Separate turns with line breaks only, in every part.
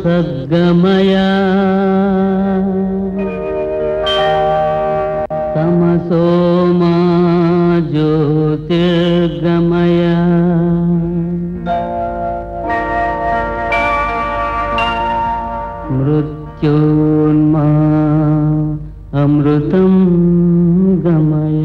ಸದ್ಗಮಯ ತಮಸೋಮ ಜ್ಯೋತಿರ್ಗಮಯ ಮೃತ್ಯೋನ್ಮಾ ಅಮೃತಂ ಗಮಯ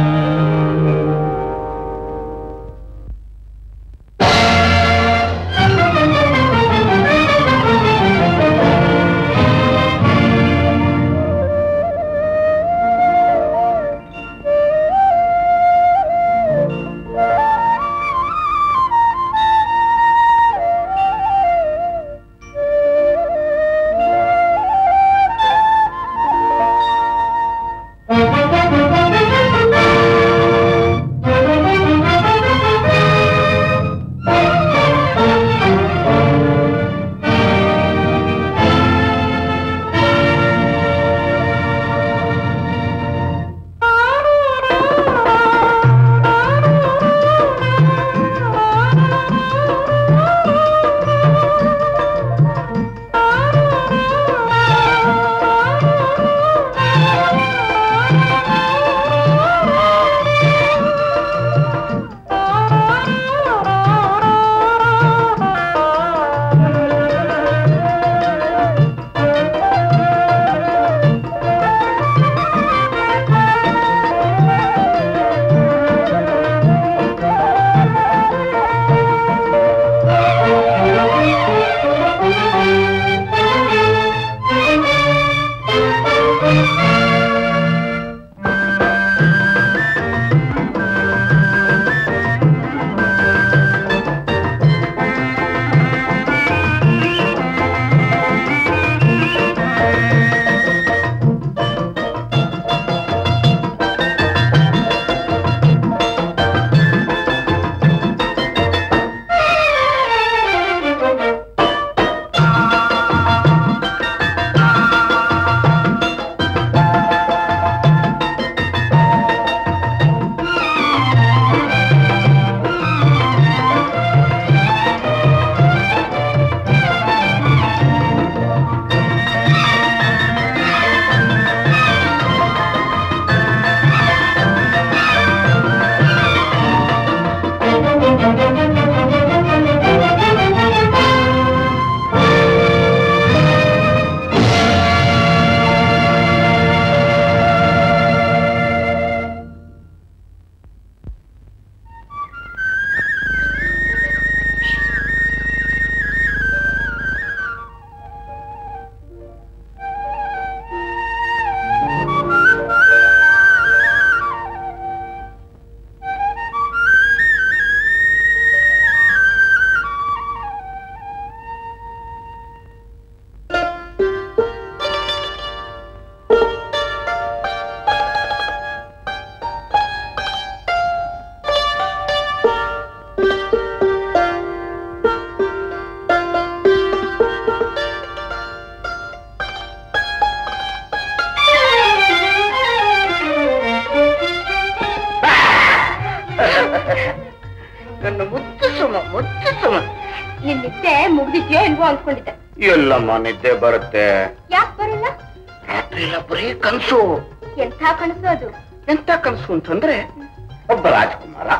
ನನ್ನ ಮುತ್ತು ಸುಮ ಮುತ್ತು ಸುಮ
ನಿನ್ ನಿದ್ದೆ ಮುಗ್ದಿದ್ಯೋ ಇಲ್ವೋ ಅನ್ಕೊಂಡಿದ್ದೆ
ಎಲ್ಲಮ್ಮ ನಿದ್ದೆ ಬರುತ್ತೆ
ಯಾಕೆ ಬರಲ್ಲ
ರಾತ್ರಿ ಎಲ್ಲ ಬರೀ ಕನ್ಸು
ಎಂಥ ಕನಸು ಅದು
ಎಂತ ಕನ್ಸು ಅಂತಂದ್ರೆ ಒಬ್ಬ ರಾಜಕುಮಾರ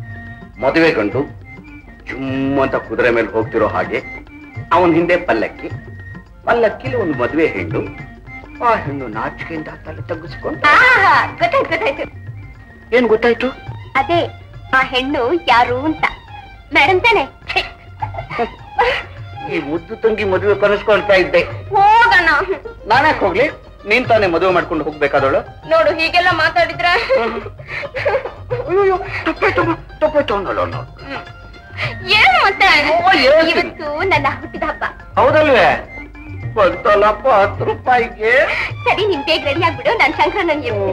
ಮದುವೆ ಗಂಡು ಜುಮ್ ಅಂತ ಕುದುರೆ ಮೇಲೆ ಹೋಗ್ತಿರೋ ಹಾಗೆ ಅವನ ಹಿಂದೆ ಪಲ್ಲಕ್ಕಿ ಪಲ್ಲಕ್ಕಿಲಿ ಒಂದು ಮದುವೆ ಹೆಣ್ಣು ಆ ಹೆಣ್ಣು ನಾಚಿಕೆಯಿಂದ ತಲೆ ತಗ್ಗಿಸ್ಕೊಂಡು
ಆಹಾ, ಗೊತ್ತಾಯ್ತು ಗೊತ್ತಾಯ್ತು
ಏನ್ ಗೊತ್ತಾಯ್ತು
ಅದೇ ಆ ಹೆಣ್ಣು ಯಾರು ಅಂತ ಮೇಡಮ್ ತಾನೆ ಛೆ,
ಈ ಮುದ್ದು ತಂಗಿ ಮದುವೆ ಕನಸ್ಕೊಳ್ತಾ ಇದ್ದೆ
ಹೋಗೋಣ
ನಾನೇ ಹೋಗ್ಲಿ ನೀನ್ ತಾನೇ ಮದುವೆ ಮಾಡ್ಕೊಂಡು ಹೋಗ್ಬೇಕಾದವಳು
ನೋಡು ಹೀಗೆಲ್ಲ ಮಾತಾಡಿದ್ರ
ಅಯ್ಯೋ ತಪ್ಪಾಯ್ತಮ್ಮ ತಪ್ಪಾಯ್ತು ಅನ್ನೋಳು ಅನ್ನೋಳು
ಏನು ಮತ್ತೆ
ಓ, ಹೇಳ್ತೀನಿ.
ಇವತ್ತು ನನ್ನ ಹುಟ್ಟಿದ ಹಬ್ಬ
ಹೌದಲ್ವೇ ಬಂತಲ್ಲಪ್ಪ ಹತ್ತು ರೂಪಾಯಿಗೆ
ಸರಿ ನಿನ್ ಬೇಗ ರೆಡಿ ಆಗ್ಬಿಡು ನಾನ್ ಶಂಕರಣ್ಣನ್ ಇರ್ತೀನಿ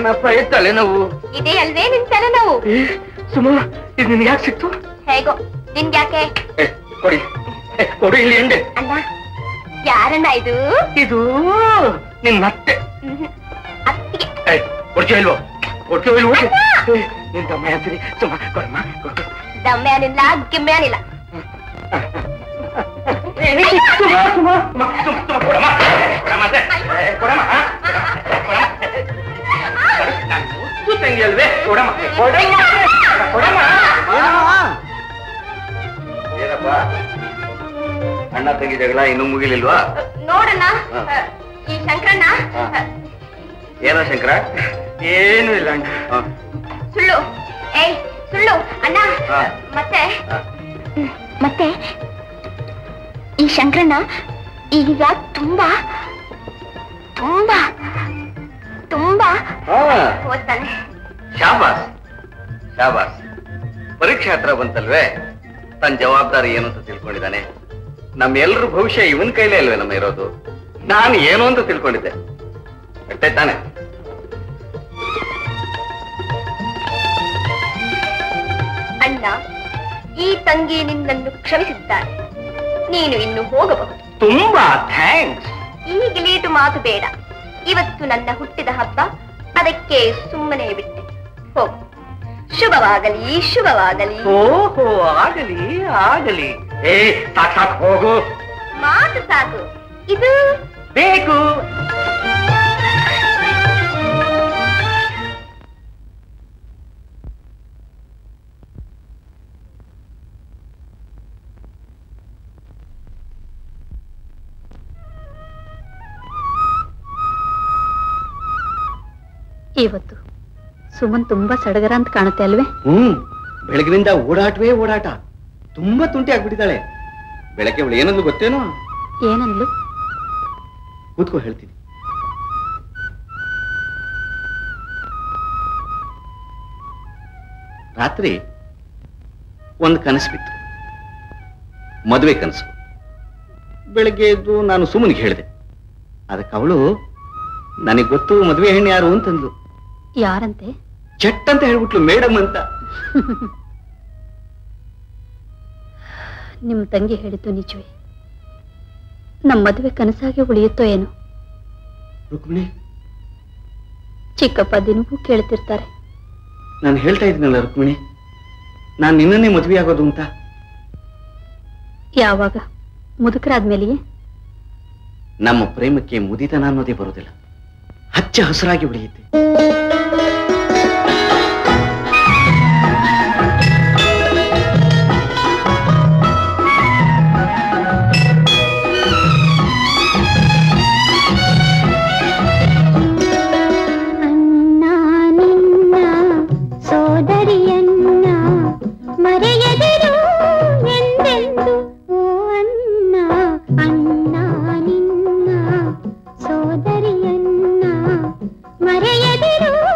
ಏನಪ್ಪ ಈ ತಲೆನೋವು
ಇದೇ ಅಲ್ವೇ ನಿನ್ ತಲೆನೋವು
ಏ, ಸುಮ ಇದು ನಿನ್ಗೆ ಯಾಕೆ ಸಿಕ್ತು
ಹೇಗೋ ನಿನ್ಗ್ಯಾಕೆ
ಏ, ಕೊಡಿ ಏ, ಕೊಡು ಇಲ್ಲಿ ಎಂಡೆ
ಅಣ್ಣ ಯಾರಣ್ಣ ಇದು
ಇದು ನಿನ್ನ ಅತ್ತೆ
ಮ್ಹ್ಮ್. ಅತ್ತಿಗೆ
ಏ, ಕೊಡ್ತೀಯ ಇಲ್ವೋ ಕೊಡ್ತೀಯ ಇಲ್ವೋ ಏ, ನಿನ್ ತಮ್ಮ ಅಂತೀನಿ ಸುಮ ಕೊಡಮ್ಮ ಕೊಡು.
ದಮ್ಮ್ಯಾನಿಲ್ಲ ಗಿಮ್ಮ್ಯಾನಿಲ್ಲ
ಏ, ಸುಮ, ಸುಮ, ಸುಮ, ಸುಮ, ಸುಮ, ಕೊಡಮ್ಮ. ಕೊಡಮ್ಮ ಅಂತೆ. ಏ, ಕೊಡಮ್ಮ, ಆ? ಕೊಡಮ್ಮ. ಕೊಡು, ನಾನು ಮುದ್ದು ತಂಗಿ ಅಲ್ವೇ ಕೊಡಮ್ಮ ಕೊಡಮ್ಮ ಕೊಡಮ್ಮ ಏನಪ್ಪ ಅಣ್ಣ ತಂಗಿ ಜಗಳ ಇನ್ನೂ ಮುಗಿಲಿಲ್ವಾ
ನೋಡಣ್ಣ
ಹಾ.
ಈ ಶಂಕರಣ್ಣ
ಹಾ. ಏನೋ ಶಂಕರ ಏನು ಇಲ್ಲ ಅಣ್ಣ ಹ.
ಸುಳ್ಳು ಏಯ್ ಸುಳ್ಳು ಅಣ್ಣ
ಹಾ.
ಮತ್ತೆ
ಹ.
ಮತ್ತೆ ಈ ಶಂಕರಣ್ಣ ಈಗ ತುಂಬಾ ತುಂಬಾ ತುಂಬಾ
ಹಾ.
ಓದ್ತಾನೆ
ಶಾಬಾಸ್ ಶಾಬಾಸ್ ಪರೀಕ್ಷೆ ಹತ್ರ ಬಂತಲ್ವೇ ತನ್ನ ಜವಾಬ್ದಾರಿ ಏನು ಅಂತ ತಿಳ್ಕೊಂಡಿದ್ದಾನೆ ನಮ್ಮೆಲ್ಲರ ಭವಿಷ್ಯ ಇವನ್ ಕೈಲೇ ಅಲ್ವೇ ನಮ್ಮ ಇರೋದು ನಾನು ಏನು ಅಂತ ತಿಳ್ಕೊಂಡಿದ್ದೆ ಅಷ್ಟೇ ತಾನೆ
ಅಣ್ಣ ಈ ತಂಗಿ ನಿನ್ನನ್ನು ಕ್ಷಮಿಸಿದ್ದಾಳೆ ನೀನು ಇನ್ನು ಹೋಗಬಹುದು
ತುಂಬಾ ಥ್ಯಾಂಕ್ಸ್
ಈ ಗಿಲೀಟು ಮಾತು ಬೇಡ ಇವತ್ತು ನನ್ನ ಹುಟ್ಟಿದ ಹಬ್ಬ ಅದಕ್ಕೆ ಸುಮ್ಮನೆ ಬಿಟ್ಟೆ ಹೋಗು ಶುಭವಾಗಲಿ ಶುಭವಾಗಲಿ
ಓಹೋ ಆಗಲಿ ಆಗಲಿ ಏ ಸಾಕ್ ಸಾಕ್ ಹೋಗು
ಮಾತು ಸಾಕು ಇದು
ಬೇಕು
ಇವತ್ತು ಸುಮನ್ ತುಂಬಾ ಸಡಗರ ಅಂತ ಕಾಣುತ್ತೆ ಅಲ್ವೇ
ಹ್ಮ್ ಬೆಳಗಿನಿಂದ ಓಡಾಟವೇ ಓಡಾಟ ತುಂಬಾ ತುಂಟಿ ಆಗ್ಬಿಟ್ಟಿದ್ದಾಳೆ ಬೆಳಗ್ಗೆ ಅವಳು ಏನಂದು ಗೊತ್ತೇನೋ
ಏನಂದ್ಲು
ಕೂತ್ಕೋ ಹೇಳ್ತೀನಿ ರಾತ್ರಿ ಒಂದು ಕನಸು ಬಿತ್ತು ಮದುವೆ ಕನಸು ಬೆಳಗ್ಗೆ ಎದ್ದು ನಾನು ಸುಮ್ಮನಿಗೆ ಹೇಳಿದೆ ಅದಕ್ಕೆ ಅವಳು ನನಗೆ ಗೊತ್ತು ಮದುವೆ ಹೆಣ್ಣು ಯಾರು ಅಂತಂದ್ಲು
ಯಾರಂತೆ
ಚಟ್ ಅಂತ ಹೇಳ್ಬಿಟ್ಲು ಮೇಡಮ್ ಅಂತ
ನಿಮ್ ತಂಗಿ ಹೇಳಿದ್ದು ನಿಜವೇ ನಮ್ಮ ಮದುವೆ ಕನಸಾಗಿ ಉಳಿಯುತ್ತೋ ಏನೋ
ರುಕ್ಮಿಣಿ
ಚಿಕ್ಕಪ್ಪ ದಿನವೂ ಕೇಳ್ತಿರ್ತಾರೆ
ನಾನು ಹೇಳ್ತಾ ಇದ್ದೀನಲ್ಲ ರುಕ್ಮಿಣಿ ನಾನು ನಿನ್ನನ್ನೇ ಮದುವೆ ಆಗೋದು ಅಂತ
ಯಾವಾಗ ಮುದುಕರಾದ್ಮೇಲೆಯೇ
ನಮ್ಮ ಪ್ರೇಮಕ್ಕೆ ಮುದಿತನ ಅನ್ನೋದೇ ಬರೋದಿಲ್ಲ ಹಚ್ಚ ಹಸಿರಾಗಿ ಉಳಿಯುತ್ತೆ
ಅಣ್ಣ ನಿನ್ನ ಸೋದರಿಯನ್ನ ಮರೆಯದಿರು ಎಂದೆಂದು ಓ ಅಣ್ಣ ಅಣ್ಣ ನಿನ್ನ ಸೋದರಿಯನ್ನ ಮರೆಯದಿರು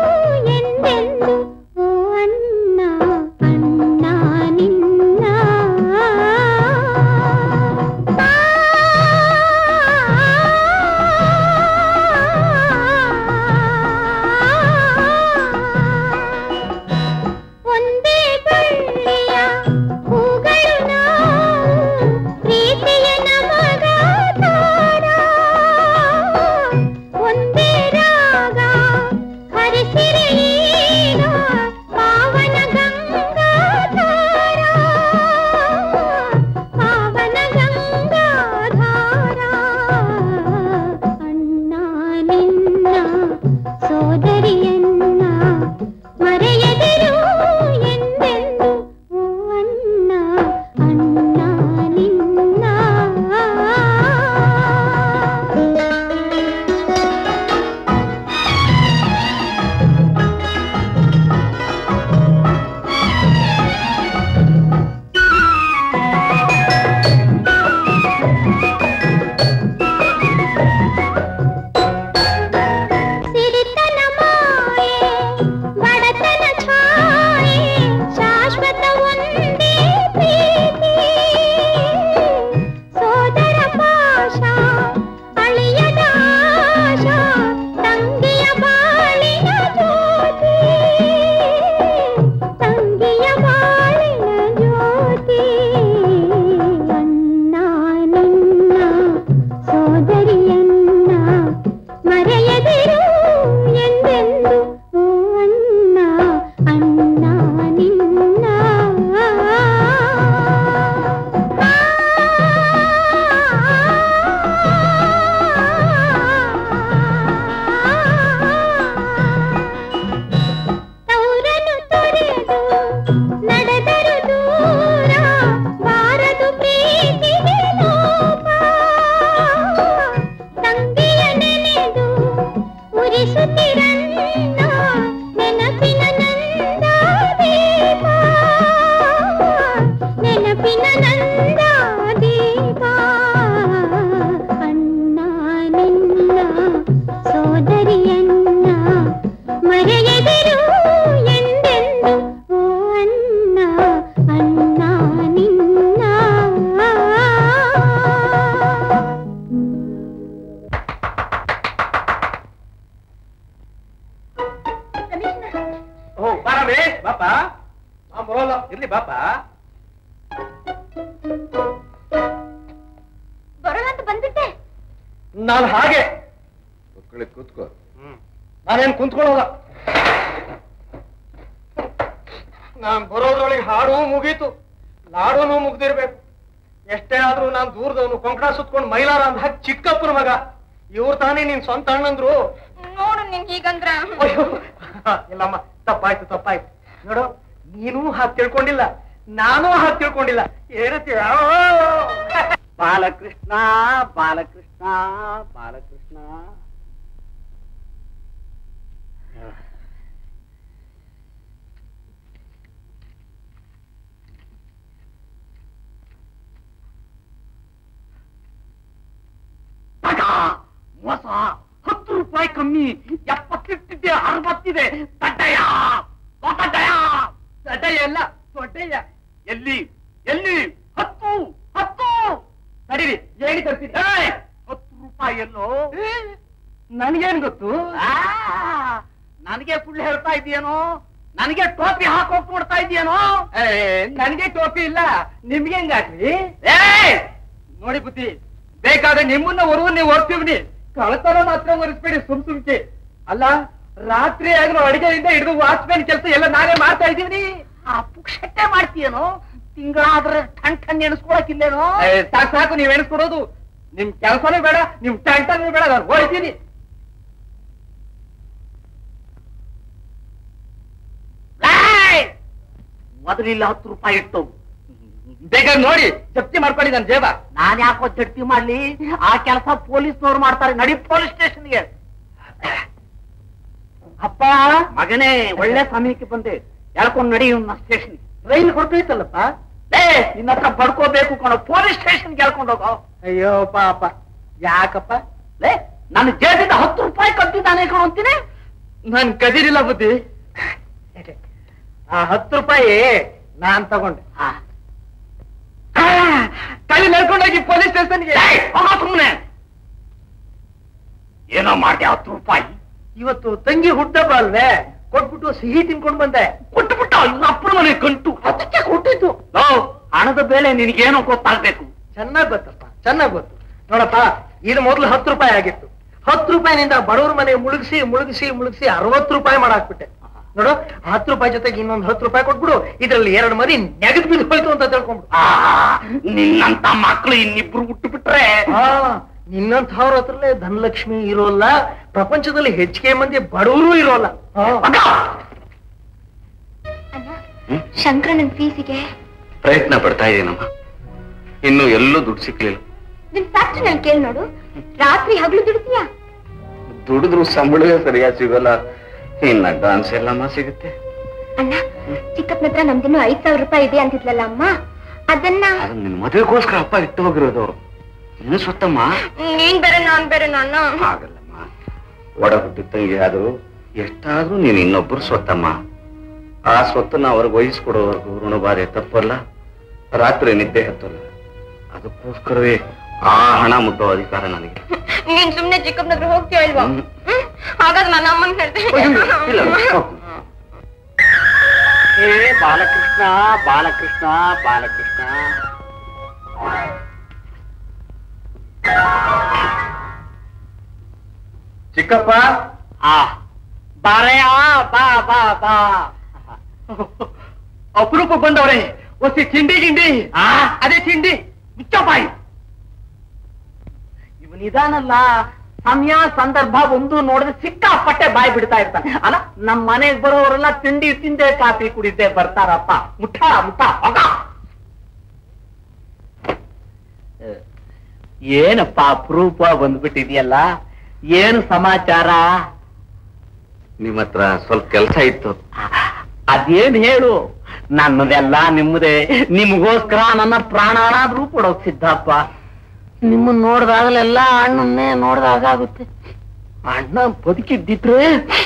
ಬಾಪ
ಬರೋಣ ಅಂತ ಬಂದ್ಬಿಟ್ಟೆ
ನಾನು ಹಾಗೆ
ಕೂತ್ಕೊಳ್ಳಿ ಕೂತ್ಕೋ
ನಾನೇನ್ ಕುಂತ್ಕೊಳ್ಳೋಲ್ಲ ನಾನ್ ಬರೋದ್ರೊಳಗೆ ಹಾಡು ಮುಗೀತು ಲಾಡೂನು ಮುಗ್ದಿರ್ಬೇಕು ಎಷ್ಟೇ ಆದ್ರೂ ನಾನ್ ದೂರದವನು ಕೊಂಕಣ ಸುತ್ಕೊಂಡು ಮೈಲಾರ ಅಂದ ಹಾಗೆ ಚಿಕ್ಕಪ್ಪನ ಮಗ ಇವ್ರು ತಾನೇ ನಿನ್ ಸ್ವಂತ ಅಣ್ಣಂದ್ರು
ನೋಡು ನಿನ್ ಹೀಗಂದ್ರ
ಅಯ್ಯೋ, ಇಲ್ಲಮ್ಮ ತಪ್ಪಾಯ್ತು ತಪ್ಪಾಯ್ತು ನೋಡು ನೀನು ಹಾಗೆ ತಿಳ್ಕೊಂಡಿಲ್ಲ ನಾನು ಹಾಗೆ ತಿಳ್ಕೊಂಡಿಲ್ಲ ಏನಂತೀಯ
ಬಾಲಕೃಷ್ಣ ಬಾಲಕೃಷ್ಣ ಬಾಲಕೃಷ್ಣ ಮೋಸ ಹತ್ತು ರೂಪಾಯಿ ಕಮ್ಮಿ ಎಪ್ಪತ್ತಿಟ್ಟಿದ್ದೆ ಅರವತ್ತಿದೆ ತಡ್ಡಯ್ಯ ದೊಡ್ಡಯ್ಯ ತಡ್ಡಯ್ಯ ಎಲ್ಲ ದೊಡ್ಡಯ್ಯ ಎಲ್ಲಿ ಎಲ್ಲಿ ಹತ್ತು ಹತ್ತು ನಡೀರಿ ಹೇಳಿ ತರ್ತಿದ್ದೆ ಹತ್ತು ರೂಪಾಯಿ ಎಲ್ಲೋ
ನನ್ಗೇನ್ ಗೊತ್ತು
ನನಗೆ ಸುಳ್ಳು ಹೇಳ್ತಾ ಇದೆಯೇನೋ ನನಗೆ ಟೋಪಿ ಹಾಕೋಕ್ ನೋಡ್ತಾ ಇದೆಯೇನೋ
ಏ, ನನ್ಗೆ ಟೋಪಿ ಇಲ್ಲ ನಿಮ್ಗೆ ಹೆಂಗಾಕ್ರಿ
ಏಯ್
ನೋಡಿ ಬುದ್ಧಿ ಬೇಕಾದ್ರೆ ನಿಮ್ಮನ್ನ ಹೊರವು ನೀವು ಹೊರ್ತೀವ್ನಿ ಕಳತನ ಮಾತ್ರ ಒರೆಸ್ಬೇಡಿ ಸುಮ್ ಸುಮ್ಕೆ ಅಲ್ಲ ರಾತ್ರಿ ಆಗ್ಲೂ ಅಡಿಗೆಯಿಂದ ಹಿಡಿದು ವಾಚ್ಮ್ಯಾನ್ ಕೆಲಸ ಎಲ್ಲ ನಾನೇ ಮಾಡ್ತಾ ಇದ್ದೀವಿ
ಆ ಪುಕ್ಷಟ್ಟೆ ಮಾಡ್ತೀಯೇನೋ ತಿಂಗಳಾದ್ರೆ ಟಣ್ ಟಣ್ ಎಣಿಸ್ಕೊಳಕಿಲ್ಲೇನೋ
ಸಾಕು ಸಾಕು ನೀವ್ ಎಣಿಸ್ಕೊಡೋದು ನಿಮ್ ಕೆಲಸನೂ ಬೇಡ ನಿಮ್ ಟಂಟನೂ ಬೇಡ ನಾನು ಹೋಯ್ತೀನಿ
ಏಯ್! ಮೊದಲಿಲ್ಲ ಹತ್ತು ರೂಪಾಯಿ ಇಟ್ಟು
ಬೇಗ ನೋಡಿ ಜಪ್ತಿ ಮಾಡ್ಕೊಳ್ಳಿ ನನ್ ಜೇಬ
ನಾನ್ ಯಾಕೋ ಜಡ್ತಿ ಮಾಡ್ಲಿ ಆ ಕೆಲಸ ಪೊಲೀಸ್ನವ್ರು ಮಾಡ್ತಾರೆ ನಡಿ ಪೊಲೀಸ್ ಸ್ಟೇಷನ್ಗೆ
ಅಪ್ಪ
ಮಗನೇ ಒಳ್ಳೆ ಸಮಯಕ್ಕೆ ಬಂದೆ ಎಳ್ಕೊಂಡ್ ನಡಿ ಇವ್ನ ಸ್ಟೇಷನ್
ರೈಲ್ ಹೊರಟೈತಲ್ಲಪ್ಪ
ಏ ನಿನ್ನ ಹತ್ರ ಬಡ್ಕೋಬೇಕು ಕಣೋ ಪೊಲೀಸ್ ಸ್ಟೇಷನ್ಗೆ ಎಳ್ಕೊಂಡು ಹೋಗೋ
ಅಯ್ಯೋ ಪಾಪ ಯಾಕಪ್ಪ
ಲೇ ನನ್ನ ಜೇಬಿಂದ ಹತ್ತು ರೂಪಾಯಿ ಕದ್ದಿದ್ದಾನೆ ಕಣೋ ಅಂತೀನಿ
ನನ್ ಕದಿರಿಲ್ಲ ಬುದ್ಧಿ ಆ ಹತ್ತು ರೂಪಾಯಿ ನಾನ್ ತಗೊಂಡೆ
ಆ,
ಕೈ ನಡ್ಕೊಂಡೋಗಿ ಪೊಲೀಸ್ ಸ್ಟೇಷನ್ಗೆ
ಏಯ್, ಹೋಗೋ ಸುಮ್ನೆ ಏನೋ ಮಾಡ್ದೆ ಹತ್ತು ರೂಪಾಯಿ
ಇವತ್ತು ತಂಗಿ ಹುಟ್ಟಬ್ಬ ಅಲ್ವೇ ಕೊಟ್ಬಿಟ್ಟು ಸಿಹಿ ತಿನ್ಕೊಂಡ್ ಬಂದೆ
ಕೊಟ್ಟುಬಿಟ್ಟ ಇನ್ನ ಅಪ್ಪನ ಮನೆ ಕಂಟು
ಅದಕ್ಕೆ ಕೊಟ್ಟಿದ್ದು
ಲೋ, ಹಣದ ಬೆಲೆ ನಿನಗೇನೋ ಗೊತ್ತಾಗ್ಬೇಕು
ಚೆನ್ನಾಗ್ ಗೊತ್ತಪ್ಪ ಚೆನ್ನಾಗ್ ಗೊತ್ತು ನೋಡಪ್ಪ ಇದು ಮೊದ್ಲು ಹತ್ತು ರೂಪಾಯಿ ಆಗಿತ್ತು ಹತ್ತು ರೂಪಾಯಿನಿಂದ ಬಡವ್ರ ಮನೆ ಮುಳುಗಿಸಿ ಮುಳುಗಿಸಿ ಮುಳುಗಿಸಿ ಅರವತ್ತು ರೂಪಾಯಿ ಮಾಡಾಕ್ಬಿಟ್ಟೆ ನೋಡು ಹತ್ತು ರೂಪಾಯಿ ಜೊತೆಗೆ ಇನ್ನೊಂದು ಹತ್ತು ರೂಪಾಯಿ ಕೊಟ್ಬಿಡು ಇದ್ರಲ್ಲಿ ಎರಡು ಮರಿ ನೆಗದ್ ಬಿದ್ದು ಹೋಯ್ತು ಅಂತ ತಿಳ್ಕೊಂಡ್ಬಿಡು
ಆ, ನಿನ್ನಂತ ಮಕ್ಕಳು ಇನ್ನಿಬ್ರು ಹುಟ್ಟು ಬಿಟ್ರೆ
ಆ, ನಿನ್ನಂಥವ್ರ ಹತ್ರಲೇ ಧನಲಕ್ಷ್ಮಿ ಇರೋಲ್ಲ ಪ್ರಪಂಚದಲ್ಲಿ ಹೆಚ್ಚಿಗೆ ಮಂದಿ ಬಡವರು ಇರೋಲ್ಲ ಆ.
ಅಣ್ಣ ಶಂಕರಣ್ಣನ ಫೀಸಿಗೆ
ಪ್ರಯತ್ನ ಪಡ್ತಾ ಇದ್ದೀನಮ್ಮ ಇನ್ನು ಎಲ್ಲೂ ದುಡ್ಡು ಸಿಕ್ಲಿಲ್ಲ
ನಿನ್ ಫ್ಯಾಕ್ಟ್ರಿ ನಲ್ಲಿ ಕೇಳಿ ನೋಡು ರಾತ್ರಿ ಹಗಲು ದುಡಿತೀಯಾ
ದುಡಿದ್ರು ಸಂಬಳವೇ ಸರಿಯಾಗಿ ಸಿಗಲ್ಲ ಇನ್ನ ಅಡ್ವಾನ್ಸ್ ಎಲ್ಲಮ್ಮ ಸಿಗುತ್ತೆ
ಅಣ್ಣ ಚಿಕ್ಕಪ್ಪನ ಹತ್ರ ನಮ್ದಿನ್ನು ಐದ್ ಸಾವಿರ ರೂಪಾಯಿ ಇದೆ ಅಂತಿದ್ಲಲ್ಲ ಅಮ್ಮ ಅದನ್ನ
ಅದು ನಿನ್ ಮದುವೆಗೋಸ್ಕರ ಅಪ್ಪ ಇಟ್ಟು ಹೋಗಿರೋದು ನೀನು ಸ್ವತ್ತಮ್ಮ
ನೀನ್ ಬೇರೆ ನಾನ್ ಬೇರೆ ನಾನು
ಆಗಲ್ಲಮ್ಮ ಒಡ ಹುಟ್ಟಿದ ತಂಗಿ ಆದ್ರು ಎಷ್ಟಾದ್ರೂ ನೀನು ಇನ್ನೊಬ್ಬರು ಸ್ವತ್ತಮ್ಮ ಆ ಸ್ವತ್ತನ್ನ ಅವ್ರಿಗೆ ವಹಿಸ್ಕೊಡೋವರೆಗೂ ಋಣಬಾಧೆ ತಪ್ಪಲ್ಲ ರಾತ್ರಿ ನಿದ್ದೆ ಹತ್ತಲ್ಲ ಅದಕ್ಕೋಸ್ಕರವೇ ಆ ಹಣ ಮುಟ್ಟೋ ಅಧಿಕಾರ ನನಗೆ
ನೀನ್ ಸುಮ್ನೆ ಚಿಕ್ಕಪ್ಪನ ಹತ್ರ ಹೋಗ್ತೀಯ ಇಲ್ವಾ
ಹ್ಮ್.
ಹ್ಮ್? ಹಾಗಾದ್ರೆ ನನ್ನ ಅಮ್ಮನ್
ಇಲ್ಲ,
ಹೇಳ್ತೀನಿ
ಹೋಗು. ಏ ಬಾಲಕೃಷ್ಣ ಬಾಲಕೃಷ್ಣ ಬಾಲಕೃಷ್ಣ
ಚಿಕ್ಕಪ್ಪ
ಆ ಬಾರಯ್ಯ ಬಾ ಬಾ ಬಾ
ಅಪರೂಪ ಬಂದವ್ರೆ ಒಸಿ ತಿಂಡಿ ಗಿಂಡಿ
ಆ
ಅದೇ ತಿಂಡಿ
ಮುಚ್ಚಪಾಯಿ ಇವನಿದಾನಲ್ಲ ಸಮಯ ಸಂದರ್ಭ ಒಂದು ನೋಡಿದ್ರೆ ಸಿಕ್ಕಾಪಟ್ಟೆ ಬಾಯಿ ಬಿಡ್ತಾ ಇರ್ತಾನೆ ಅಲ್ಲ ನಮ್ ಮನೆಗ್ ಬರೋರೆಲ್ಲ ತಿಂಡಿ ತಿಂದೆ ಕಾಫಿ ಕುಡಿದ್ದೆ ಬರ್ತಾರಪ್ಪ ಮುಠ ಮುಠ ಹೋಗ ಏನಪ್ಪ ಅಪರೂಪ ಬಂದ್ಬಿಟ್ಟಿದ್ಯಲ್ಲ ಏನು ಸಮಾಚಾರ ನಿಮ್ಮ ಹತ್ರ ಸ್ವಲ್ಪ ಕೆಲಸ ಇತ್ತು ಅದೇನ್ ಹೇಳು ನನ್ನದೆಲ್ಲ ನಿಮ್ಮದೇ ನಿಮಗೋಸ್ಕರ ನನ್ನ ಪ್ರಾಣಾನಾದ್ರೂ ಕೊಡೋಕ್ ಸಿದ್ಧಪ್ಪ ನಿಮ್ಮನ್ನ ನೋಡ್ದಾಗಲೆಲ್ಲ ಅಣ್ಣನ್ನೇ ನೋಡ್ದಾಗ ಆಗುತ್ತೆ ಅಣ್ಣ ಬದುಕಿದ್ದಿದ್ರೆ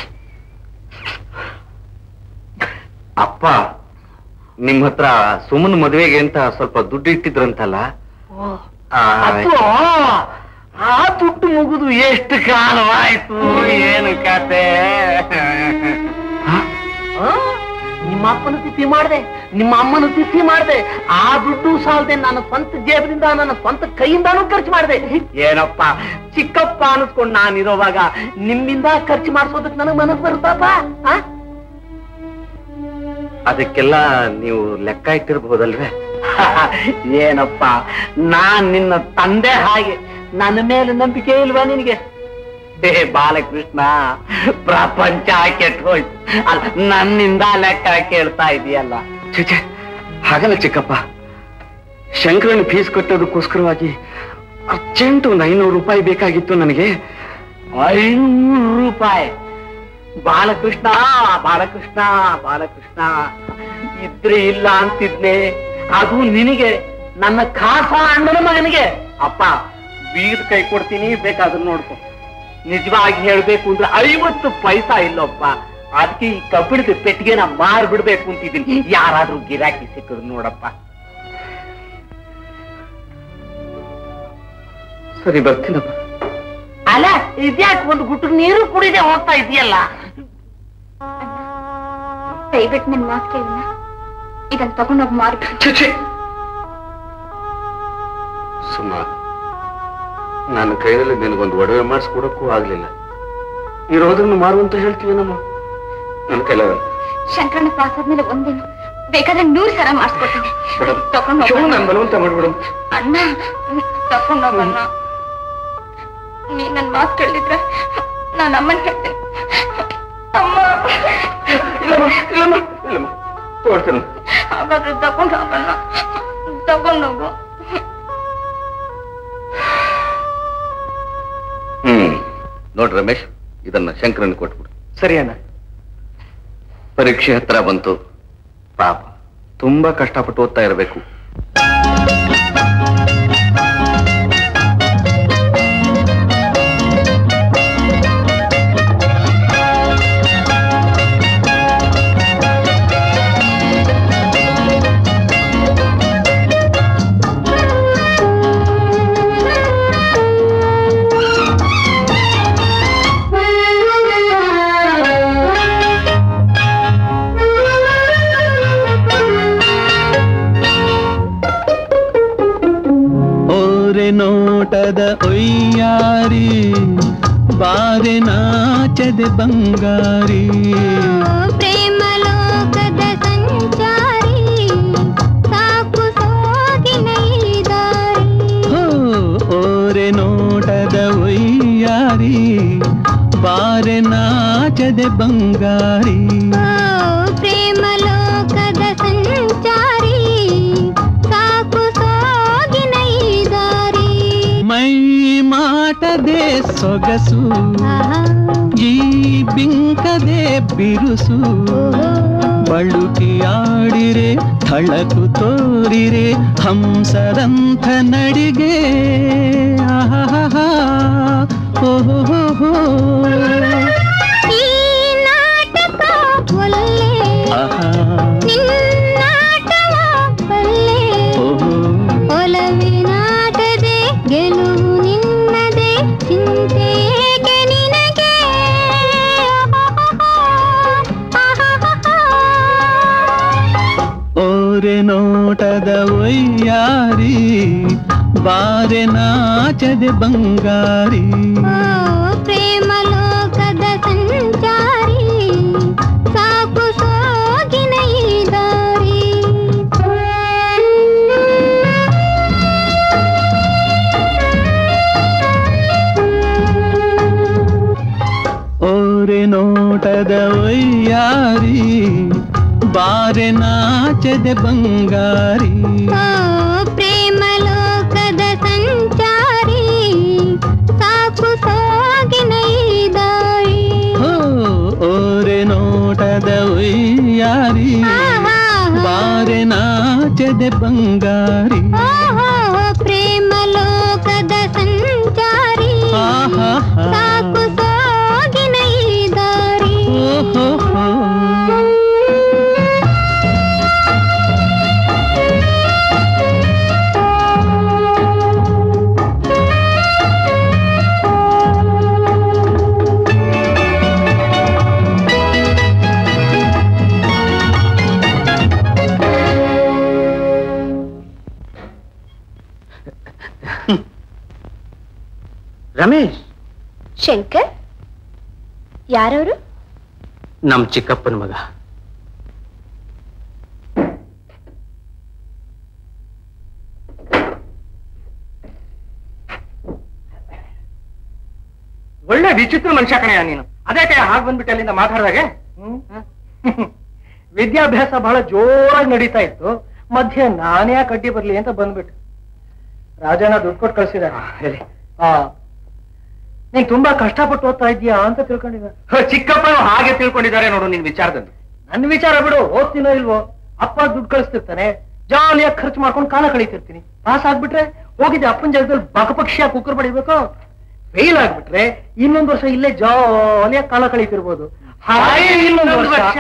ಅಪ್ಪ ನಿಮ್ ಹತ್ರ ಸುಮನ್ ಮದುವೆಗೆ ಅಂತ ಸ್ವಲ್ಪ ದುಡ್ಡು ಇಟ್ಟಿದ್ರಂತಲ್ಲ ಆ ದುಡ್ಡು ಮುಗಿದು ಎಷ್ಟು ಕಾಲವಾಯ್ತು ಏನು ಕತೆ ನಿಮ್ಮ
ನಿಮ್ಮ ಅಪ್ಪನ ತಿಥಿ ಮಾಡಿದೆ ನಿಮ್ಮ ಅಮ್ಮನ ತಿಥಿ ಮಾಡಿದೆ ಆ ದುಡ್ಡು ಸಾಲದೆ ನನ್ನ ಸ್ವಂತ ಜೇಬದಿಂದ ನನ್ನ ಸ್ವಂತ ಕೈಯಿಂದಾನು ಖರ್ಚು ಮಾಡಿದೆ ಏನಪ್ಪ ಚಿಕ್ಕಪ್ಪ ಅನಿಸ್ಕೊಂಡು ನಾನಿರೋವಾಗ ನಿಮ್ಮಿಂದ ಖರ್ಚು ಮಾಡಿಸೋದಕ್ಕೆ ನನಗೆ ಮನಸ್ಸು ಬರುತ್ತಪ್ಪ ಆ?
ಅದಕ್ಕೆಲ್ಲ ನೀವು ಲೆಕ್ಕ ಇಟ್ಟಿರ್ಬಹುದಲ್ವೇ
ಏನಪ್ಪ ನಾನ್ ನಿನ್ನ ತಂದೆ ಹಾಗೆ ನನ್ನ ಮೇಲೆ ನಂಬಿಕೆ ಇಲ್ವಾ ನಿನಗೆ ಹೇ ಬಾಲಕೃಷ್ಣ ಪ್ರಪಂಚ ಕೆಟ್ಟು ಹೋಯ್ತು ಅಲ್ಲ ನನ್ನಿಂದ ಲೆಕ್ಕ ಕೇಳ್ತಾ ಇದೆಯಲ್ಲ
ಛೇ ಹಾಗಲ್ಲ ಚಿಕ್ಕಪ್ಪ ಶಂಕರನ್ ಫೀಸ್ ಕಟ್ಟೋದಕ್ಕೋಸ್ಕರವಾಗಿ ಅರ್ಜೆಂಟ್ ಒಂದು ಐನೂರು ರೂಪಾಯಿ ಬೇಕಾಗಿತ್ತು ನನಗೆ
ಐನೂರು ರೂಪಾಯಿ ಬಾಲಕೃಷ್ಣ ಬಾಲಕೃಷ್ಣ ಬಾಲಕೃಷ್ಣ ಇದ್ರೆ ಇಲ್ಲ ಅಂತಿದ್ನೆ ಅದು ನಿನಗೆ ನನ್ನ ಖಾಸ ಅಣ್ಣನ ಮಗನಿಗೆ ಅಪ್ಪ ಬೀದ ಕೈ ಕೊಡ್ತೀನಿ ಬೇಕಾದ್ರೆ ನೋಡ್ಕೊ ನಿಜವಾಗಿ ಹೇಳ್ಬೇಕು ಅಂದ್ರೆ ಐವತ್ತು ಪೈಸಾ ಇಲ್ಲಪ್ಪ ಅದಕ್ಕೆ ಈ ಕಬ್ಬಿಣದ ಪೆಟ್ಟಿಗೆನ ಮಾರ್ಬಿಡ್ಬೇಕು ಅಂತಿದ್ದೀನಿ ಯಾರಾದ್ರೂ ಗಿರಾಕಿ ಸಿಕ್ಕರು ನೋಡಪ್ಪ
ಸರಿ ಬರ್ತೀನಪ್ಪ
ಅಲ್ಲ ಇದ್ಯಾಕೆ ಒಂದು ಗುಟ್ಟು ನೀರು ಕುಡಿದೆ ಹೋಗ್ತಾ ಇದೆಯಲ್ಲ
ದಯವಿಟ್ಟು ನಿನ್ ಮಾತು ಕೇಳಿನ ಇದನ್ನ ತಗೊಂಡೋಗಿ ಮಾರ್ಬಿಡು
ಛೇ, ಛೇ. ಸುಮ ನನ್ನ ಕೈಯಲ್ಲಿ ನಿನಗೊಂದು ಒಡವೆ ಮಾಡಿಸ್ಕೊಡಕ್ಕೂ ಆಗ್ಲಿಲ್ಲ ಇರೋದನ್ನು ಮಾರುವಂತ ಹೇಳ್ತೀವಿ ನಮ್ಮ ನನ್ನ ಕೈಲಾಗಲ್ಲ
ಶಂಕರನ ಪಾಸ್ ಆದ್ಮೇಲೆ ಒಂದಿನ ಬೇಕಾದ್ರೆ ನೂರು ಸರ ಮಾಡಿಸ್ಕೊಡ್ತೀನಿ
ಮೇಡಮ್,
ತಗೊಂಡ್
ಶಿವು,
ಹೋಗೋಣ.
ನಾನು ಬಲವಂತ ಮಾಡ್ಬಿಡು
ಅಣ್ಣ ತಗೊಂಡೋಗಣ್ಣ ನೀ ನನ್ ಮಾತು ಕೇಳಿದ್ರೆ ನಾನು ಅಮ್ಮನ್ ಹೇಳ್ತೀನಿ ಅಮ್ಮ
ಇಲ್ಲಮ್ಮ ಇಲ್ಲಮ್ಮ ಇಲ್ಲಮ್ಮ ತೋರ್ತೀನಿ
ಹಾಗಾದ್ರೆ ತಗೊಂಡು ಹೋಗಣ್ಣ ತಗೊಂಡೋಗು
ಹ್ಮ್ ನೋಡ್ರಿ ರಮೇಶ್ ಇದನ್ನ ಶಂಕರನ್ ಕೊಟ್ಬಿಡು
ಸರಿ ಅಣ್ಣ
ಪರೀಕ್ಷೆ ಹತ್ರ ಬಂತು ಪಾಪ ತುಂಬಾ ಕಷ್ಟಪಟ್ಟು ಓದ್ತಾ ಇರಬೇಕು
ಓರೆ ನೋಟದ ಒಯ್ಯಾರಿ ಬಾರೆ ನಾಚದೆ ಬಂಗಾರಿ
ಪ್ರೇಮ ಲೋಕದ ಸಂಚಾರಿ ಸಾಕು ಸೋಗಿನ ಈ ದಾರಿ
ಹೋ ಓರೆ ನೋಟದ ಒಯ್ಯಾರಿ ಬಾರೆ ನಾಚದೆ ಬಂಗಾರಿ
ಓ, ಪ್ರೇಮ ಲೋಕದ ಸಂಚಾರಿ ಸಾಕು ಸೋಗಿನ ಈ ದಾರಿ
ಮೈ ಮಾಟದೆ ಸೊಗಸು
ಆಹಾ,
ಈ ಬಿಂಕದೆ ಬಿರುಸು
ಓಹೋ.
ಬಳುಕಿಯಾಡಿರೆ ಥಳಕು ತೋರಿರೆ ಹಂಸರಂಥ ನಡಿಗೆ ಆಹಾಹಾ, ಓಹೋಹೋ.
ಈ ನಾಟಕ ಒಲ್ಲೆ
ಆಹಾ,
ನಿನ್ನಾಟವ ಬಲ್ಲೆ
ಓಹೋ.
ಒಲವಿನಾಟದೆ ಗೆಲುವು ನಿನ್ನದೆ ಚಿಂತೆಗೆ ನಿನಗೆ
ಓರೆ ನೋಟದ ಒಯ್ಯಾರಿ ಬಾರೆ ನಾಚದೆ ಬಂಗಾರಿ
ಓ, ಪ್ರೇಮ ಲೋಕದ ಸಂಚಾರಿ ಸಾಕು ಸೋಗಿನ ಈ ದಾರಿ
ಓರೆ ನೋಟದ ಒಯ್ಯಾರಿ ಬಾರೆ ನಾಚದೆ ಬಂಗಾರಿ
ಓ, ಪ್ರೇಮ ಲೋಕದ ಸಂಚಾರಿ ಸಾಕು ಸೋಗಿನ ಈ ದಾರಿ
ಹೋ ಓರೆ ನೋಟದ ಒಯ್ಯಾರಿ
ಆಹಾ,
ಬಾರೆ ನಾಚದೆ ಬಂಗಾರಿ
ಓಹೋ, ಪ್ರೇಮ ಲೋಕದ ಸಂಚಾರಿ
ಆಹಾ
ಸಾಕು ಸೋಗಿನ ಈ ದಾರಿ
ಓಹೋ
ರಮೇಶ್
ಶಂಕರ್ ಯಾರವರು
ನಮ್ ಚಿಕ್ಕಪ್ಪನ ಮಗ
ಒಳ್ಳೆ ವಿಚಿತ್ರ ಮನುಷ್ಯ ಕಣೆಯ ನೀನು ಅದೇ ಕೈ ಹಾಗೆ ಬಂದ್ಬಿಟ್ಟು ಅಲ್ಲಿಂದ ಮಾತಾಡಿದಾಗೆ ವಿದ್ಯಾಭ್ಯಾಸ ಬಹಳ ಜೋರಾಗಿ ನಡೀತಾ ಇತ್ತು ಮಧ್ಯೆ ನಾನೇ ಯಾಕ್ ಅಡ್ಡಿ ಬರ್ಲಿ ಅಂತ ಬಂದ್ಬಿಟ್ಟು ರಾಜನ ದುಡ್ಡು ಕೊಟ್ಟು ಕಳ್ಸಿದ ಹೇಳಿ ಹಾ ನೀನ್ ತುಂಬಾ ಕಷ್ಟಪಟ್ಟು ಓದ್ತಾ ಇದ್ದೀಯಾ ಅಂತ ತಿಳ್ಕೊಂಡಿದ್ದ
ಚಿಕ್ಕಪ್ಪ ಹಾಗೆ ತಿಳ್ಕೊಂಡಿದ್ದಾರೆ ನೋಡು ನಿನ್ ವಿಚಾರದಲ್ಲಿ
ನನ್ನ ವಿಚಾರ ಬಿಡು ಓದ್ತೀನೋ ಇಲ್ವೋ ಅಪ್ಪ ದುಡ್ಡು ಕಳಿಸ್ತಿರ್ತಾನೆ ಜಾಲಿಯಾಗಿ ಖರ್ಚು ಮಾಡ್ಕೊಂಡು ಕಾಲ ಕಳೀತಿರ್ತೀನಿ ಪಾಸ್ ಆಗ್ಬಿಟ್ರೆ ಹೋಗಿದ್ದೆ ಅಪ್ಪನ ಜಾಗದಲ್ಲಿ ಬಕಪಕ್ಷಿಯಾಗಿ ಕುಕ್ಕರ್ ಬಡಿಬೇಕು ಫೇಲ್ ಆಗ್ಬಿಟ್ರೆ ಇನ್ನೊಂದು ವರ್ಷ ಇಲ್ಲೇ ಜಾಲಿಯಾಗಿ ಕಾಲ ಕಳೀತಿರ್ಬೋದು ಹಾಗೆ ಇನ್ನೊಂದು ವರ್ಷ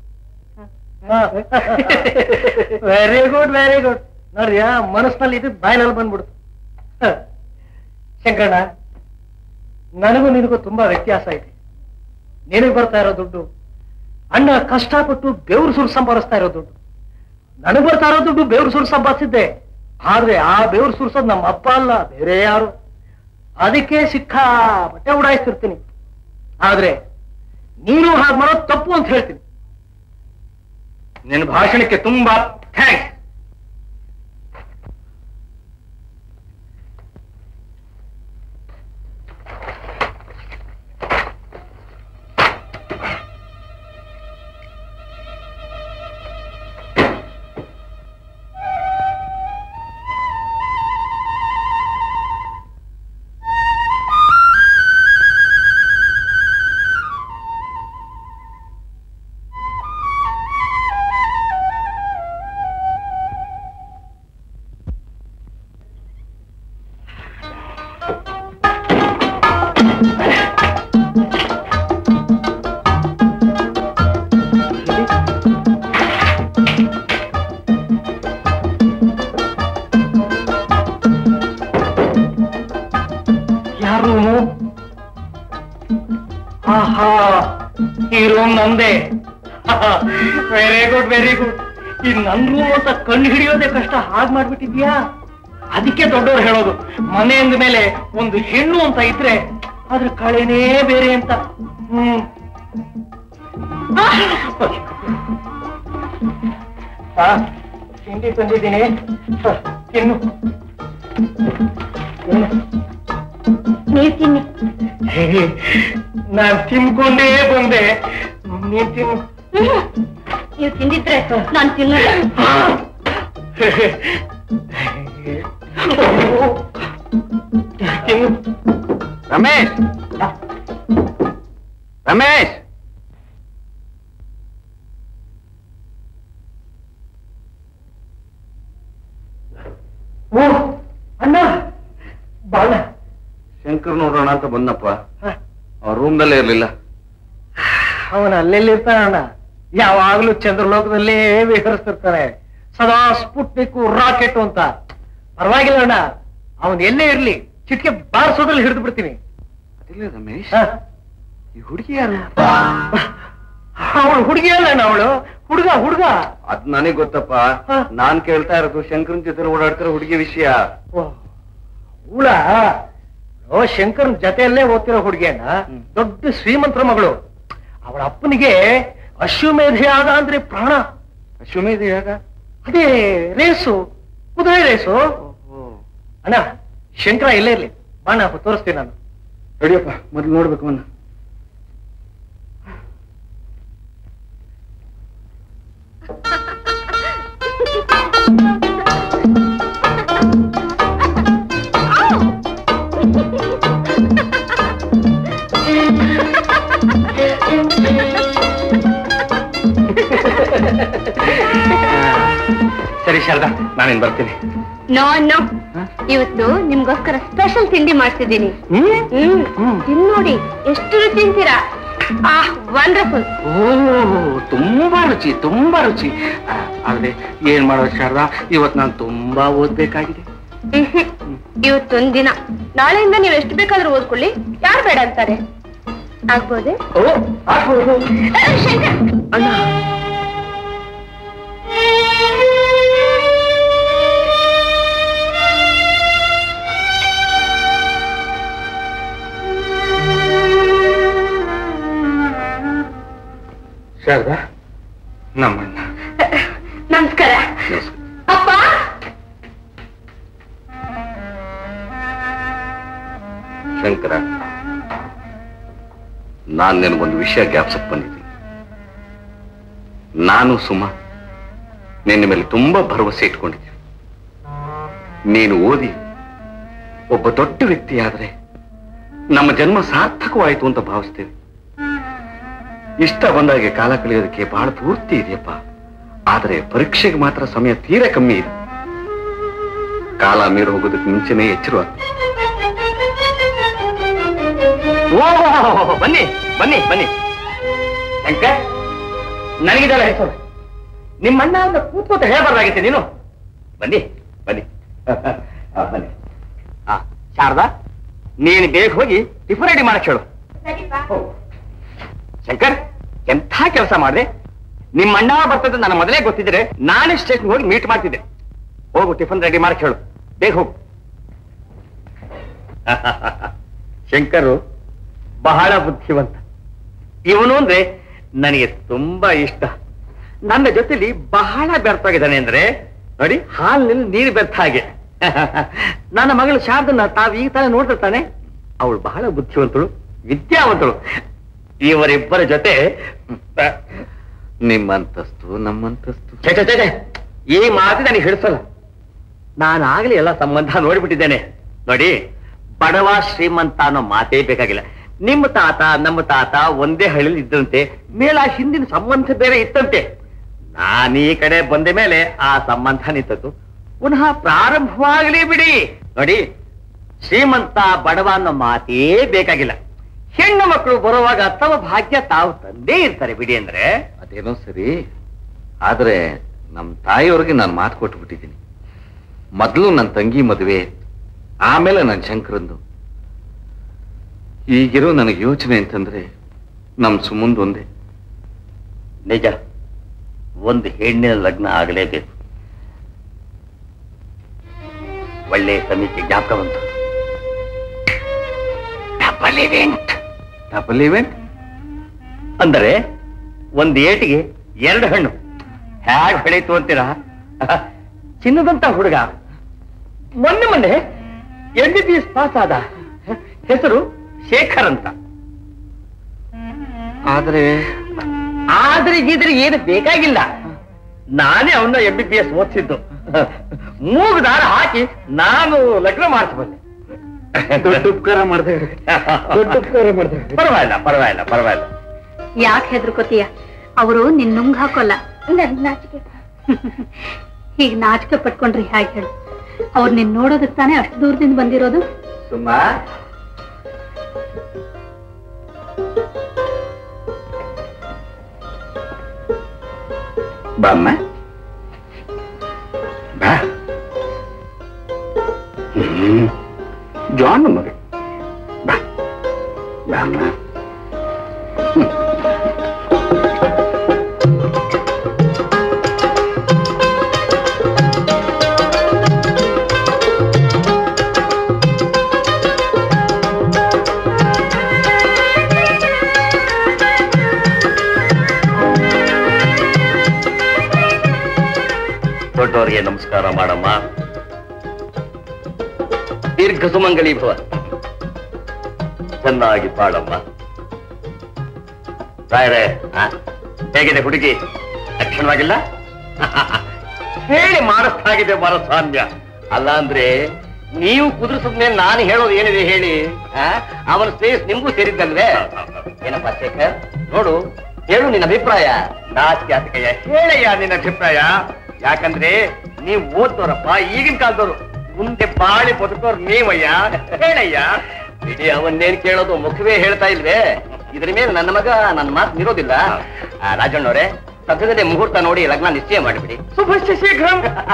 ವೆರಿ ಗುಡ್ ವೆರಿ ಗುಡ್ ನೋಡ್ರಿ ಮನಸ್ಸಿನಲ್ಲಿ ಇದು ಬಾಯಿನಲ್ಲಿ ಬಂದ್ಬಿಡ್ತು ಹ. ಶಂಕರಣ್ಣ ನನಗೂ ನಿನಗೂ ತುಂಬಾ ವ್ಯತ್ಯಾಸ ಇದೆ ನಿನಗೆ ಬರ್ತಾ ಇರೋ ದುಡ್ಡು ಅಣ್ಣ ಕಷ್ಟಪಟ್ಟು ಬೆವರು ಸುರು ಸಂಪಾದಿಸ್ತಾ ಇರೋ ದುಡ್ಡು ನನಗೆ ಬರ್ತಾ ಇರೋ ದುಡ್ಡು ಬೆವರು ಸುರು ಸಂಪಾದಿಸಿದ್ದೆ ಆದ್ರೆ ಆ ಬೆವರು ಸುರಿಸೋದು ನಮ್ಮ ಅಪ್ಪ ಅಲ್ಲ ಬೇರೆ ಯಾರು ಅದಕ್ಕೆ ಸಿಕ್ಕಾ ಬಟ್ಟೆ ಉಡಾಯಿಸ್ತಿರ್ತೀನಿ ಆದ್ರೆ ನೀನು ಹಾಗೆ ಮಾಡೋದು ತಪ್ಪು ಅಂತ ಹೇಳ್ತೀನಿ
ನಿನ್ನ ಭಾಷಣಕ್ಕೆ ತುಂಬಾ ಥ್ಯಾಂಕ್ಸ್
ಯಾರು ಆಹಾ ಈ ರೂಮ್ ನಂದೇ ವೆರಿ ಗುಡ್ ವೆರಿ ಗುಡ್ ಈ ನನ್ ರೂಮ್ ಅಂತ ಕಂಡು ಹಿಡಿಯೋದೇ ಕಷ್ಟ ಹಾಗೆ ಮಾಡ್ಬಿಟ್ಟಿದ್ಯಾ ಅದಕ್ಕೆ ದೊಡ್ಡವ್ರು ಹೇಳೋದು ಮನೆ ಅಂದ ಮೇಲೆ ಒಂದು ಹೆಣ್ಣು ಅಂತ ಇದ್ರೆ ಅದ್ರ ಕಳೆನೇ ಬೇರೆ ಅಂತ ಹ್ಮ್ ಆ, ತಿಂಡಿ ತಂದಿದ್ದೀನಿ ಹ, ತಿನ್ನು ತಿನ್ನು
ನೀವು ತಿನ್ನಿ
ನಾನ್ ತಿನ್ಕೊಂಡೇ ಬಂದೆ ನೀನ್ ತಿನ್ನು
ನೀವು ತಿಂದಿದ್ರೆ ನಾನು ತಿನ್ನಲ್ಲ
ತಿನ್ನು
ರಮೇಶ್ ರಮೇಶ್
ಓ ಅಣ್ಣ ಬಾಳ
ಶಂಕರ್ ನೋಡೋಣ ಅಂತ ಬಂದಪ್ಪ ಅವ್ರ ರೂಮ್ದಲ್ಲೇ ಇರ್ಲಿಲ್ಲ
ಅವನ ಅಲ್ಲೆಲ್ಲಿ ಇರ್ತಾನಣ್ಣ ಯಾವಾಗ್ಲೂ ಚಂದ್ರಲೋಕದಲ್ಲೇ ವಿಹರಿಸ್ತಿರ್ತಾನೆ ಸದಾ ಸ್ಪುಟ್ನಿಕ್ ರಾಕೆಟ್ ಅಂತ ಪರವಾಗಿಲ್ಲ ಅಣ್ಣ ಅವನ್ ಎಲ್ಲೇ ಇರ್ಲಿ ಚಿಟ್ಕೆ ಬಾರಿಸೋದ್ರಲ್ಲಿ ಹಿಡಿದು ಬಿಡ್ತೀನಿ
ಅದಿಲ್ಲ ರಮೇಶ್
ಹ?
ಈ ಹುಡುಗಿ ಯಾರು
ಅವಳು ಹುಡುಗಿ ಅಲ್ಲ ಅಣ್ಣ ಅವಳು ಹುಡುಗ ಹುಡುಗ
ಅದ್ ನನಗ್ ಗೊತ್ತಪ್ಪ
ಹ.
ನಾನ್ ಕೇಳ್ತಾ ಇರೋದು ಶಂಕರನ್ ಜೊತೆ ಓಡಾಡ್ತಿರೋ ಹುಡುಗಿ ವಿಷಯ
ಹುಳ ಓ ಶಂಕರನ್ ಜೊತೆಯಲ್ಲೇ ಓದ್ತಿರೋ ಹುಡುಗಿಯಣ್ಣ
ಹ್ಮ್.
ದೊಡ್ಡ ಶ್ರೀಮಂತರ ಮಗಳು ಅವಳ ಅಪ್ಪನಿಗೆ ಅಶ್ವಮೇಧ ಯಾಗ ಅಂದ್ರೆ ಪ್ರಾಣ
ಅಶ್ವಮೇಧ ಯಾಗ
ಅದೇ ರೇಸು ಕುದುರೆ ರೇಸು ಅಣ್ಣ ಶಂಕರ ಇಲ್ಲೇ ಇರ್ಲಿ ಬಾಣ ತೋರಿಸ್ತೀನಿ ನಾನು
ನಡಿಯಪ್ಪ ಮೊದ್ಲು ನೋಡ್ಬೇಕು ಅವನ್ನ ಸರಿ ಶಾರದಾ ನಾನೇನ್ ಬರ್ತೀನಿ
ನೋ ನೋ ಇವತ್ತು ನಿಮ್ಗೋಸ್ಕರ ಸ್ಪೆಷಲ್ ತಿಂಡಿ ಮಾಡ್ತಿದ್ದೀನಿ ಹ್ಮ್ ತಿನ್ ನೋಡಿ ಎಷ್ಟು ರುಚಿ ತಿಂತೀರಾ ಆ ವಂಡರ್ಫುಲ್
ಓ ತುಂಬಾ ರುಚಿ ತುಂಬಾ ರುಚಿ ಆ, ಆದ್ರೆ ಏನ್ ಮಾಡೋದು ಶಾರದಾ ಇವತ್ ನಾನು ತುಂಬಾ ಓದ್ಬೇಕಾಗಿದೆ
ಇವತ್ತೊಂದ್ ದಿನ ನಾಳೆಯಿಂದ ನೀವು ಎಷ್ಟು ಬೇಕಾದ್ರೂ ಓದ್ಕೊಳ್ಳಿ ಯಾರು ಬೇಡ ಅಂತಾರೆ ಆಗ್ಬೋದೆ
ಓ ಆಗ್ಬೋದು.
ಶಂಕರ್
ಅಣ್ಣ
ಶಾರದಾ ನಮ್ಮಣ್ಣ
ನಮಸ್ಕಾರ ಅಪ್ಪ
ಶಂಕರ ನಾನು ನಿನಗೊಂದು ವಿಷಯ ಜ್ಞಾಪಿಸಕ್ ಬಂದಿದ್ದೀನಿ ನಾನು ಸುಮ ನಿನ್ನ ಮೇಲೆ ತುಂಬಾ ಭರವಸೆ ಇಟ್ಕೊಂಡಿದ್ದೀನಿ ನೀನು ಓದಿ ಒಬ್ಬ ದೊಡ್ಡ ವ್ಯಕ್ತಿಯಾದ್ರೆ ನಮ್ಮ ಜನ್ಮ ಸಾರ್ಥಕವಾಯಿತು ಅಂತ ಭಾವಿಸ್ತೇವೆ ಇಷ್ಟ ಬಂದಾಗೆ ಕಾಲ ಕಳೆಯೋದಕ್ಕೆ ಬಹಳ ಪೂರ್ತಿ ಇದೆಯಪ್ಪ ಆದರೆ ಪರೀಕ್ಷೆಗೆ ಮಾತ್ರ ಸಮಯ ತೀರಾ ಕಮ್ಮಿ ಇದೆ ಕಾಲ ಮೀರಿ ಹೋಗೋದಕ್ಕೆ ಮುಂಚೆನೇ ಎಚ್ಚರ
ಓ ಬನ್ನಿ ಬನ್ನಿ ಬನ್ನಿ ಶಂಕರ್ ನನಗಿದೆಲ್ಲ ಹೆಸರು ನಿಮ್ಮಣ್ಣ ಅಂತ ಕೂತ್ಕೋತ ಹೇಳಬಾರ್ದಾಗಿತ್ತೆ ನೀನು ಬನ್ನಿ ಬನ್ನಿ ಆ, ಬನ್ನಿ ಆ, ಶಾರದಾ ನೀನು ಬೇಗ ಹೋಗಿ ಟಿಫನ್ ರೆಡಿ ಮಾಡಕ್ ಹೇಳು ಹೋಗು. ಶಂಕರ್ ಎಂಥ ಕೆಲಸ ಮಾಡಿದೆ ನಿಮ್ಮ ಅಣ್ಣ ಬರ್ತದೆ ನನ್ನ ಮೊದಲೇ ಗೊತ್ತಿದ್ರೆ ನಾನೇ ಸ್ಟೇಷನ್ ಹೋಗಿ ಮೀಟ್ ಮಾಡ್ತಿದ್ದೆ ಹೋಗು ಟಿಫನ್ ರೆಡಿ ಮಾಡಕ್ ಹೇಳು ಬೇಗ ಹೋಗು ಶಂಕರು ಬಹಳ ಬುದ್ಧಿವಂತ ಇವನು ಅಂದ್ರೆ ನನಗೆ ತುಂಬಾ ಇಷ್ಟ ನನ್ನ ಜೊತೆಲಿ ಬಹಳ ಬೆರ್ತೋಗಿದ್ದಾನೆ ಅಂದ್ರೆ ನೋಡಿ ಹಾಲಿನಲ್ಲಿ ನೀರು ಬೆರ್ತ ಹಾಗೆ ನನ್ನ ಮಗಳು ಶಾರದನ್ನ ತಾವು ಈಗ ತಾನೇ ನೋಡ್ತಿರ್ತಾನೆ ಅವಳು ಬಹಳ ಬುದ್ಧಿವಂತಳು ವಿದ್ಯಾವಂತಳು ಇವರಿಬ್ಬರ ಜೊತೆ
ನಿಮ್ಮಂತಸ್ತು ನಮ್ಮಂತಸ್ತು
ಛೆ, ಛೆ, ಛೆ, ಛೆ. ಈ ಮಾತು ನನಗೆ ಹಿಡಿಸಲ್ಲ ನಾನು ಆಗ್ಲೇ ಎಲ್ಲ ಸಂಬಂಧ ನೋಡ್ಬಿಟ್ಟಿದ್ದೇನೆ ನೋಡಿ ಬಡವ ಶ್ರೀಮಂತ ಅನ್ನೋ ಮಾತೇ ಬೇಕಾಗಿಲ್ಲ ನಿಮ್ಮ ತಾತ ನಮ್ಮ ತಾತ ಒಂದೇ ಹಳ್ಳಿಲಿ ಇದ್ದಂತೆ ಮೇಲ ಹಿಂದಿನ ಸಂಬಂಧ ಬೇರೆ ಇತ್ತಂತೆ ನಾನು ಈ ಕಡೆ ಬಂದ ಮೇಲೆ ಆ ಸಂಬಂಧ ನಿಂತದ್ದು ಪುನಃ ಪ್ರಾರಂಭವಾಗಲಿ ಬಿಡಿ ನೋಡಿ ಶ್ರೀಮಂತ ಬಡವ ಅನ್ನೋ ಮಾತೇ ಬೇಕಾಗಿಲ್ಲ ಹೆಣ್ಣು ಮಕ್ಕಳು ಬರುವಾಗ ತಮ್ಮ ಭಾಗ್ಯ ತಾವು ತಂದೇ ಇರ್ತಾರೆ ಬಿಡಿ ಅಂದ್ರೆ
ಅದೇನೋ ಸರಿ ಆದ್ರೆ ನಮ್ಮ ತಾಯಿಯವ್ರಿಗೆ ನಾನು ಮಾತು ಕೊಟ್ಟು ಬಿಟ್ಟಿದ್ದೀನಿ ಮೊದಲು ನನ್ನ ತಂಗಿ ಮದುವೆ ಆಮೇಲೆ ನನ್ನ ಶಂಕರಂದು ಈಗಿರೋ ನನಗೆ ಯೋಚನೆ ಅಂತಂದ್ರೆ ನಮ್ ಸುಮಂದ್ ಒಂದೇ
ನಿಜ ಒಂದು ಹೆಣ್ಣಿನ ಲಗ್ನ ಆಗಲೇಬೇಕು ಒಳ್ಳೆ ಸಮೀಕ್ಷೆ ಜ್ಞಾಪಕ ಬಂತು ಡಬಲ್ ಇವೆಂಟ್
ಡಬಲ್ ಇವೆಂಟ್
ಅಂದರೆ ಒಂದು ಏಟಿಗೆ ಎರಡು ಹಣ್ಣು ಹೇಗೆ ಬೆಳೀತು ಅಂತೀರಾ ಚಿನ್ನದಂತ ಹುಡುಗ ಮೊನ್ನೆ ಮೊನ್ನೆ M B B S pass ಆದ ಹೆಸರು ಶೇಖರ್ ಅಂತ
ಆದ್ರೆ
ಆದ್ರೆ ಗೀದ್ರೆ ಏನು ಬೇಕಾಗಿಲ್ಲ ನಾನೇ ಅವನ್ನ ಎಂ ಬಿ ಬಿ ಎಸ್ ಓದಿಸಿದ್ದು ಮೂಗು ದಾರ ಹಾಕಿ ನಾನು ಲಗ್ನ ಮಾಡಿಸ್ಬಲ್ಲೆ
ದೊಡ್ಡ ಉಪಕಾರ ಮಾಡ್ದೆ ದೊಡ್ಡ ಉಪಕಾರ ಮಾಡ್ದೆ
ಪರವಾಗಿಲ್ಲ ಪರವಾಗಿಲ್ಲ ಪರವಾಗಿಲ್ಲ
ಯಾಕೆ ಹೆದರ್ಕೋತೀಯ ಅವರು ನಿನ್ ನುಂಗ್ ಹಾಕೋಲ್ಲ
ನನ್ ನಾಚಿಕೆ
ಹೀಗ್ ನಾಚಿಕೆ ಪಟ್ಕೊಂಡ್ರಿ ಹೇಗೆ ಹೇಳು ಅವ್ರು ನಿನ್ ನೋಡೋದಕ್ ತಾನೇ ಅಷ್ಟು ದೂರದಿಂದ ಬಂದಿರೋದು
ಸುಮ್ಮಾ ಬಾಮ್ಮ ಬಾ ಹ್ಮ್. ಜಾನ್ ಮಗ ಬಾ ಬಾಮ್ಮ
ದೊಡ್ಡವರಿಗೆ ನಮಸ್ಕಾರ ಮಾಡಮ್ಮ ದೀರ್ಘ ಸುಮಂಗಲಿ ಭವ ಚೆನ್ನಾಗಿ ಬಾಳಮ್ಮ ರಾಯರೇ ಆ, ಹೇಗಿದೆ ಹುಡುಗಿ ಲಕ್ಷಣವಾಗಿಲ್ಲ ಹೇಳಿ ಮಾಡಿಸ್ತಾಗಿದೆ ಮನಸಾನ್ಯ ಅಲ್ಲ ಅಂದ್ರೆ ನೀವು ಕುದುರಿಸಿದ್ಮೇಲೆ ನಾನು ಹೇಳೋದು ಏನಿದೆ ಹೇಳಿ ಆ? ಅವನ ಸ್ಪೇಸ್ ನಿಮ್ಗೂ ಸೇರಿದ್ದಲ್ವೇ ಏನಪ್ಪ ಶೇಖರ್ ನೋಡು ಹೇಳು ನಿನ್ನ ಅಭಿಪ್ರಾಯ ನಾಚಿಕೆ ಆತಕಯ್ಯ ಹೇಳಯ್ಯ ನಿನ್ನ ಅಭಿಪ್ರಾಯ ಯಾಕಂದ್ರೆ ನೀವು ಓದ್ದೋರಪ್ಪ ಈಗಿನ ಕಾಲದವರು ಮುಂದೆ ಬಾಳಿ ಬದುಕೋರು ನೀವಯ್ಯ ಹೇಳಯ್ಯ ಇಡೀ ಅವನ್ನೇನ್ ಕೇಳೋದು ಮುಖವೇ ಹೇಳ್ತಾ ಇಲ್ವೇ ಇದ್ರ ಮೇಲೆ ನನ್ನ ಮಗ ನನ್ನ ಮಾತು ನಿರೋದಿಲ್ಲ ಆ, ರಾಜಣ್ಣವ್ರೆ ಸದ್ಯದಲ್ಲೇ ಮುಹೂರ್ತ ನೋಡಿ ಲಗ್ನ ನಿಶ್ಚಯ ಮಾಡಿಬಿಡಿ ಶುಭಶ್ಯ ಶೀಘ್ರ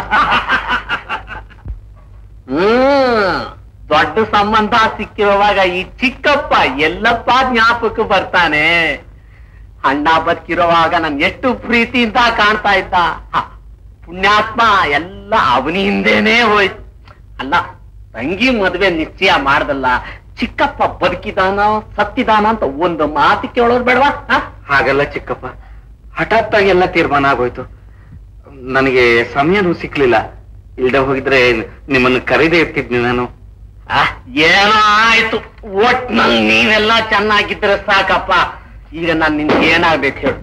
ಹ್ಮ್ ದೊಡ್ಡ ಸಂಬಂಧ ಸಿಕ್ಕಿರುವಾಗ ಈ ಚಿಕ್ಕಪ್ಪ ಎಲ್ಲಪ್ಪ ಜ್ಞಾಪಕ ಬರ್ತಾನೆ ಅಣ್ಣ ಬದುಕಿರುವಾಗ ನನ್ ಎಷ್ಟು ಪ್ರೀತಿಯಿಂದ ಕಾಣ್ತಾ ಇದ್ದ ಹ, ಪುಣ್ಯಾತ್ಮ ಎಲ್ಲ ಅವನಿ ಹಿಂದೆನೇ ಹೋಯ್ತು ಅಲ್ಲ ತಂಗಿ ಮದುವೆ ನಿಶ್ಚಯ ಮಾಡ್ದಲ್ಲ ಚಿಕ್ಕಪ್ಪ ಬದುಕಿದಾನ ಸತ್ತಿದಾನ ಅಂತ ಒಂದು ಮಾತು ಕೇಳೋರು ಬೇಡವಾ ಹ?
ಹಾಗಲ್ಲ ಚಿಕ್ಕಪ್ಪ ಹಠಾತ್ ಆಗಿ ಎಲ್ಲ ತೀರ್ಮಾನ ಆಗೋಯ್ತು ನನಗೆ ಸಮಯನೂ ಸಿಕ್ಲಿಲ್ಲ ಇಲ್ದೆ ಹೋಗಿದ್ರೆ ನಿಮ್ಮನ್ನು ಕರೀದೇ ಇರ್ತಿದ್ನಿ ನಾನು
ಆ, ಏನೋ ಆಯ್ತು ಒಟ್ನಲ್ಲಿ ನೀವೆಲ್ಲ ಚೆನ್ನಾಗಿದ್ರೆ ಸಾಕಪ್ಪ ಈಗ ನಾನು ನಿನ್ಗೆ ಏನಾಗ್ಬೇಕು ಹೇಳು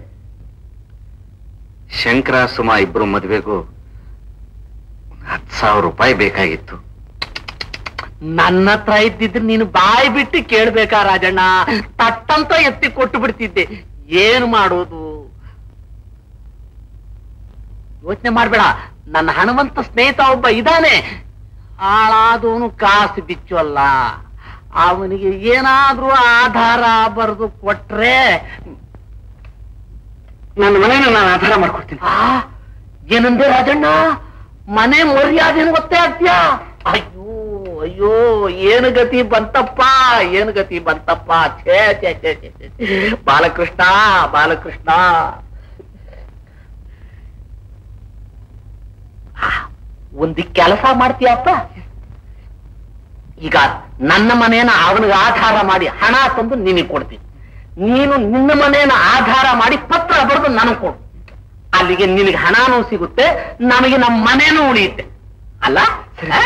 ಶಂಕರ ಸುಮಾ ಇಬ್ರು ಮದ್ವೆಗೂ ಹತ್ತು ಸಾವಿರ ರೂಪಾಯಿ ಬೇಕಾಗಿತ್ತು
ನನ್ನ ಹತ್ರ ಇದ್ದಿದ್ರೆ ನೀನು ಬಾಯಿ ಬಿಟ್ಟು ಕೇಳ್ಬೇಕಾ ರಾಜಣ್ಣ ತಟ್ಟಂತ ಎತ್ತಿ ಕೊಟ್ಟು ಬಿಡ್ತಿದ್ದೆ ಏನು ಮಾಡೋದು ಯೋಚನೆ ಮಾಡ್ಬೇಡ ನನ್ನ ಹನುಮಂತ ಸ್ನೇಹಿತ ಒಬ್ಬ ಇದ್ದಾನೆ ಹಾಳಾದವನು ಕಾಸು ಬಿಚ್ಚೋಲ್ಲ ಅವನಿಗೆ ಏನಾದ್ರೂ ಆಧಾರ ಬರೆದು ಕೊಟ್ರೆ
ನನ್ನ ಮನೇನ ನಾನು ಆಧಾರ ಮಾಡ್ಕೊಡ್ತೀನಿ
ಆ ಏನಂದೆ ರಾಜಣ್ಣ ಮನೆ ಮರ್ಯಾದೆನು ಗೊತ್ತೇ ಆಗ್ತೀಯಾ ಅಯ್ಯೋ ಅಯ್ಯೋ ಏನು ಗತಿ ಬಂತಪ್ಪ ಏನು ಗತಿ ಬಂತಪ್ಪ ಛೇ ಛೇ ಛೇ ಛೇ, ಛೇ. ಬಾಲಕೃಷ್ಣ ಬಾಲಕೃಷ್ಣ ಆ, ಒಂದು ಕೆಲಸ ಮಾಡ್ತೀಯಪ್ಪ ಈಗ ನನ್ನ ಮನೆಯನ್ನ ಅವನಿಗೆ ಆಧಾರ ಮಾಡಿ ಹಣ ತಂದು ನಿನಗೆ ಕೊಡ್ತೀನಿ ನೀನು ನಿನ್ನ ಮನೆಯನ್ನ ಆಧಾರ ಮಾಡಿ ಪತ್ರ ಬರೆದು ನನಗೆ ಕೊಡು ಅಲ್ಲಿಗೆ ನಿನಗೆ ಹಣನೂ ಸಿಗುತ್ತೆ ನಮಗೆ ನಮ್ಮ ಮನೇನೂ ಉಳಿಯುತ್ತೆ ಅಲ್ಲ ಆ?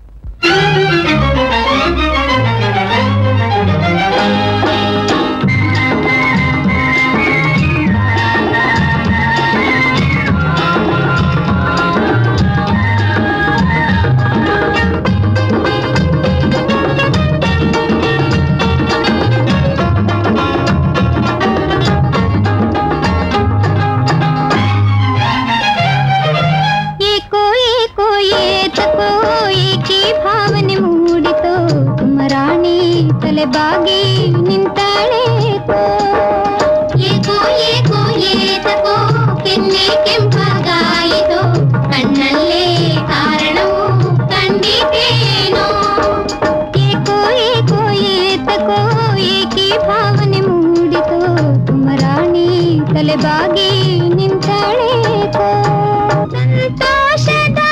ಏಕೋ ಏಕೋ ಏತಕೋ ಏಕಿ ಭಾವನೆ ಮೂಡಿತೋ ತುಮ ರಾಣಿ ತಲೆಬಾಗಿ ನಿಂತಾಳೇಕೋ ಏಕೋ ಏಕೋ ಏತಕೋ ಕೆನ್ನೆ ಕೆಂಪಗಾಯಿತೋ ಕಣ್ಣಲ್ಲೇ ಕಾರಣವು ಕಂಡಿತೇನೋ ಏಕೋ ಏಕೋ ಏತಕೋ ಏಕಿ ಭಾವನೆ ಮೂಡಿತೋ ತುಮ ರಾಣಿ ತಲೆಬಾಗಿ ನಿಂತಾಳೇಕೋ ಸಂತೋಷದ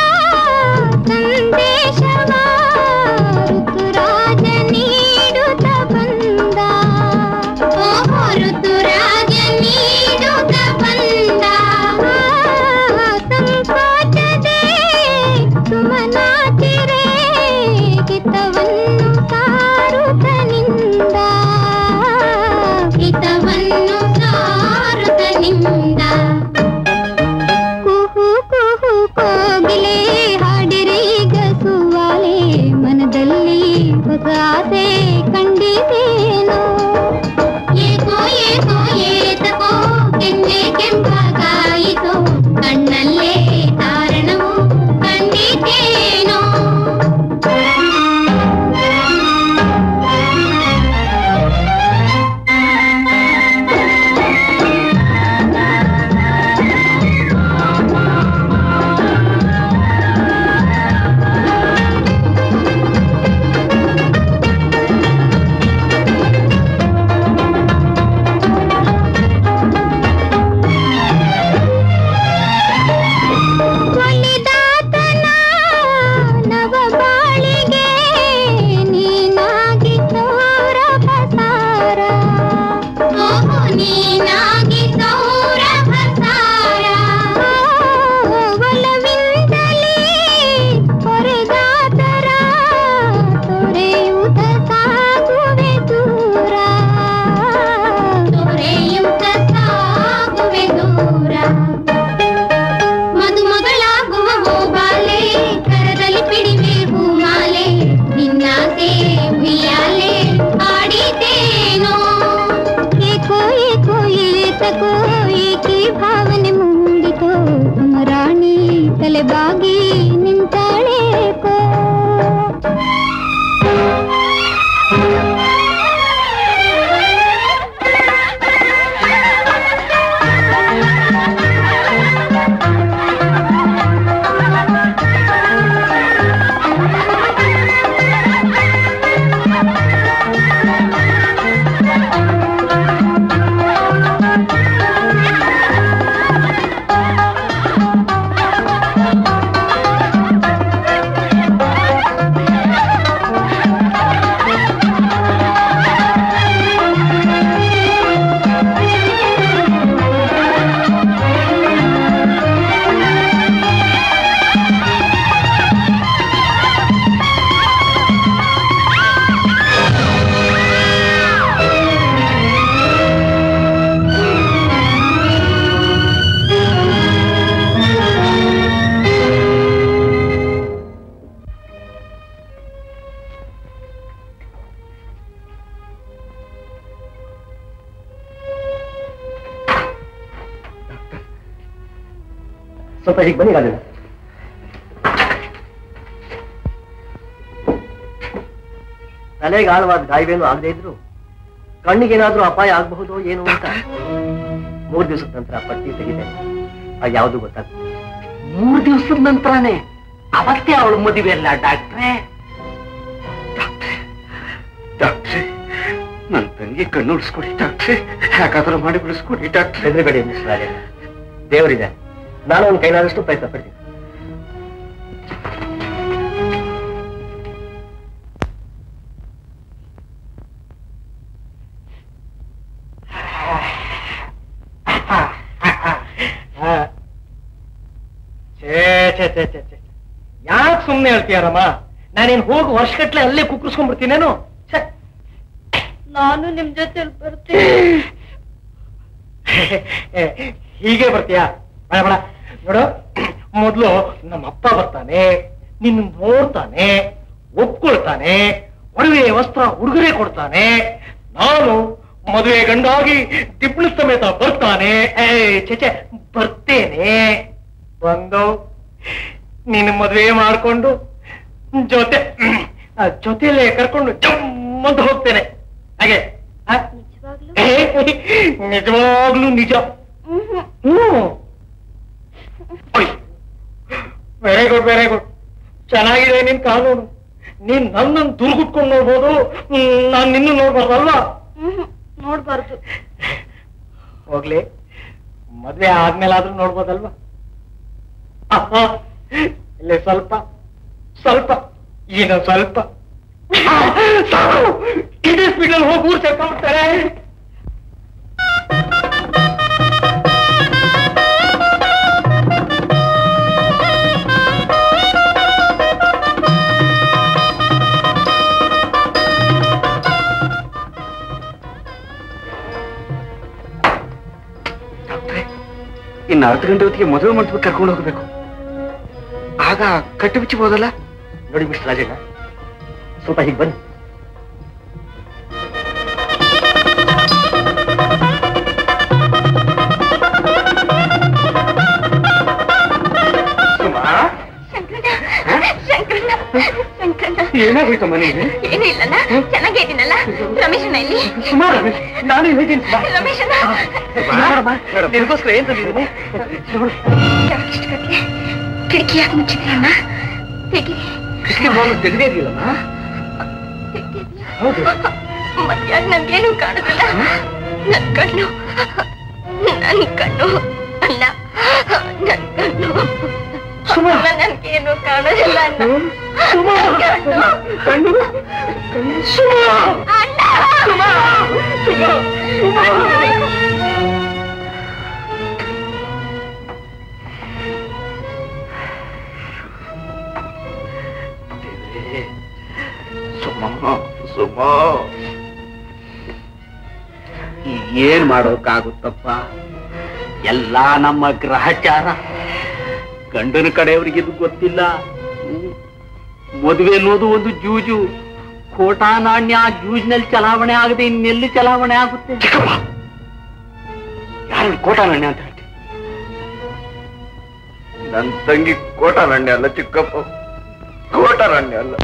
ಸಂದೇಶವ ಋತುರಾಜ ನೀಡುತ್ತ ಬಂದ ಓಹೋ ಋತುರಾಜ ನೀಡುತ್ತ ಬಂದ ಸಂಕೋಚದೆ ಸುಮನಾಚಿರೆ ಹಿತವನ್ನು ಸಾರುತ್ತ ನಿಂದ ಹಿತವನ್ನು ಸಾರುತ್ತ ನಿಂದ ಕುಹು ಕುಹು ಕೋಗಿಲೆ ಹಾಡಿರೀಗ ಸುವಾಲೆ ಮನದಲ್ಲಿ ಹೊಸ ಆಸೆ ಕಂಡಿತೇನೋ ಏಕೋ ಏಕೋ ಏತಕೋ ಕೆನ್ನೆ ಕೆಂಪಗಾಯಿತೋ ಕಣ್ಣಲ್ಲೇ ಕಾರಣವು ಕಂಡಿತೇನೋ
ಸ್ವಲ್ಪ ಹೀಗೆ ಬನ್ನಿ ರಾಜಣ್ಣ ತಲೆಗೆ ಆಳವಾದ ಗಾಯವೇನು ಆಗದೆ ಇದ್ರು ಕಣ್ಣಿಗೇನಾದ್ರೂ ಅಪಾಯ ಆಗಬಹುದು ಏನು ಅಂತ ಮೂರ್ ದಿವಸದ ನಂತರ ಪಟ್ಟಿ ತೆಗಿದೆ ಆಗ ಯಾವುದು ಗೊತ್ತಾಗ್ತದೆ
ಮೂರು ದಿವಸದ ನಂತರನೇ ಅವತ್ತೇ ಅವಳು ಮದುವೆ ಅಲ್ಲ ಡಾಕ್ಟ್ರೇ ಡಾಕ್ಟ್ರೆ ನನ್ನ ತಂಗಿ ಕಣ್ಣು ಉಳಿಸ್ಕೊಡಿ ಡಾಕ್ಟ್ರೆ ಯಾಕಾದ್ರೂ ಮಾಡಿ ಬಿಡಿಸ್ಕೊಡಿ ಡಾಕ್ಟ್ರೆ
ಹೆದರಬೇಡಿ ಮಿಸ್ ರಾಜಣ್ಣ ದೇವರಿದೆ ನಾನು ಒಂದು ಕೈಲಾದಷ್ಟು ಪ್ರಯತ್ನ ಪಡ್ತೀನಿ ಯಾಕೆ ಸುಮ್ಮನೆ ಹೇಳ್ತೀಯಾರಮ್ಮ ನಾನೇನು ಹೋಗಿ ವರ್ಷಗಟ್ಲೆ ಅಲ್ಲೇ ಕುಕ್ಕರ್ಸ್ಕೊಂಡ್ಬಿಡ್ತೀನೇನು ಛೆ,
ನಾನು ನಿಮ್ ಜೊತೆ ಬರ್ತೀನಿ
ಹೀಗೆ ಬರ್ತೀಯಾ ಬೇಡ ಬೇಡ ನೋಡು ಮೊದ್ಲು ನಮ್ಮ ಅಪ್ಪ ಬರ್ತಾನೆ ನಿನ್ನ ನೋಡ್ತಾನೆ ಒಪ್ಕೊಳ್ತಾನೆ ಒಡವೆ ವಸ್ತ್ರ ಉಡುಗೊರೆ ಕೊಡ್ತಾನೆ ನಾನು ಮದುವೆ ಗಂಡಾಗಿ ದಿಬ್ಬಣ ಸಮೇತ ಬರ್ತಾನೆ ಏ ಚೇಚೆ ಬರ್ತೇನೆ ಬಂದು ನಿನ್ನ ಮದುವೆ ಮಾಡ್ಕೊಂಡು ಜೊತೆ ಆ, ಜೊತೆಲೇ ಕರ್ಕೊಂಡು ಜಮ್ಮಂತ ಹೋಗ್ತೇನೆ ಹಾಗೆ ಆ? ಏ, ನಿಜವಾಗ್ಲೂ ನಿಜ hmm very good very good ಚೆನ್ನಾಗಿದೆ ನಿನ್ ಕಾನೂನು ನೀನ್ ನನ್ನನ್ನು ದುರ್ಗುಟ್ಕೊಂಡು ನೋಡ್ಬೋದು ನಾನು ನಿನ್ನ ನೋಡ್ಬಾರ್ದಲ್ವಾ
ನೋಡ್ಬಾರ್ದು
ಹೋಗ್ಲಿ ಮದ್ವೆ ಆದ್ಮೇಲಾದ್ರೂ ನೋಡ್ಬೋದಲ್ವಾ ಅಪ್ಪ ಇಲ್ಲಿ ಸ್ವಲ್ಪ ಸ್ವಲ್ಪ ಏನು ಸ್ವಲ್ಪ ಸಾಕು. ಇದೇ ಸ್ಪೀಡಲ್ಲಿ ಹೋಗಿ ಊರ್ ಸೇರ್ಕೊಂಡ್ಬಿಡ್ತಾರೆ
ಡಾಕ್ಟ್ರೆ ಇನ್ನು ಅರ್ಧ ಗಂಟೆ ಹೊತ್ತಿಗೆ ಮದುವೆ ಮಂಟಪಕ್ಕೆ ಕರ್ಕೊಂಡು ಹೋಗ್ಬೇಕು ಆಗ ಕಟ್ಟು ಬಿಚ್ಚಬಹುದಲ್ಲ
ನೋಡಿ ಮಿಸ್ಟರ್ ರಾಜಣ್ಣ ಸ್ವಲ್ಪ ಹೀಗೆ ಬನ್ನಿ
ಸುಮಾ
ಶಂಕರಣ್ಣ ಶಂಕರಣ್ಣ
ಏನಾಗೋಯ್ತು ಮನೆಗೆ
ಏನೂ ಇಲ್ಲಲ್ಲ ಚೆನ್ನಾಗಿದ್ದೀನಲ್ಲ ರಮೇಶಣ್ಣ ಇಲ್ಲಿ
ಸುಮಾರು ನಾನು ಹೇಳಿದ್ದೀನಿ
ರಮೇಶಣ್ಣ
ನಿನಗೋಸ್ಕರ ಏನ್ ತಂದಿದ್ದೀನಿ ನೋಡಿ
ಯಾಕಿಷ್ಟು ಕತ್ಲೆ ಕಿಟಕಿ ಯಾಕೆ ಮುಚ್ಚಿದ್ರಣ್ಣ ಹೇಗೆ
ತೆಗೆದೇ ಇದೆಯಲ್ಲಮ್ಮ ಹೌದು
ಮಧ್ಯಾಹ್ನ ನನ್ಗೇನು ಕಾಣುದಿಲ್ಲ ನನ್ ಕಣ್ಣು ನನ್ ಕಣ್ಣು ಅಣ್ಣ ನನ್ ಕಣ್ಣು ನನ್ಗೇನು ಕಾಣೋದಿಲ್ಲ ಅಣ್ಣ ಕಣ್ಣು ಅಣ್ಣ
ಸುಮ್ಮ ಸುಮ್ಮ ಏನ್ ಮಾಡೋಕ್ಕಾಗುತ್ತಪ್ಪ ಎಲ್ಲ ನಮ್ಮ ಗ್ರಹಚಾರ ಗಂಡನ ಕಡೆಯವರಿಗೆ ಇದು ಗೊತ್ತಿಲ್ಲ ಹ್ಮ್. ಮದುವೆ ಅನ್ನೋದು ಒಂದು ಜೂಜು ಕೋಟಾ ನಾಣ್ಯ ಆ ಜೂಜ್ನಲ್ಲಿ ಚಲಾವಣೆ ಆಗದೆ ಇನ್ನೆಲ್ಲಿ ಚಲಾವಣೆ ಆಗುತ್ತೆ ಯಾರು ಕೋಟಾ ನಾಣ್ಯ ಅಂತ ಹೇಳ್ತೀವಿ ನನ್ನ ತಂಗಿ ಕೋಟಾ ನಾಣ್ಯ ಅಲ್ಲ ಚಿಕ್ಕಪ್ಪ ಕೋಟಾ ನಾಣ್ಯ ಅಲ್ಲ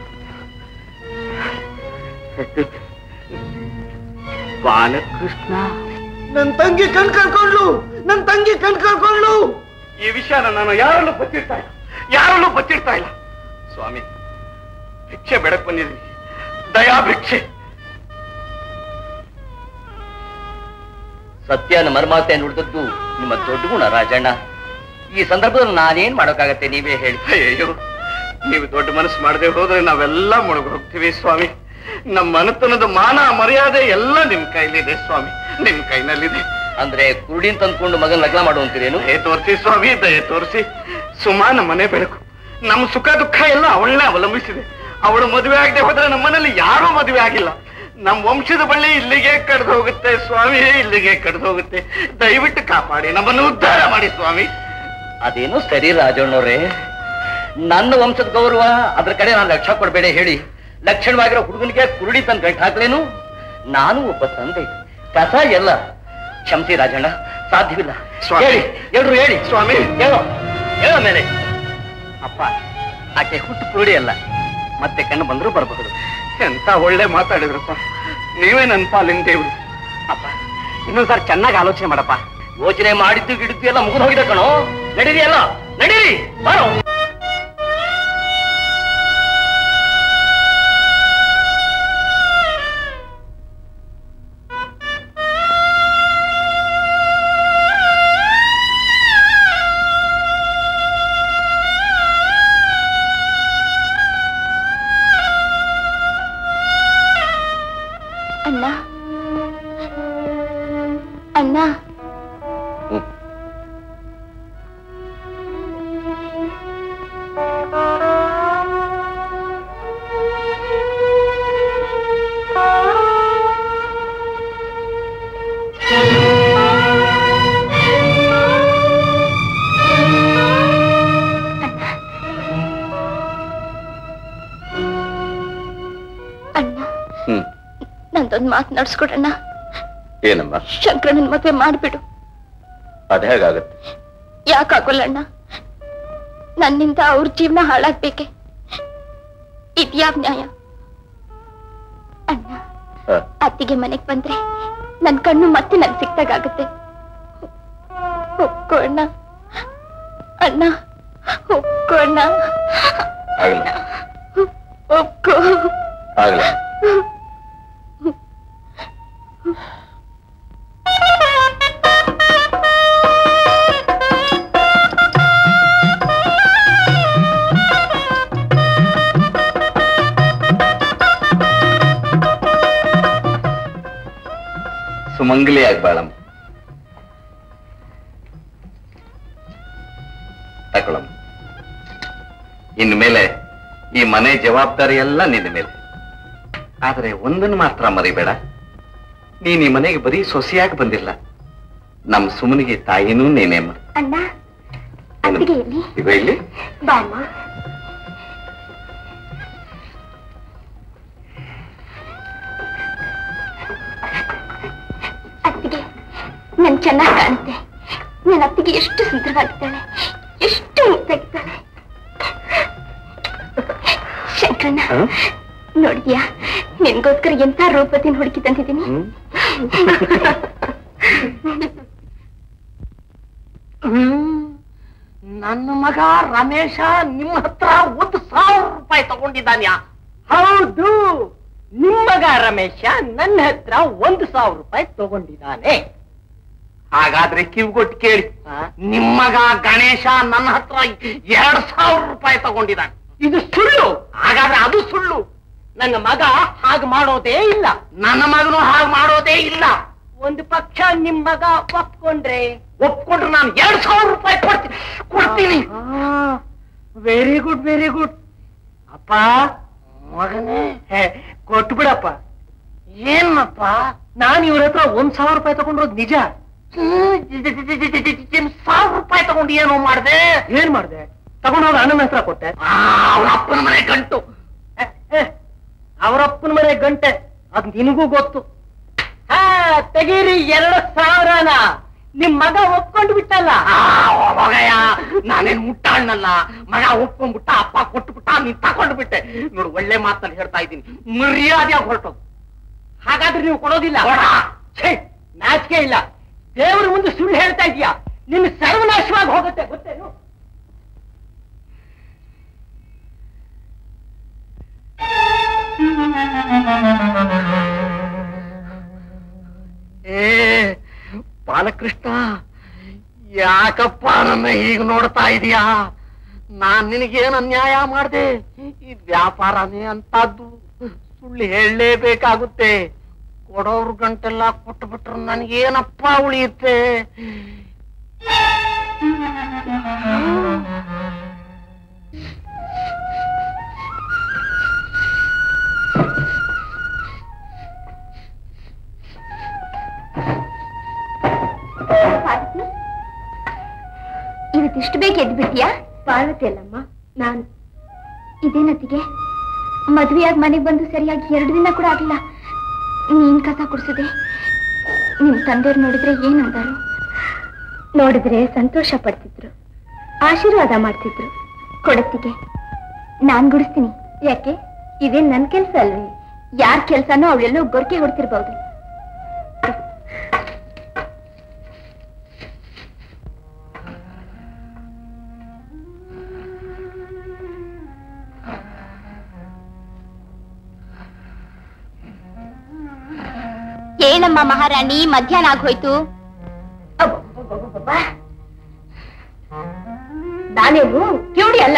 ಬಾಲಕೃಷ್ಣ
ನನ್ ತಂಗಿ ಕಣ್ ಕಳ್ಕೊಂಡ್ಲು ನನ್ ತಂಗಿ ಕಣ್ ಕಳ್ಕೊಂಡ್ಲು
ಈ ವಿಷಯನ ನಾನು ಯಾರಲ್ಲೂ ಬಚ್ಚಿಡ್ತಾ ಇಲ್ಲ ಯಾರಲ್ಲೂ ಬಚ್ಚಿಡ್ತಾ ಇಲ್ಲ ಸ್ವಾಮಿ ಭಿಕ್ಷೆ ಬೆಳಕ್ ಬಂದಿದ್ದೀನಿ ದಯಾ ಭಿಕ್ಷೆ
ಸತ್ಯನ ಮರ್ಮಾತೆ ನುಡಿದದ್ದು ನಿಮ್ಮ ದೊಡ್ಡ ಗುಣ ರಾಜಣ್ಣ ಈ ಸಂದರ್ಭದಲ್ಲಿ ನಾನೇನ್ ಮಾಡೋಕ್ಕಾಗತ್ತೆ ನೀವೇ ಹೇಳಿ
ಅಯ್ಯೋ ನೀವು ದೊಡ್ಡ ಮನಸ್ಸು ಮಾಡದೆ ಹೋದ್ರೆ ನಾವೆಲ್ಲ ಮುಳುಗಿ ಹೋಗ್ತೀವಿ ಸ್ವಾಮಿ ನಮ್ಮ ಮನತನದ ಮಾನ ಮರ್ಯಾದೆ ಎಲ್ಲ ನಿಮ್ ಕೈಲಿದೆ ಸ್ವಾಮಿ ನಿಮ್ ಕೈನಲ್ಲಿದೆ
ಅಂದ್ರೆ ಕುರುಡಿನ್ ತಂದ್ಕೊಂಡು ಮಗನ್ ಲಗ್ನ ಮಾಡುವಂತೀರೇನು
ದಯೆ ತೋರಿಸಿ ಸ್ವಾಮಿ ದಯೆ ತೋರಿಸಿ ಸುಮಾ ನಮ್ಮ ಮನೆ ಬೆಳಕು ನಮ್ಮ ಸುಖ ದುಃಖ ಎಲ್ಲ ಅವಳನ್ನೇ ಅವಲಂಬಿಸಿದೆ ಅವಳು ಮದುವೆ ಆಗದೆ ಹೋದ್ರೆ ನಮ್ಮನೇಲಿ ಯಾರೂ ಮದುವೆ ಆಗಿಲ್ಲ ನಮ್ಮ ವಂಶದ ಬಳ್ಳಿ ಇಲ್ಲಿಗೆ ಕಡ್ದು ಹೋಗುತ್ತೆ ಸ್ವಾಮಿ ಇಲ್ಲಿಗೆ ಕಡ್ದು ಹೋಗುತ್ತೆ ದಯವಿಟ್ಟು ಕಾಪಾಡಿ ನಮ್ಮನ್ನು ಉದ್ಧಾರ ಮಾಡಿ ಸ್ವಾಮಿ
ಅದೇನು ಸರಿ ರಾಜಣ್ಣವ್ರೆ ನನ್ನ ವಂಶದ ಗೌರವ ಅದ್ರ ಕಡೆ ನಾನು ಲಕ್ಷ್ಯ ಕೊಡ್ಬೇಡ ಹೇಳಿ ಲಕ್ಷಣವಾಗಿರೋ ಹುಡುಗನಿಗೆ ಕುರುಡಿ ತಂದು ಗಂಟು ಹಾಕ್ಲೇನು ನಾನು ಒಬ್ಬ ತಂದೆ ಕಸ ಎಲ್ಲ ಕ್ಷಮಿಸಿ ರಾಜಣ್ಣ ಸಾಧ್ಯವಿಲ್ಲ
ಸ್ವಾಮಿ.
ಹೇಳಿ ಎಲ್ರು ಹೇಳಿ
ಸ್ವಾಮಿ
ಹೇಳು ಹೇಳೋ ಮೇಲೆ ಅಪ್ಪ ಆಕೆ ಹುಟ್ಟು ಪೂಡಿ ಅಲ್ಲ ಮತ್ತೆ ಕಣ್ಣು ಬಂದರೂ ಬರಬಹುದು
ಎಂತ ಒಳ್ಳೆ ಮಾತಾಡಿದ್ರಪ್ಪ ನೀವೇ ನನ್ನ ಪಾಲಿನ ದೇವ್ರು
ಅಪ್ಪ ಇನ್ನೊಂದ್ಸಾರಿ ಚೆನ್ನಾಗಿ ಆಲೋಚನೆ ಮಾಡಪ್ಪ ಯೋಚನೆ ಮಾಡಿದ್ದು ಗಿಡಿದ್ದು ಎಲ್ಲ ಮುಗಿದು ಹೋಗಿದೆ ಕಣೋ ನಡೀರಿ ಅಲ್ಲ ನಡೀರಿ ಬಾರೋ
ಅಣ್ಣ ಅಣ್ಣ ಅಣ್ಣ
ಹ್ಮ್
ನಂದೊಂದು ಮಾತು ನಡ್ಸ್ಕೊಡಣ್ಣ
ಏನಮ್ಮ
ಶಂಕರಣ್ಣನ ಮದ್ವೆ ಮಾಡ್ಬಿಡು
ಅದ್ ಹೇಗಾಗತ್ತೆ
ಯಾಕಾಗೋಲ್ಲಣ್ಣ ನನ್ನಿಂದ ಅವ್ರ ಜೀವನ ಹಾಳಾಗ್ಬೇಕೆ ಇದ್ಯಾವ್ ನ್ಯಾಯ ಅಣ್ಣ
ಹ.
ಅತ್ತಿಗೆ ಮನೆಗ್ ಬಂದ್ರೆ ನನ್ ಕಣ್ಣು ಮತ್ತೆ ನನ್ ಸಿಕ್ತಾಗುತ್ತೆ ಒಪ್ಕೋ ಅಣ್ಣ ಅಣ್ಣ ಒಪ್ಕೋ ಅಣ್ಣ
ಆಗಲ್ಲ
ಒಪ್ಕೋ
ಆಗಲ್ಲ ಸುಮಂಗಲಿ ಆಗ್ಬಾಳಮ್ಮ ತಗೊಳಮ್ಮ ಇನ್ನು ಮೇಲೆ ಈ ಮನೆ ಜವಾಬ್ದಾರಿ ಎಲ್ಲ ನಿನ್ನ ಮೇಲೆ ಆದರೆ ಒಂದನ್ನು ಮಾತ್ರ ಮರಿಬೇಡ ನೀನ್ ಈ ಮನೆಗೆ ಬರೀ ಸೊಸೆಯಾಗಿ ಬಂದಿಲ್ಲ ನಮ್ ಸುಮನಿಗೆ ತಾಯಿನೂ ನೀನೇಮ್ಮ
ಅಣ್ಣ ಅತ್ತಿಗೆ ಎಲ್ಲಿ
ಈಗ ಇಲ್ಲಿ
ಬಾಮ್ಮ ಅತ್ತಿಗೆ ನನ್ ಚೆನ್ನಾಗಿ ಕಾಣುತ್ತೆ ನನ್ನ ಅತ್ತಿಗೆ ಎಷ್ಟು ಸುಂದರವಾಗಿದ್ದಾಳೆ ಎಷ್ಟು ಮುದ್ದಾಗಿದ್ದಾಳೆ ಶಂಕರಣ್ಣ ನೋಡಿದ್ಯಾ ನಿನ್ಗೋಸ್ಕರ ಎಂತ ರೂಪತಿನ ಹುಡುಕಿ ತಂದಿದ್ದೀನಿ
ನನ್ನ ಮಗ ರಮೇಶ ನಿಮ್ಮ ಹತ್ರ ಒಂದು ಸಾವಿರ ರೂಪಾಯಿ ತಗೊಂಡಿದ್ದಾನ್ಯಾ ಹೌದು ನಿಮ್ಮ ಮಗ ರಮೇಶ ನನ್ನ ಹತ್ರ ಒಂದು ಸಾವಿರ ರೂಪಾಯಿ ತಗೊಂಡಿದ್ದಾನೆ ಹಾಗಾದ್ರೆ ಕಿವಿಗೊಟ್ಟು ಕೇಳಿ ನಿಮ್ಮ ಮಗ ಗಣೇಶ ನನ್ನ ಹತ್ರ ಎರಡ್ ಸಾವಿರ ರೂಪಾಯಿ ತಗೊಂಡಿದ್ದಾನೆ ಇದು ಸುಳ್ಳು ಹಾಗಾದ್ರೆ ಅದು ಸುಳ್ಳು ನನ್ನ ಮಗ ಹಾಗೆ ಮಾಡೋದೇ ಇಲ್ಲ ನನ್ನ ಮಗನು ಹಾಗೆ ಮಾಡೋದೇ ಇಲ್ಲ ಒಂದು ಪಕ್ಷ ನಿಮ್ ಮಗ ಒಪ್ಕೊಂಡ್ರೆ ಒಪ್ಕೊಂಡ್ರೆ ನಾನು ಎರಡ್ ಸಾವಿರ ರೂಪಾಯಿ ಕೊಡ್ತೀನಿ ಕೊಡ್ತೀನಿ ವೆರಿ ಗುಡ್ ವೆರಿ ಗುಡ್ ಅಪ್ಪ ಮಗನೇ ಹೇ, ಕೊಟ್ಬಿಡಪ್ಪ ಏನಪ್ಪ ನಾನು ಇವ್ರ ಹತ್ರ ಒಂದ್ ಸಾವಿರ ರೂಪಾಯಿ ತಗೊಂಡಿರೋದು ನಿಜ ಸಾವಿರ ರೂಪಾಯಿ ತಗೊಂಡು ಏನೋ ಮಾಡ್ದೆ ಏನ್ ಮಾಡ್ದೆ ತಗೊಂಡೋದ ಅಣ್ಣನ ಹತ್ರ ಕೊಟ್ಟೆ ಅವ್ರ ಅಪ್ಪನ ಮನೆ ಗಂಟು ಅವರಪ್ಪನ ಮನೆ ಗಂಟೆ ಅದ್ ನಿನಗೂ ಗೊತ್ತು ಹಾ ತೆಗೀರಿ ಎರಡು ಸಾವಿರನ ನಿಮ್ ಮಗ ಒಪ್ಕೊಂಡು ಬಿಟ್ಟಲ್ಲ ಮಗಯ್ಯ ನಾನೇನ್ ಮುಟ್ಟಾಳ್ನಲ್ಲ ಮಗ ಒಪ್ಕೊಂಡ್ಬಿಟ್ಟ ಅಪ್ಪ ಕೊಟ್ಬಿಟ್ಟ ನೀನ್ ತಗೊಂಡು ಬಿಟ್ಟೆ ನೋಡು ಒಳ್ಳೆ ಮಾತಲ್ಲಿ ಹೇಳ್ತಾ ಇದ್ದೀನಿ ಮರ್ಯಾದೆಯಾಗಿ ಹೊರಟೋದು ಹಾಗಾದ್ರೆ ನೀವು ಕೊಡೋದಿಲ್ಲ ಛೇ ನಾಚಿಕೆ ಇಲ್ಲ ದೇವ್ರ ಮುಂದೆ ಸುಳ್ಳು ಹೇಳ್ತಾ ಇದೀಯಾ ನಿನ್ನ ಸರ್ವನಾಶವಾಗಿ ಹೋಗುತ್ತೆ ಗೊತ್ತೇನು ಏ ಬಾಲಕೃಷ್ಣ ಯಾಕಪ್ಪ ನನ್ನ ಹೀಗೆ ನೋಡ್ತಾ ಇದೀಯಾ ನಾನ್ ನಿನಗೇನು ಅನ್ಯಾಯ ಮಾಡ್ದೆ ಈ ವ್ಯಾಪಾರನೇ ಅಂತದ್ದು ಸುಳ್ಳು ಹೇಳಲೇಬೇಕಾಗುತ್ತೆ ಕೊಡೋರ್ ಗಂಟೆಲ್ಲ ಕೊಟ್ಬಿಟ್ರೆ ನನಗೇನಪ್ಪ ಉಳಿಯುತ್ತೆ
ಪಾರ್ವತಿ ಇವತ್ತಿಷ್ಟು ಬೇಗ ಎದ್ದು ಬಿಟ್ಟಿಯಾ ಪಾರ್ವತಿ ಅಲ್ಲಮ್ಮ ನಾನು ಇದೇನತ್ತಿಗೆ ಮದುವೆಯಾಗಿ ಮನೆಗೆ ಬಂದು ಸರಿಯಾಗಿ ಎರಡು ದಿನ ಕೂಡ ಆಗಿಲ್ಲ ನೀನ್ ಕಸ ಕುಡ್ಸದೆ ನಿಮ್ ತಂದೆಯವ್ರು ನೋಡಿದ್ರೆ ಏನಂದರು ನೋಡಿದ್ರೆ ಸಂತೋಷ ಪಡ್ತಿದ್ರು ಆಶೀರ್ವಾದ ಮಾಡ್ತಿದ್ರು ಕೊಡತ್ತಿಗೆ ನಾನ್ ಗುಡಿಸ್ತೀನಿ ಯಾಕೆ ಇದೇನ್ ನನ್ ಕೆಲ್ಸ ಅಲ್ವೇ ಯಾರ್ ಕೆಲ್ಸನೋ ಅವಳೆಲ್ಲೋ ಗೊರ್ಕೆ ಹೊಡ್ತಿರ್ಬಹುದು ಏನಮ್ಮ ಮಹಾರಾಣಿ ಮಧ್ಯಾಹ್ನ ಆಗೋಯ್ತು ನಾನೇನು ಕಿವುಡಿ ಅಲ್ಲ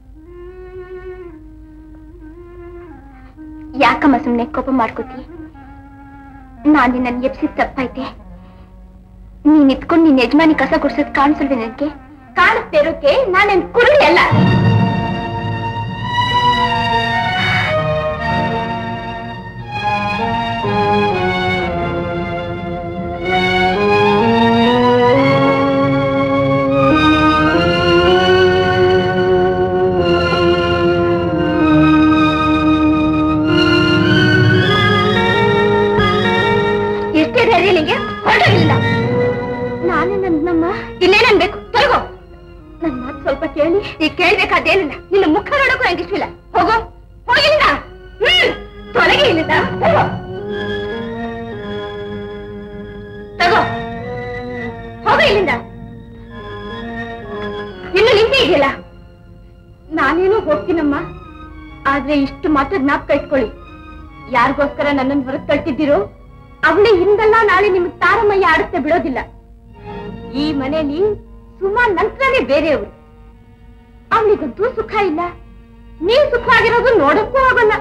ಯಾಕಮ್ಮ ಸುಮ್ನೆ ಕೋಪ ಮಾಡ್ಕೋತಿ ನಾನು ನಿನ್ನ ಎಪ್ಸಿದ್ ತಪ್ಪೈತೆ ನೀನ್ ಇತ್ಕೊಂಡು ನಿನ್ ಯಜಮಾನಿ ಕಸ ಗುಡ್ಸೋದ್ ಕಾಣಿಸಲ್ವೇ ನನಗೆ ಕಾಣಿಸ್ತಾ ಇರೋಕೆ ನಾನೇನ್ ಕುರುಳಿ ಅಲ್ಲ ಎಷ್ಟೇ ಧೈರ್ಯ ನಿಂಗೆ ಹೊರಟೋಗಿಲ್ಲ ನಾನೇ ನನ್ನಮ್ಮ ಇನ್ನೇನ್ ಬೇಕು ತೊಲಗೋ ನನ್ ಮಾತು ಸ್ವಲ್ಪ ಕೇಳಿ ಈಗ ಕೇಳ್ಬೇಕಾದೇನಿಲ್ಲ ನಿನ್ನ ಮುಖ ನೋಡಕ್ಕೂ ನಂಗೆ ಇಷ್ಟಿಲ್ಲ ಹೋಗೋ ಹೋಗಿಲ್ಲ ಹ್ಮ್ ತೊಲಗಿ ಇಲ್ಲಿಂದ ಹೋಗೋ ತಗೋ ಹೋಗ ಇಲ್ಲಿಂದ ಇನ್ನು ನಿಂತೆ ಇದೆಯಲ್ಲ ನಾನೇನು ಹೋಗ್ತೀನಮ್ಮ ಆದ್ರೆ ಇಷ್ಟು ಮಾತ್ರ ಜ್ಞಾಪಕ ಇಟ್ಕೊಳ್ಳಿ ಯಾರಿಗೋಸ್ಕರ ನನ್ನನ್ನು ಹೊರಗೆ ತಳ್ತಿದ್ದೀರೋ ಅವಳೇ ಹಿಂದಲ್ಲ ನಾಳೆ ನಿಮ್ಗೆ ತಾರಮಯ್ಯ ಆಡುತ್ತೆ ಬಿಡೋದಿಲ್ಲ ಈ ಮನೆಯಲ್ಲಿ ಸುಮಾ ನಂತರನೇ ಬೇರೆಯವರು ಅವಳಿಗಂತೂ ಸುಖ ಇಲ್ಲ ನೀವ್ ಸುಖವಾಗಿರೋದು ನೋಡಕ್ಕೂ ಆಗಲ್ಲ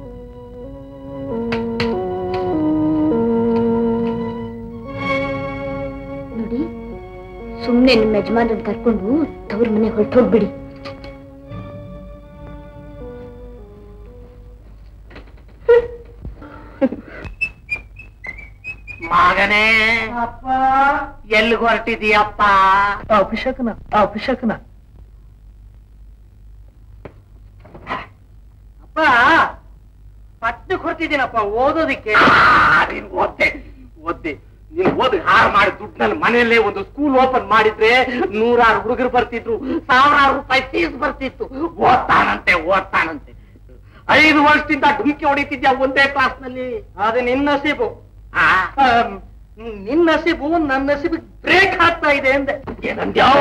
ನೋಡಿ ಸುಮ್ನೆ ನಿಮ್ಮ ಯಜಮಾನರನ್ನ ಕರ್ಕೊಂಡು ತವ್ರ ಮನೆ ಹೊರಟು ಹೋಗ್ಬಿಡಿ
ಮಗನೇ ಅಪ್ಪ ಎಲ್ಲಿಗೆ ಹೊರಟಿದೀಯಪ್ಪ ಅಭಿಷೇಕನ ಅಭಿಷೇಕನ ಅಪ್ಪ ಪಟ್ಟಕ್ಕೆ ಹೊರಟಿದ್ದೀನಪ್ಪ ಓದೋದಿಕ್ಕೆ
ನೀನ್ ಓದ್ದೆ ಓದ್ದೆ ನೀನ್ ಓದ್ ಹಾರು ಮಾಡಿ ದುಡ್ಡಲ್ಲಿ ಮನೆಯಲ್ಲೇ ಒಂದು ಸ್ಕೂಲ್ ಓಪನ್ ಮಾಡಿದ್ರೆ ನೂರಾರು ಹುಡುಗರು ಬರ್ತಿದ್ರು ಸಾವಿರಾರು ರೂಪಾಯಿ ಫೀಸ್ ಬರ್ತಿತ್ತು ಓದ್ತಾನಂತೆ ಓದ್ತಾನಂತೆ ಐದು ವರ್ಷದಿಂದ ಡುಮ್ಕಿ ಹೊಡಿತಿದ್ಯಾ ಒಂದೇ ಕ್ಲಾಸ್ ನಲ್ಲಿ
ಅದು ನಿನ್ನ ನಸೀಬು
ಆ,
ಆಮ್, ನಿನ್ನ ನಸೀಬು ನನ್ನ ನಸೀಬಿಗೆ ಬ್ರೇಕ್ ಆಗ್ತಾ ಇದೆ ಅಂದೆ
ಏನಂದ್ಯಾವ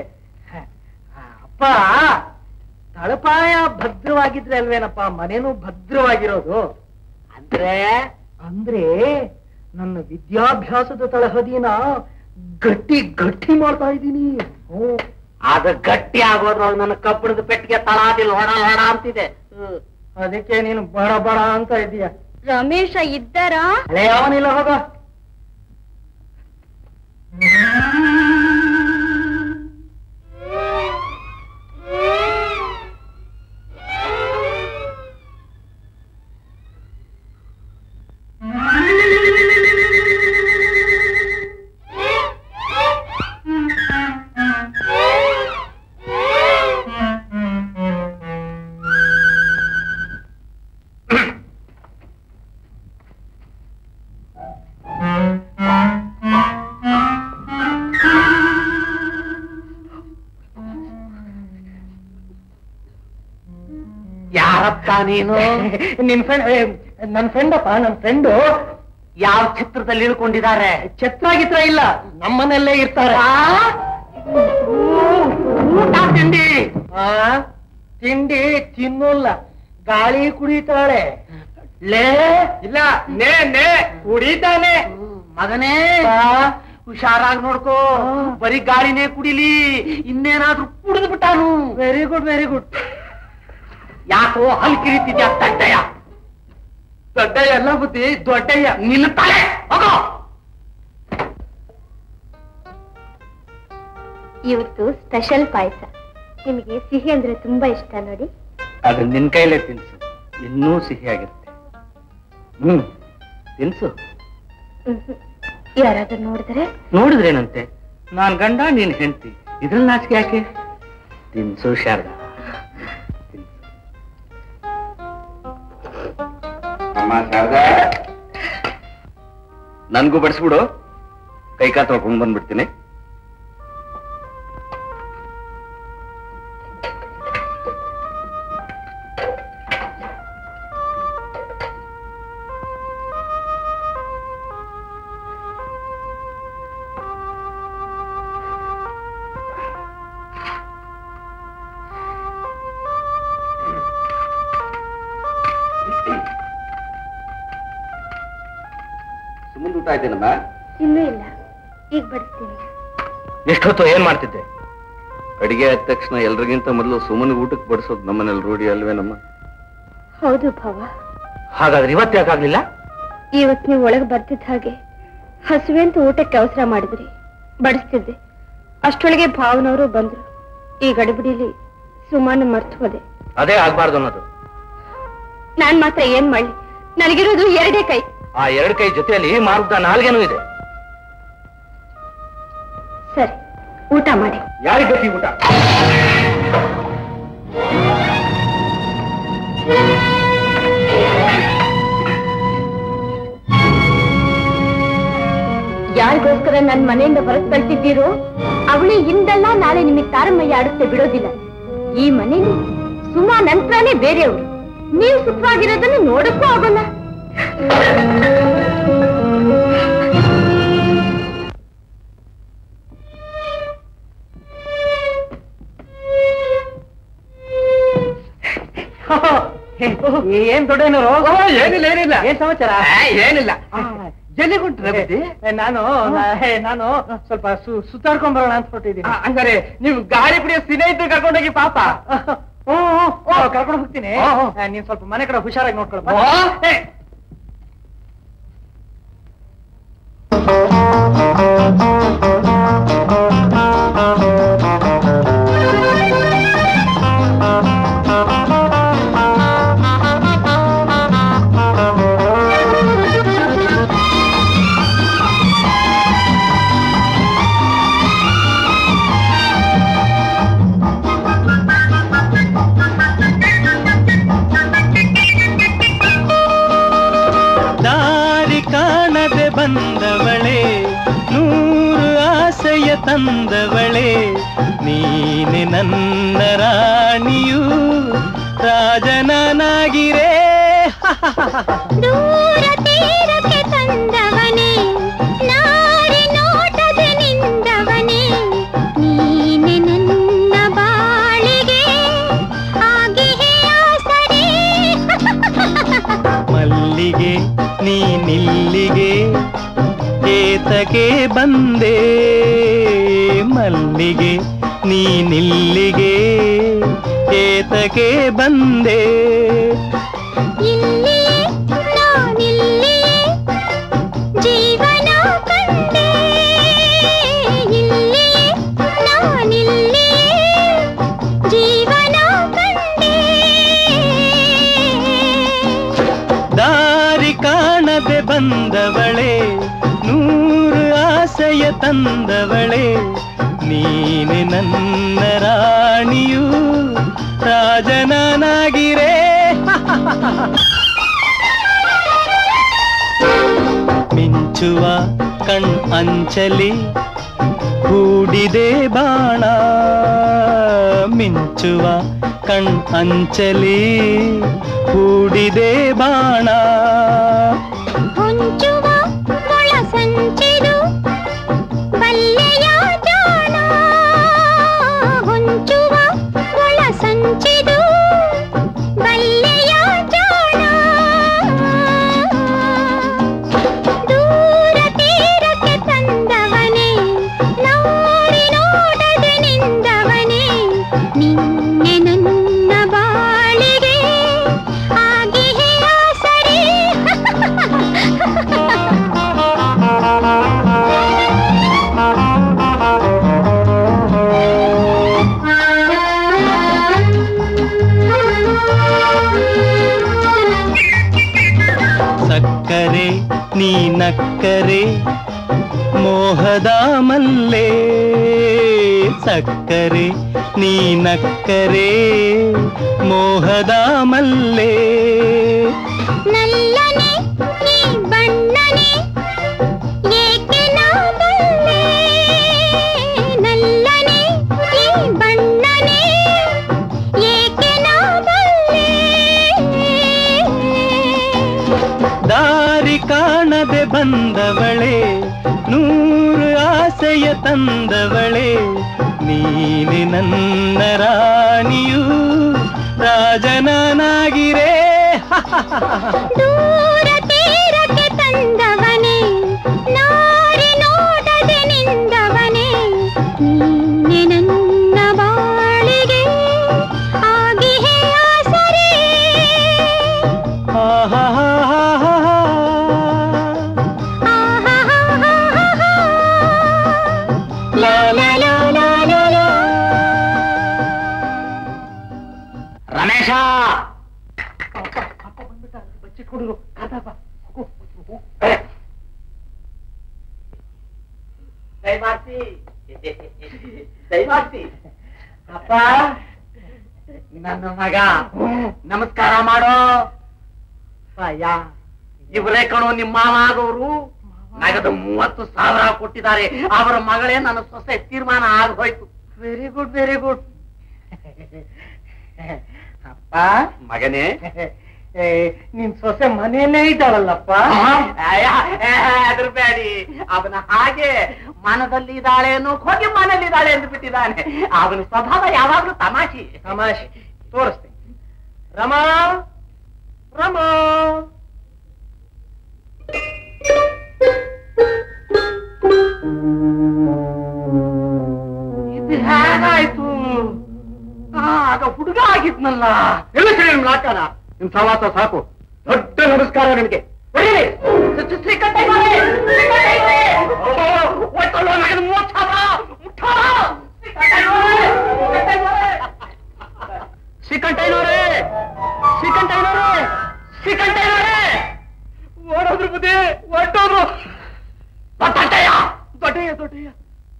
ಅಪ್ಪ ತಳಪಾಯ ಭದ್ರವಾಗಿದ್ರೆ ಅಲ್ವೇನಪ್ಪ ಮನೇನು ಭದ್ರವಾಗಿರೋದು
ಅಂದ್ರೆ
ಅಂದ್ರೆ ನನ್ನ ವಿದ್ಯಾಭ್ಯಾಸದ ತಳಹದಿನ ಗಟ್ಟಿ ಗಟ್ಟಿ ಮಾಡ್ತಾ ಇದ್ದೀನಿ ಹ್ಞೂ.
ಅದು ಗಟ್ಟಿ ಆಗೋದ್ರೊಳಗೆ ನನ್ನ ಕಬ್ಬಿಣದ ಪೆಟ್ಟಿಗೆ ತಳಾದಿಲ್ ಹೊಡ ಹೊಡ ಅಂತಿದೆ ಹ್ಮ್.
ಅದಕ್ಕೆ ನೀನು ಬಡ ಬಡ ಅಂತ ಇದೀಯ
ರಮೇಶ ಇದ್ದಾರಾ
ಹಳೆ ಅವನಿಲ್ಲ ಹೋಗ
ಯಾರಪ್ಪ ನೀನು
ನಿನ್ ಫ್ರೆಂಡ್ ನನ್ನ ಫ್ರೆಂಡ್ ಅಪ್ಪ ನನ್ನ ಫ್ರೆಂಡು
ಯಾವ ಚಿತ್ರದಲ್ಲಿ ಇಳ್ಕೊಂಡಿದ್ದಾರೆ
ಛತ್ರ ಗಿತ್ರ ಇಲ್ಲ ನಮ್ಮನೆಲ್ಲೇ ಇರ್ತಾರೆ
ಊಟ ತಿಂಡಿ
ಆ ತಿಂಡಿ ತಿನ್ನೋಲ್ಲ ಗಾಳಿ ಕುಡಿತಾಳೆ
ಲೇ ಇಲ್ಲ ನೇ ನೇ ಕುಡಿತಾನೆ ಮಗನೇ ಹುಷಾರಾಗಿ ನೋಡ್ಕೋ ಬರೀ ಗಾಳಿನೇ ಕುಡಿಲಿ ಇನ್ನೇನಾದ್ರೂ ಕುಡಿದು ಬಿಟ್ಟಾನು
ವೆರಿ ಗುಡ್ ವೆರಿ ಗುಡ್
ಯಾಕೋ ಹಲ್ ಕಿರಿತಿದ್ಯಾ ದಡ್ಡಯ್ಯ ದಡ್ಡಯ್ಯ ಎಲ್ಲ ಬುದ್ಧಿ ದೊಡ್ಡಯ್ಯ ನಿನ್ನ ತಲೆ ಹೋಗೋ
ಇವತ್ತು ಸ್ಪೆಷಲ್ ಪಾಯಸ ನಿಮಗೆ ಸಿಹಿ ಅಂದ್ರೆ ತುಂಬಾ ಇಷ್ಟ ನೋಡಿ
ಅದು ನಿನ್ ಕೈಲೇ ತಿನ್ಸು ಇನ್ನೂ ಸಿಹಿಯಾಗಿರುತ್ತೆ ಹ್ಮ್ ತಿನ್ಸು
ಯಾರಾದ್ರೂ ನೋಡಿದ್ರೆ
ನೋಡಿದ್ರೇನಂತೆ ನಾನ್ ಗಂಡ ನೀನ್ ಹೆಂಡತಿ ಇದ್ರಲ್ಲಿ ನಾಚಿಕೆ ಯಾಕೆ ತಿನ್ಸು ಶಾರದಾ ತಿನ್ಸು. ಅಮ್ಮ ಶಾರದಾ ನನ್ಗೂ ಬಡಿಸ್ಬಿಡು ಕೈ ಕಾಲು ತೊಳ್ಕೊಂಡ್ ಬಂದ್ಬಿಡ್ತೀನಿ
ಸುಮ್ಮನೆ ಊಟ ಆಯ್ತೇನಮ್ಮ
ಇನ್ನೂ ಇಲ್ಲ ಈಗ ಬಡಿಸ್ತೀನಿ
ಎಷ್ಟೊತ್ತು ಏನ್ ಮಾಡ್ತಿದ್ದೆ ಅಡಿಗೆ ಆದ ತಕ್ಷಣ ಎಲ್ರಿಗಿಂತ ಮೊದಲು ಸುಮ್ಮನೆ ಊಟಕ್ಕೆ ಬಡಿಸೋದು ನಮ್ಮನೇಲಿ ರೂಢಿ ಅಲ್ವೇನಮ್ಮ
ಹೌದು ಭಾವ
ಹಾಗಾದ್ರೆ ಇವತ್ತು ಯಾಕಾಗ್ಲಿಲ್ಲ
ಇವತ್ತು ನೀವು ಒಳಗೆ ಬರ್ತಿದ್ದ ಹಾಗೆ ಹಸುವೆ ಅಂತ ಊಟಕ್ಕೆ ಅವಸರ ಮಾಡಿದ್ರಿ ಬಡಿಸ್ತಿದ್ದೆ ಅಷ್ಟೊಳಗೆ ಭಾವನವರು ಬಂದ್ರು ಈ ಗಡಿಬಿಡಿಲಿ ಸುಮಾನು ಮರ್ತು ಹೋದೆ
ಅದೇ ಆಗ್ಬಾರ್ದು ಅನ್ನೋದು
ನಾನ್ ಮಾತ್ರ ಏನ್ ಮಾಡ್ಲಿ ನನಗಿರೋದು ಎರಡೇ ಕೈ
ಆ ಎರಡು ಕೈ ಜೊತೆಯಲ್ಲಿ ಮಾರ್ಗದ ನಾಲ್ಗೇನೂ ಇದೆ
ಸರಿ ಊಟ ಮಾಡಿ
ಯಾರಿಗೆ ಗತಿ ಊಟ
ಯಾರಿಗೋಸ್ಕರ ನನ್ ಮನೆಯಿಂದ ಹೊರಗೆ ಕಳ್ತಿದ್ದೀರೋ ಅವಳೇ ಇಂದಲ್ಲ ನಾಳೆ ನಿಮಗೆ ತಾರಮ್ಮಯ್ಯ ಆಡುತ್ತೆ ಬಿಡೋದಿಲ್ಲ ಈ ಮನೇಲಿ ಸುಮಾ ನಂತರನೇ ಬೇರೆಯವರು ನೀವು ಸುಖವಾಗಿರೋದನ್ನು ನೋಡಕ್ಕೂ ಆಗೋಲ್ಲ
ಏನ್ ದೊಡ್ಡನವರು
ಏನಿಲ್ಲ ಏನಿಲ್ಲ
ಏನ್ ಸಮಾಚಾರ
ಏನಿಲ್ಲ ಎಲ್ಲಿಗುಂಟ್ರೆ ಬುದ್ಧಿ
ಏ, ನಾನು ಏ, ನಾನು ಸ್ವಲ್ಪ ಸು- ಸುತ್ತಾಡ್ಕೊಂಡ್ ಬರೋಣ ಅಂತ ಹೊರಟಿದ್ದೀನಿ
ಹಂಗಾರೆ ನೀವು ಗಾಳಿ ಕುಡಿಯೋ ಸ್ನೇಹಿತರು ಕರ್ಕೊಂಡೋಗಿ ಪಾಪ
ಹ್ಞೂ ಹ್ಞೂ ಕರ್ಕೊಂಡು ಹೋಗ್ತೀನಿ
ಹ್ಞೂ, ಹ್ಞೂ.
ಆ, ನೀನ್ ಸ್ವಲ್ಪ ಮನೆ ಕಡೆ ಹುಷಾರಾಗಿ ನೋಡ್ಕೊಳಪ್ಪ
ಓ.
ಏ,
ದಾರಿ ಕಾಣದೆ ಬಂದವಳೆ ನೂರು ಆಸೆಯ ತಂದವಳೆ ನೀನೆ ನನ್ನ ರಾಣಿಯು ರಾಜನನಾಗಿರೇ
ದೂರ ತೀರಕ್ಕೆ ತಂದವನೇ ನಾರಿ ನೋಟದ ನಿಂದವನೇ ನೀನೆ ನನ್ನ ಬಾಳಿಗೆ ಆಗಿಯೇ ಆಸರೆ
ಮಲ್ಲಿಗೆ ನೀನಿಲ್ಲಿಗೆ ಏತಕ್ಕೆ ಬಂದೆ ಮಲ್ಲಿಗೆ ನೀನಿಲ್ಲಿಗೆ ಏತಕ್ಕೆ ಬಂದೆ
ಇಲ್ಲಿಯೇ ನಾನಿಲ್ಲಿಯೇ ಜೀವನ ಕಂಡೆ ಇಲ್ಲಿಯೇ ನಾನಿಲ್ಲಿಯೇ ಜೀವನ ಕಂಡೆ
ದಾರಿ ಕಾಣದೆ ಬಂದವಳೆ ನೂರು ಆಸೆಯ ತಂದವಳೆ ನೀನೆ ನನ್ನ ರಾಣಿಯು ರಾಜನನಾಗಿರೇ ಮಿಂಚುವ ಕಣ್ ಅಂಚಲಿ ಹೂಡಿದೆ ಬಾಣ ಮಿಂಚುವ ಕಣ್ ಅಂಚಲಿ ಹೂಡಿದೆ ಬಾಣ
ಹೊಂಚುವ ಒಳ ಸಂಚಿದು ಬಲ್ಲೆಯ ಜಾಣ ಹೊಂಚುವ ಒಳ ಸಂಚಿದು ಬಲ್ಲೆಯ ಜಾಣ ದೂರ ತೀರಕ್ಕೆ ತಂದವನೇ ನೋಡಿ ನೋಡದೆ ನಿಂದವನೇ ನಿನ್ನೆ ನನ್ನ ಬಾಳಿಗೆ ಆಗಿಯೇ ಆಸರೆ
ಸಕ್ಕರೆ ನೀ ನಕ್ಕರೆ ಮೋಹದ ಮಲ್ಲೆ ಸಕ್ಕರೆ ನೀ ನಕ್ಕರೆ ಮೋಹದ ಮಲ್ಲೆ
ನಲ್ಲನೆ ಈ ಬಣ್ಣನೆ ಏಕೆ ನಾ ಬಲ್ಲೆ ನಲ್ಲನೆ ಈ ಬಣ್ಣನೆ ಏಕೆ ನಾ ಬಲ್ಲೆ
ದಾರಿ ಕಾಣದೆ ಬಂದವಳೆ ನೂರು ಆಸೆಯ ತಂದವಳೆ ನೀನೆ ನನ್ನ ರಾಣಿಯು ರಾಜನನಾಗಿರೇ
ದೂರ ತೀರಕ್ಕೆ ತಂದವನೇ
ದಯಮಾಡ್ತಿ ದಯಮಾಡ್ತಿ ಅಪ್ಪ ನನ್ನ ಮಗ ನಮಸ್ಕಾರ ಮಾಡೋ ಯಾ ಇವರೇ ಕಣೋ ನಿಮ್ಮ ಮಾವ ಆಗೋರು ನಗದು ಮೂವತ್ತು ಸಾವಿರ ಕೊಟ್ಟಿದ್ದಾರೆ ಅವರ ಮಗಳೇ ನನ್ನ ಸೊಸೆ ತೀರ್ಮಾನ ಆಗೋಯ್ತು ವೆರಿ ಗುಡ್ ವೆರಿ ಗುಡ್ ಅಪ್ಪ ಮಗನೇ
ಏ, ನಿನ್ ಸೊಸೆ ಮನೆಯಲ್ಲೇ ಇದ್ದಾಳಲ್ಲಪ್ಪ
ಅದ್ರ ಬೇಡಿ ಅವನ ಹಾಗೆ ಮನದಲ್ಲಿ ಇದ್ದಾಳೆ ಅನ್ನೋ ಹೋಗಿ ಮನೇಲಿ ಇದ್ದಾಳೆ ಎಂದು ಬಿಟ್ಟಿದ್ದಾನೆ ಅವನ ಸ್ವಭಾವ ಯಾವಾಗ್ಲೂ ತಮಾಷೆ
ತಮಾಷೆ ತೋರಿಸ್ತೀನಿ ರಮಾ ರಮಾ
ಇದು ಹೇಗಾಯ್ತು ಆ, ಆಗ ಹುಡುಗ ಆಗಿದ್ನಲ್ಲ ಲಾಟನ ನಿಮ್ ಸವಾಸ ಸಾಕು ದೊಡ್ಡ ನಮಸ್ಕಾರ ನಿಮಗೆ ಹೊಡೀರಿ. ಶ್ರೀ- ಶ್ರೀ- ಶ್ರೀಕಂಠಯ್ಯನವರೇ, ಶ್ರೀಕಂಠಯ್ಯನವರೇ. ಓ, ಹೋಯ್ತಲ್ಲೋ ನನಗೆ ಮೂವತ್ತು ಸಾವಿರ. ಮುಟ್ಟೋ. ಶ್ರೀಕಂಠಯ್ಯನವರೇ. ಶ್ರೀಕಂಠಯ್ಯನವರೇ ಶ್ರೀಕಂಠಯ್ಯನವರೇ ಶ್ರೀಕಂಠಯ್ಯನವರೇ ಓಡೋದ್ರು ಬುದ್ಧಿ ಹೊರಟೋದ್ರು ದೊಡ್ಡಯ್ಯ ದೊಡ್ಡಯ್ಯ ದೊಡ್ಡಯ್ಯ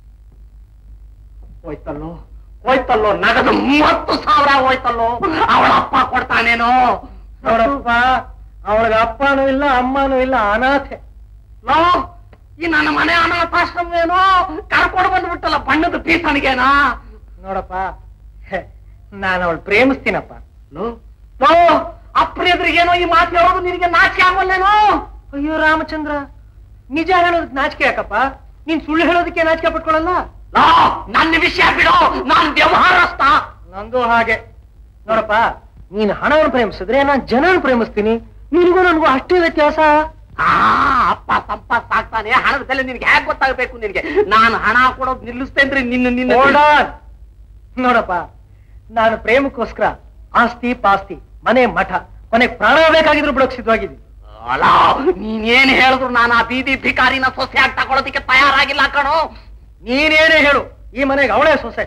ಹೋಯ್ತಲ್ಲೋ ಹೋಯ್ತಲ್ಲೋ ನಗದು ಮೂವತ್ತು ಸಾವಿರ ಹೋಯ್ತಲ್ಲೋ ಅವಳ ಅಪ್ಪ ಕೊಡ್ತಾನೇನೋ
ನೋಡಪ್ಪ ಅವಳಿಗೆ ಅಪ್ಪನೂ ಇಲ್ಲ ಅಮ್ಮನೂ ಇಲ್ಲ ಅನಾಥೆ
ಲೋ ಈ ನನ್ನ ಮನೆ ಅನಾಥಾಶ್ರಮ ಏನೋ ಕರ್ಕೊಂಡು ಬಂದ್ಬಿಟ್ಟಲ್ಲ ಬಣ್ಣದ ಪೀಸಣಿಗೆನಾ
ನೋಡಪ್ಪ ಹೆ, ನಾನು ಅವಳು ಪ್ರೇಮಿಸ್ತೀನಪ್ಪ
ಲೋ ಲೋ ಅಪ್ರಿಯದ್ರಿಗೇನೋ ಈ ಮಾತು ಹೇಳೋದು ನಿನಗೆ ನಾಚಿಕೆ ಆಗೋಲ್ಲೇನೋ
ಅಯ್ಯೋ ರಾಮಚಂದ್ರ ನಿಜ ಹೇಳೋದಕ್ಕೆ ನಾಚಿಕೆ ಯಾಕಪ್ಪ ನೀನ್ ಸುಳ್ಳು ಹೇಳೋದಕ್ಕೆ ನಾಚಿಕೆ ಪಟ್ಕೊಳ್ಳಲ್ಲ
ಲೋ ನನ್ನ ವಿಷಯ ಬಿಡು ನಾನ್ ವ್ಯವಹಾರಸ್ಥ
ನಂದು ಹಾಗೆ ನೋಡಪ್ಪ ನೀನ್ ಹಣವನ್ನು ಪ್ರೇಮಿಸಿದ್ರೆ ನಾನ್ ಜನನ ಪ್ರೇಮಿಸ್ತೀನಿ ನಿನಗೂ ನನಗೂ ಅಷ್ಟೇ ವ್ಯತ್ಯಾಸ
ಆ ಅಪ್ಪ ಸಂಪಾತ್ ಆಗ್ತಾನೆ ಹಣದ ಬೆಲೆ ನಿನ್ಗೆ ಹೇಗೆ ಗೊತ್ತಾಗಬೇಕು ನಿನ್ಗೆ ನಾನು ಹಣ ಕೊಡೋದು ನಿಲ್ಲಿಸ್ತೇನ್ರಿ ನಿನ್ನ ನಿನ್ನ
Hold on. ನೋಡಪ್ಪ ನಾನು ಪ್ರೇಮಕ್ಕೋಸ್ಕರ ಆಸ್ತಿ ಪಾಸ್ತಿ ಮನೆ ಮಠ ಕೊನೆಗೆ ಪ್ರಾಣ ಬೇಕಾಗಿದ್ರು ಬಿಡೋಕ್ ಸಿದ್ಧವಾಗಿದ್ದೀನಿ
ಅಲ್ಲ ನೀನೇನ್ ಹೇಳಿದ್ರು ನಾನು ಆ ಬೀದಿ ಭಿಕಾರಿನ ಸೊಸೆಯಾಗಿ ತಗೊಳೋದಿಕ್ಕೆ ತಯಾರಾಗಿಲ್ಲ ಕಣೋ
ನೀನೇನೇ ಹೇಳು ಈ ಮನೆಗೆ ಅವಳೇ ಸೊಸೆ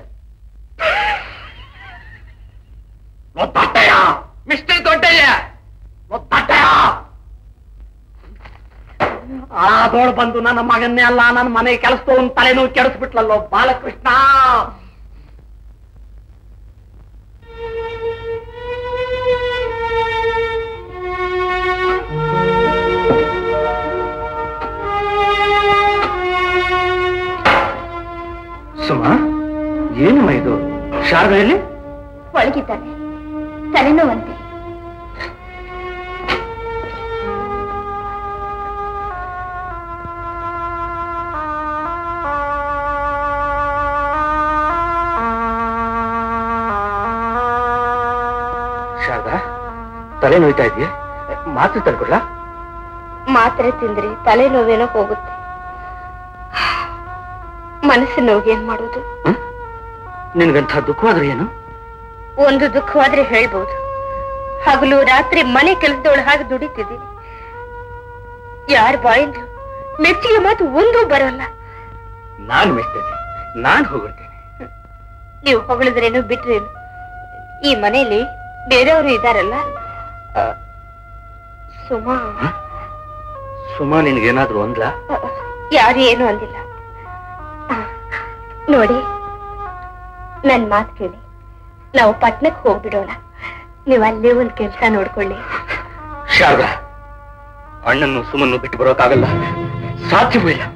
ದೊಡ್ಡಯ್ಯ ಮಿಸ್ಟರ್ ದೊಡ್ಡಯ್ಯ ದೊಡ್ಡಯ್ಯ ಆದೋಳು ಬಂದು ನನ್ನ ಮಗನ್ನೇ ಅಲ್ಲ ನನ್ನ ಮನೆ ಕೆಲಸದವನ್ ತಲೆನೂ ಕೆಡಿಸ್ಬಿಟ್ಲಲ್ಲೋ ಬಾಲಕೃಷ್ಣ
ಸುಮಾ ಏನು ಇದು ಶಾರದಲ್ಲಿ
ಒಳಗಿದ್ದಾನೆ ತಲೆನೋವಂತೆ
ಶಾರದಾ ತಲೆ ನೋಯ್ತಾ ಇದೆಯಾ ಮಾತು ತಂದ್ಕೊಡ್ಲಾ
ಮಾತ್ರೆ ತಿಂದ್ರೆ ತಲೆನೋವೇನೋ ಹೋಗುತ್ತೆ ಮನಸ್ಸಿನ ನೋವಿಗೆ ಏನ್ ಮಾಡೋದು
ನಿನ್ಗಂಥ ದುಃಖವಾದ್ರೆ ಏನು
ಒಂದು ದುಃಖವಾದ್ರೆ ಹೇಳ್ಬೋದು ಹಗಲು ರಾತ್ರಿ ಮನೆ ಕೆಲಸದೊಳ ಹಾಗೆ ದುಡಿತಿದ್ದೀನಿ ಯಾರ ಬಾಯಿಂದ ಮೆಚ್ಚಿಗೆ ಮಾತು ಒಂದೂ ಬರಲ್ಲ
ನಾನು ಮೆಚ್ತೇನೆ ನಾನು ಹೋಗ್ತೇನೆ
ನೀವು ಹೊಗಳಿದ್ರೇನು ಬಿಟ್ರೇನು ಈ ಮನೆಯಲ್ಲಿ ಬೇರೆಯವರು ಇದಾರಲ್ಲ ಆ, ಸುಮಾ
ಸುಮಾ ನಿನ್ಗೇನಾದ್ರೂ ಒಂದ್ಲಾ
ಆ, ಯಾರು ಏನು ಅಂದಿಲ್ಲ ಆ, ನೋಡಿ ನನ್ ಮಾತು ಕೇಳಿ ನಾವು ಪಟ್ನಕ್ಕೆ ಹೋಗ್ಬಿಡೋಣ ನೀವು ಅಲ್ಲೇ ಒಂದ್ ಕೆಲ್ಸ ನೋಡ್ಕೊಳ್ಳಿ
ಶಾರದಾ ಅಣ್ಣನ್ನು ಸುಮನ್ನು ಬಿಟ್ಟು ಬರೋಕ್ಕಾಗಲ್ಲ ಸಾಧ್ಯವೂ ಇಲ್ಲ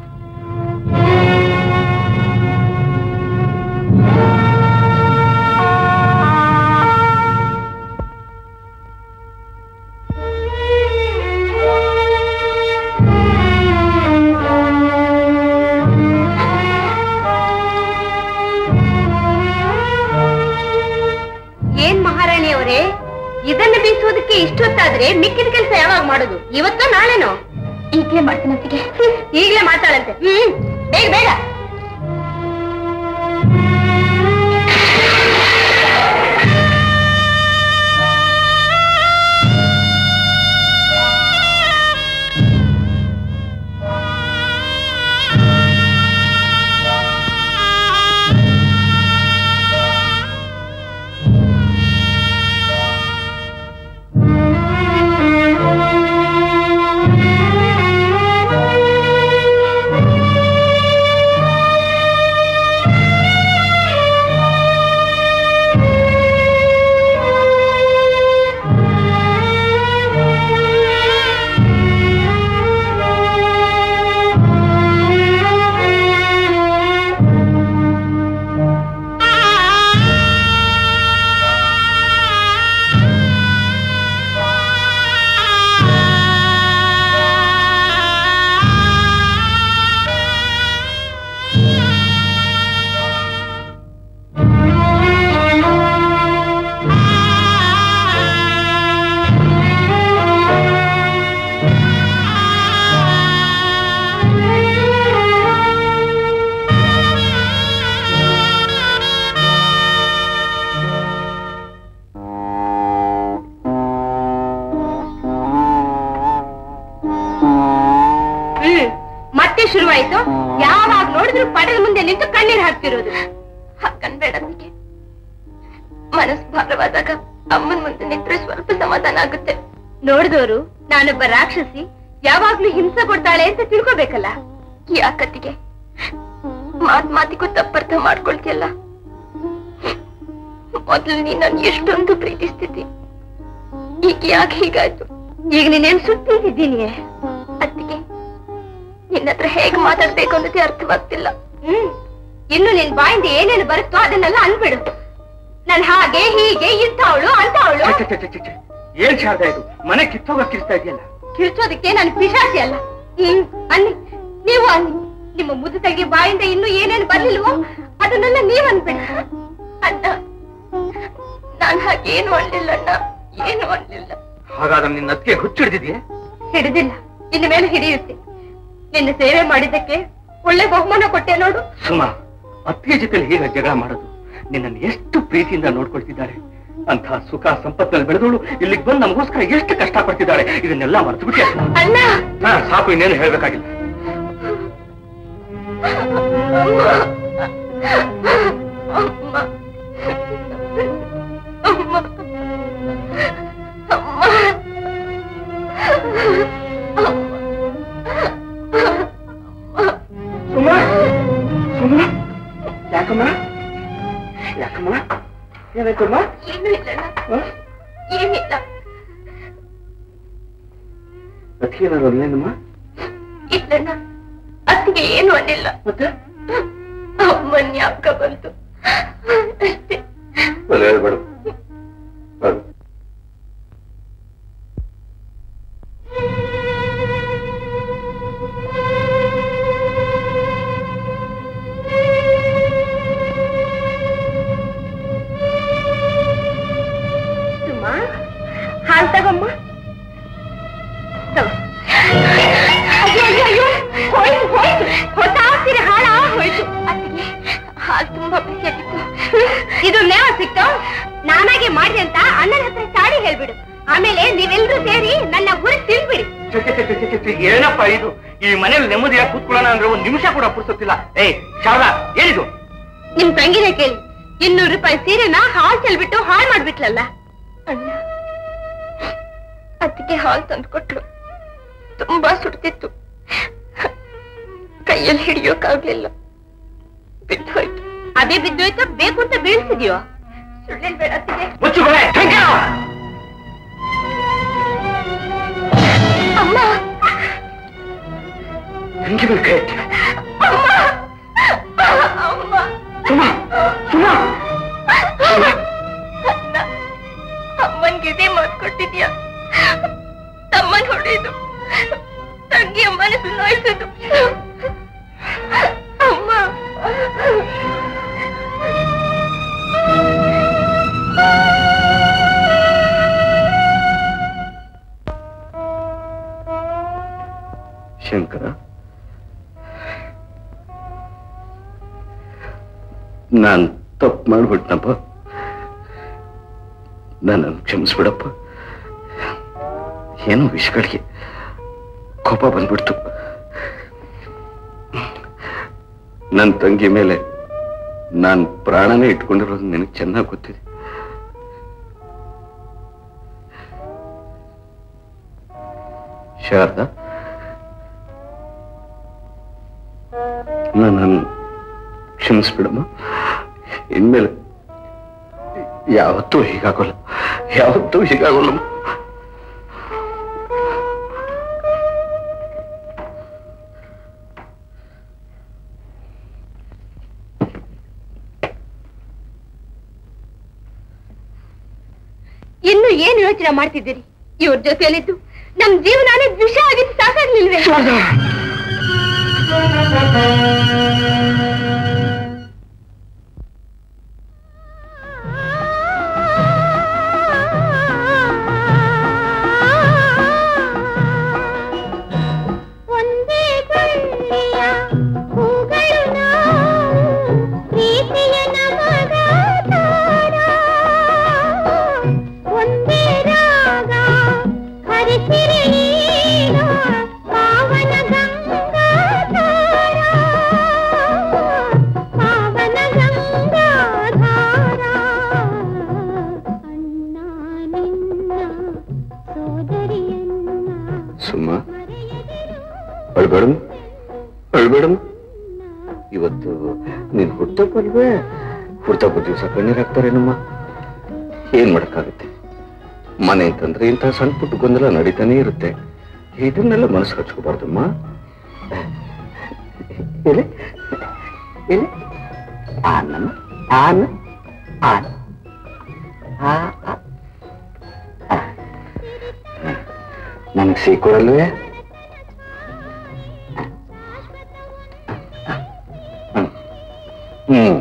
ಏನ್ ಮಹಾರಾಣಿಯವರೇ ಇದನ್ನ ಬೀಸುವುದಕ್ಕೆ ಇಷ್ಟೊತ್ತಾದ್ರೆ ಮಿಕ್ಕಿದ ಕೆಲಸ ಯಾವಾಗ ಮಾಡೋದು ಇವತ್ತೋ ನಾಳೆನೋ ಈಗಲೇ ಮಾಡ್ತೀನಂತಿಗೆ ಈಗಲೇ ಮಾತಾಡಂತೆ ಹ್ಮ್ ಬೇಗ ಬೇಗ
ಆ
ಮತ್ತೆ ಶುರುವಾಯ್ತು ಯಾವಾಗ ನೋಡಿದ್ರು ಪಡದ ಮುಂದೆ ನಿಂತು ಕಣ್ಣೀರ್ ಹಾಕ್ತಿರೋದು ಹಾಕನ್ಬೇಡ ಅದಕ್ಕೆ ಮನಸ್ಸು ಭಾರವಾದಾಗ ಅಮ್ಮನ ಮುಂದೆ ನಿಂತ್ರೆ ಸ್ವಲ್ಪ ಸಮಾಧಾನ ಆಗುತ್ತೆ ನೋಡಿದವರು ನಾನೊಬ್ಬ ರಾಕ್ಷಸಿ ಯಾವಾಗ್ಲೂ ಹಿಂಸೆ ಕೊಡ್ತಾಳೆ ಅಂತ ತಿಳ್ಕೊಬೇಕಲ್ಲ ಯಾಕತ್ತಿಗೆ ಮಾತ್ ಮಾತಿಗೂ ತಪ್ಪರ್ಥ ಮಾಡ್ಕೊಳ್ತಿಯಲ್ಲ ಮೊದ್ಲು ನೀನ್ ನನ್ ಎಷ್ಟೊಂದು ಪ್ರೀತಿಸ್ತಿದ್ದಿ ಈಗ ಯಾಕೆ ಹೀಗಾಯ್ತು ಈಗ ನೀನೇನ್ ಸುತ್ತಿದ್ದೀನಿ ಅತ್ತಿಗೆ ನಿನ್ನ ಹತ್ರ ಹೇಗ್ ಮಾತಾಡ್ಬೇಕು ಅನ್ನೋದೇ ಅರ್ಥವಾಗ್ತಿಲ್ಲ ಹ್ಮ್ ಇನ್ನು ನಿನ್ ಬಾಯಿಂದ ಏನೇನು ಬರುತ್ತೋ ಅದನ್ನೆಲ್ಲ ಅನ್ಬಿಡು ನಾನ್ ಹಾಗೆ ಹೀಗೆ ಇಂಥವಳು ಅಂತವಳು
ಛೆ, ಛೆ, ಛೆ, ಛೆ, ಛೆ. ಏನ್ ಶಾರದಾ ಇದು ಮನೆ ಕಿತ್ತೋಗ ಕಿರ್ತಾ ಇದೆಯಲ್ಲ
ಕಿರ್ಚೋದಕ್ಕೆ ನಾನು ಪಿಶಾಚಿ ಅಲ್ಲ ಹ್ಮ್ ಅನ್ನಿ ನೀವು ಅನ್ನಿ ನಿಮ್ಮ ಮುದ್ದು ತೆಗಿ ಬಾಯಿಂದ ಇನ್ನು ಏನೇನು ಬರ್ಲಿಲ್ವೋ ಅದನ್ನೆಲ್ಲ ನೀವ್ ಅನ್ಬಿಡಿ ಅಣ್ಣ ನಾನ್ ಹಾಗೇನು ಅನ್ಲಿಲ್ಲ ಅಣ್ಣ ಏನು ಅನ್ಲಿಲ್ಲ
ಹಾಗಾದ್ರೆ ನಿನ್ನ ಅದಕ್ಕೆ ಹುಚ್ಚಿಡ್ದಿದ್ಯೆ
ಹಿಡಿದಿಲ್ಲ ಇನ್ನು ಮೇಲೆ ಹಿಡಿಯುತ್ತೆ ನಿನ್ನ ಸೇವೆ ಮಾಡಿದ್ದಕ್ಕೆ ಒಳ್ಳೆ ಬಹುಮಾನ ಕೊಟ್ಟೆ ನೋಡು
ಸುಮಾ ಅತ್ತಿಗೆ ಜೊತೆ ಹೇಗೆ ಜಗಳ ಮಾಡೋದು ನಿನ್ನನ್ನು ಎಷ್ಟು ಪ್ರೀತಿಯಿಂದ ನೋಡ್ಕೊಳ್ತಿದ್ದಾರೆ ಅಂತ ಸುಖ ಸಂಪತ್ತಲ್ಲಿ ಬೆಳೆದವಳು ಇಲ್ಲಿಗೆ ಬಂದು ನಮಗೋಸ್ಕರ ಎಷ್ಟು ಕಷ್ಟ ಪಡ್ತಿದ್ದಾಳೆ ಇದನ್ನೆಲ್ಲ ಮರೆತು ಬಿಟ್ಟೆ
ಅಣ್ಣ
ಸಾಕು ಇನ್ನೇನು ಹೇಳ್ಬೇಕಾಗಿಲ್ಲ
ಅಮ್ಮ ಅಮ್ಮ
ಸುಮಾ ಸುಮಾ ಯಾಕಮ್ಮ ಯಾಕಮ್ಮ ಏನಾಯ್ತಮ್ಮ
ಏನು ಇಲ್ಲ ಏನಿಲ್ಲ
ಅದಕ್ಕೆ ಏನಾದ್ರು ಅಲ್ಲೇನಮ್ಮ
ಇಲ್ಲಣ್ಣ ಅತ್ತಿಗೆ ಏನು ಅನ್ನಿಲ್ಲ
ಮತ್ತೆ
ಅಮ್ಮನ್ ಯಾಕ ಬಂತು ಅಷ್ಟೇ
ಹೇಳ್ಬೇಡ
ಸುಮಾ ಹಾಲ್ ತಗೊಮ್ಮ ತಗೋ. ಅಯ್ಯೋ ಅಯ್ಯೋ ಅಯ್ಯೋ ಹೋಯ್ತು ಹೋಯ್ತು ಹೊಸ ಸೀರೆ ಹಾಳ ಹೋಯ್ತು ಅತ್ತಿಗೆ ಹಾಲು ತುಂಬಾ ಬಿಸಿಯಾಗಿತ್ತು ಇದು ನೇವ ಸಿಕ್ತು ನಾನಾಗೆ ಮಾಡಿದೆ ಅಂತ ಅಣ್ಣನ ಹತ್ರ ಸಾಡಿ ಹೇಳ್ಬಿಡು ಆಮೇಲೆ ನೀವೆಲ್ಲರೂ ಸೇರಿ ನನ್ನ ಊರಿಗೆ ತಿಳ್ಬಿಡಿ
ಛೆ, ಛೆ, ಛೆ, ಛೆ, ಛೆ, ಛೆ, ಏನಪ್ಪ ಇದು ಈ ಮನೇಲಿ ನೆಮ್ಮದಿಯಾಗಿ ಕೂತ್ಕೊಳ್ಳೋಣ ಅಂದ್ರೆ ಒಂದ್ ನಿಮಿಷ ಕೂಡ ಪುರ್ಸೊತ್ತಿಲ್ಲ ಏಯ್ ಶಾರದಾ ಏನಿದು
ನಿಮ್ ತಂಗಿನೇ ಕೇಳಿ ಇನ್ನೂರು ರೂಪಾಯಿ ಸೀರೆನ ಹಾಲ್ ಚೆಲ್ಬಿಟ್ಟು ಹಾಳು ಮಾಡ್ಬಿಟ್ಲಲ್ಲ ಅಣ್ಣ ಅದಕ್ಕೆ ಹಾಲ್ ತಂದ್ಕೊಟ್ಲು ತುಂಬಾ ಸುಡ್ತಿತ್ತು ಕೈಯಲ್ಲಿ ಹಿಡಿಯೋಕಾಗ್ಲಿಲ್ಲ ಬಿದ್ದೋಯ್ತು ಅದೇ ಬಿದ್ದೋಯ್ತು ಬೇಕು ಅಂತ ಬೀಳ್ಸಿದ್ಯೋ ಸುಳ್ಳಿಲ್ ಬೇಡ ಅತ್ತಿಗೆ
ಮುಚ್ಚು ಬಳೆ
ಅಮ್ಮ
ಹೆಂಗೆ ಮೇಲೆ ಕೈ ಎತ್ತಿ.
ಅಮ್ಮ ಅಮ್ಮ
ಸುಮಾ ಸುಮಾ
ಅಣ್ಣ, ಅಮ್ಮನ್ಗೆ ಇದೇ ಮಾತು ಕೊಟ್ಟಿದ್ಯಾ ತಮ್ಮನ್ ಹೊಡೆಯೋದು ತಂಗಿಯ ಮನಸ್ಸು ನೋಯಿಸೋದು ಅಮ್ಮ
ಶಂಕರ ನಾನ್ ತಪ್ಪು ಮಾಡ್ಬಿಟ್ನಪ್ಪ ನನ್ನನ್ನು ಕ್ಷಮಿಸ್ಬಿಡಪ್ಪ ಏನೋ ವಿಷಗಳಿಗೆ ಕೋಪ ಬಂದ್ಬಿಡ್ತು ನನ್ನ ತಂಗಿ ಮೇಲೆ ನಾನ್ ಪ್ರಾಣನೇ ಇಟ್ಕೊಂಡಿರೋದು ನಿನಗೆ ಚೆನ್ನಾಗಿ ಗೊತ್ತಿದೆ ಶಾರದಾ ನನ್ನನ್ನು ಕ್ಷಮಿಸ್ಬಿಡಮ್ಮ ಇನ್ಮೇಲೆ ಯಾವತ್ತೂ ಹೀಗಾಗೋಲ್ಲ ಯಾವತ್ತೂ ಹೀಗಾಗೋಲ್ಲಮ್ಮ
ಇನ್ನು ಏನು ಯೋಚನೆ ಮಾಡ್ತಿದ್ದೀರಿ ಇವ್ರ ಜೊತೆಯಲ್ಲಿದ್ದು ನಮ್ ಜೀವನಾನೇ ವಿಷ ಆಗಿದ್ದು ಸಾಕಾಗ್ಲಿಲ್ವೇ
ಒಂದೇ ಕಣ್ಣಿಯ ಹೂಗಳು ನಾವು ಪ್ರೀತಿಯ ನಮಗ ತಾಣ ಒಂದೇ ರಾಗ ಹರಿಸಿರಿ ನೀನು ಪಾವನ ಗಂಗಾ
ಅಳ್ಬೇಡಮ್ ಅಳ್ಬೇಡಮ್ ಇವತ್ತು ನೀನ್ ಹುಟ್ಟಪ್ಪಲ್ವೇ ಹುಟ್ಟಪ್ಪ ದಿವಸ ಕಣ್ಣೀರ್ ಹಾಕ್ತಾರೇನಮ್ಮ ಏನ್ ಮಾಡಕ್ಕಾಗುತ್ತೆ ಮನೆ ಅಂತಂದ್ರೆ ಇಂಥ ಸಣ್ಣ ಪುಟ್ಟ ಗೊಂದಲ ನಡೀತಾನೆ ಇರುತ್ತೆ ಇದನ್ನೆಲ್ಲ ಮನಸ್ಸು ಹಚ್ಕೋಬಾರ್ದಮ್ಮ ಎಲ್ಲಿ ಎಲ್ಲಿ ಆನಮ್ಮ ಆನ ಆನ ಆ ಆ. ಆ. ನನಗೆ ಸಿಕ್ಕೊಡಲ್ವೇ ಹ್ಮ್. ಹ್ಮ್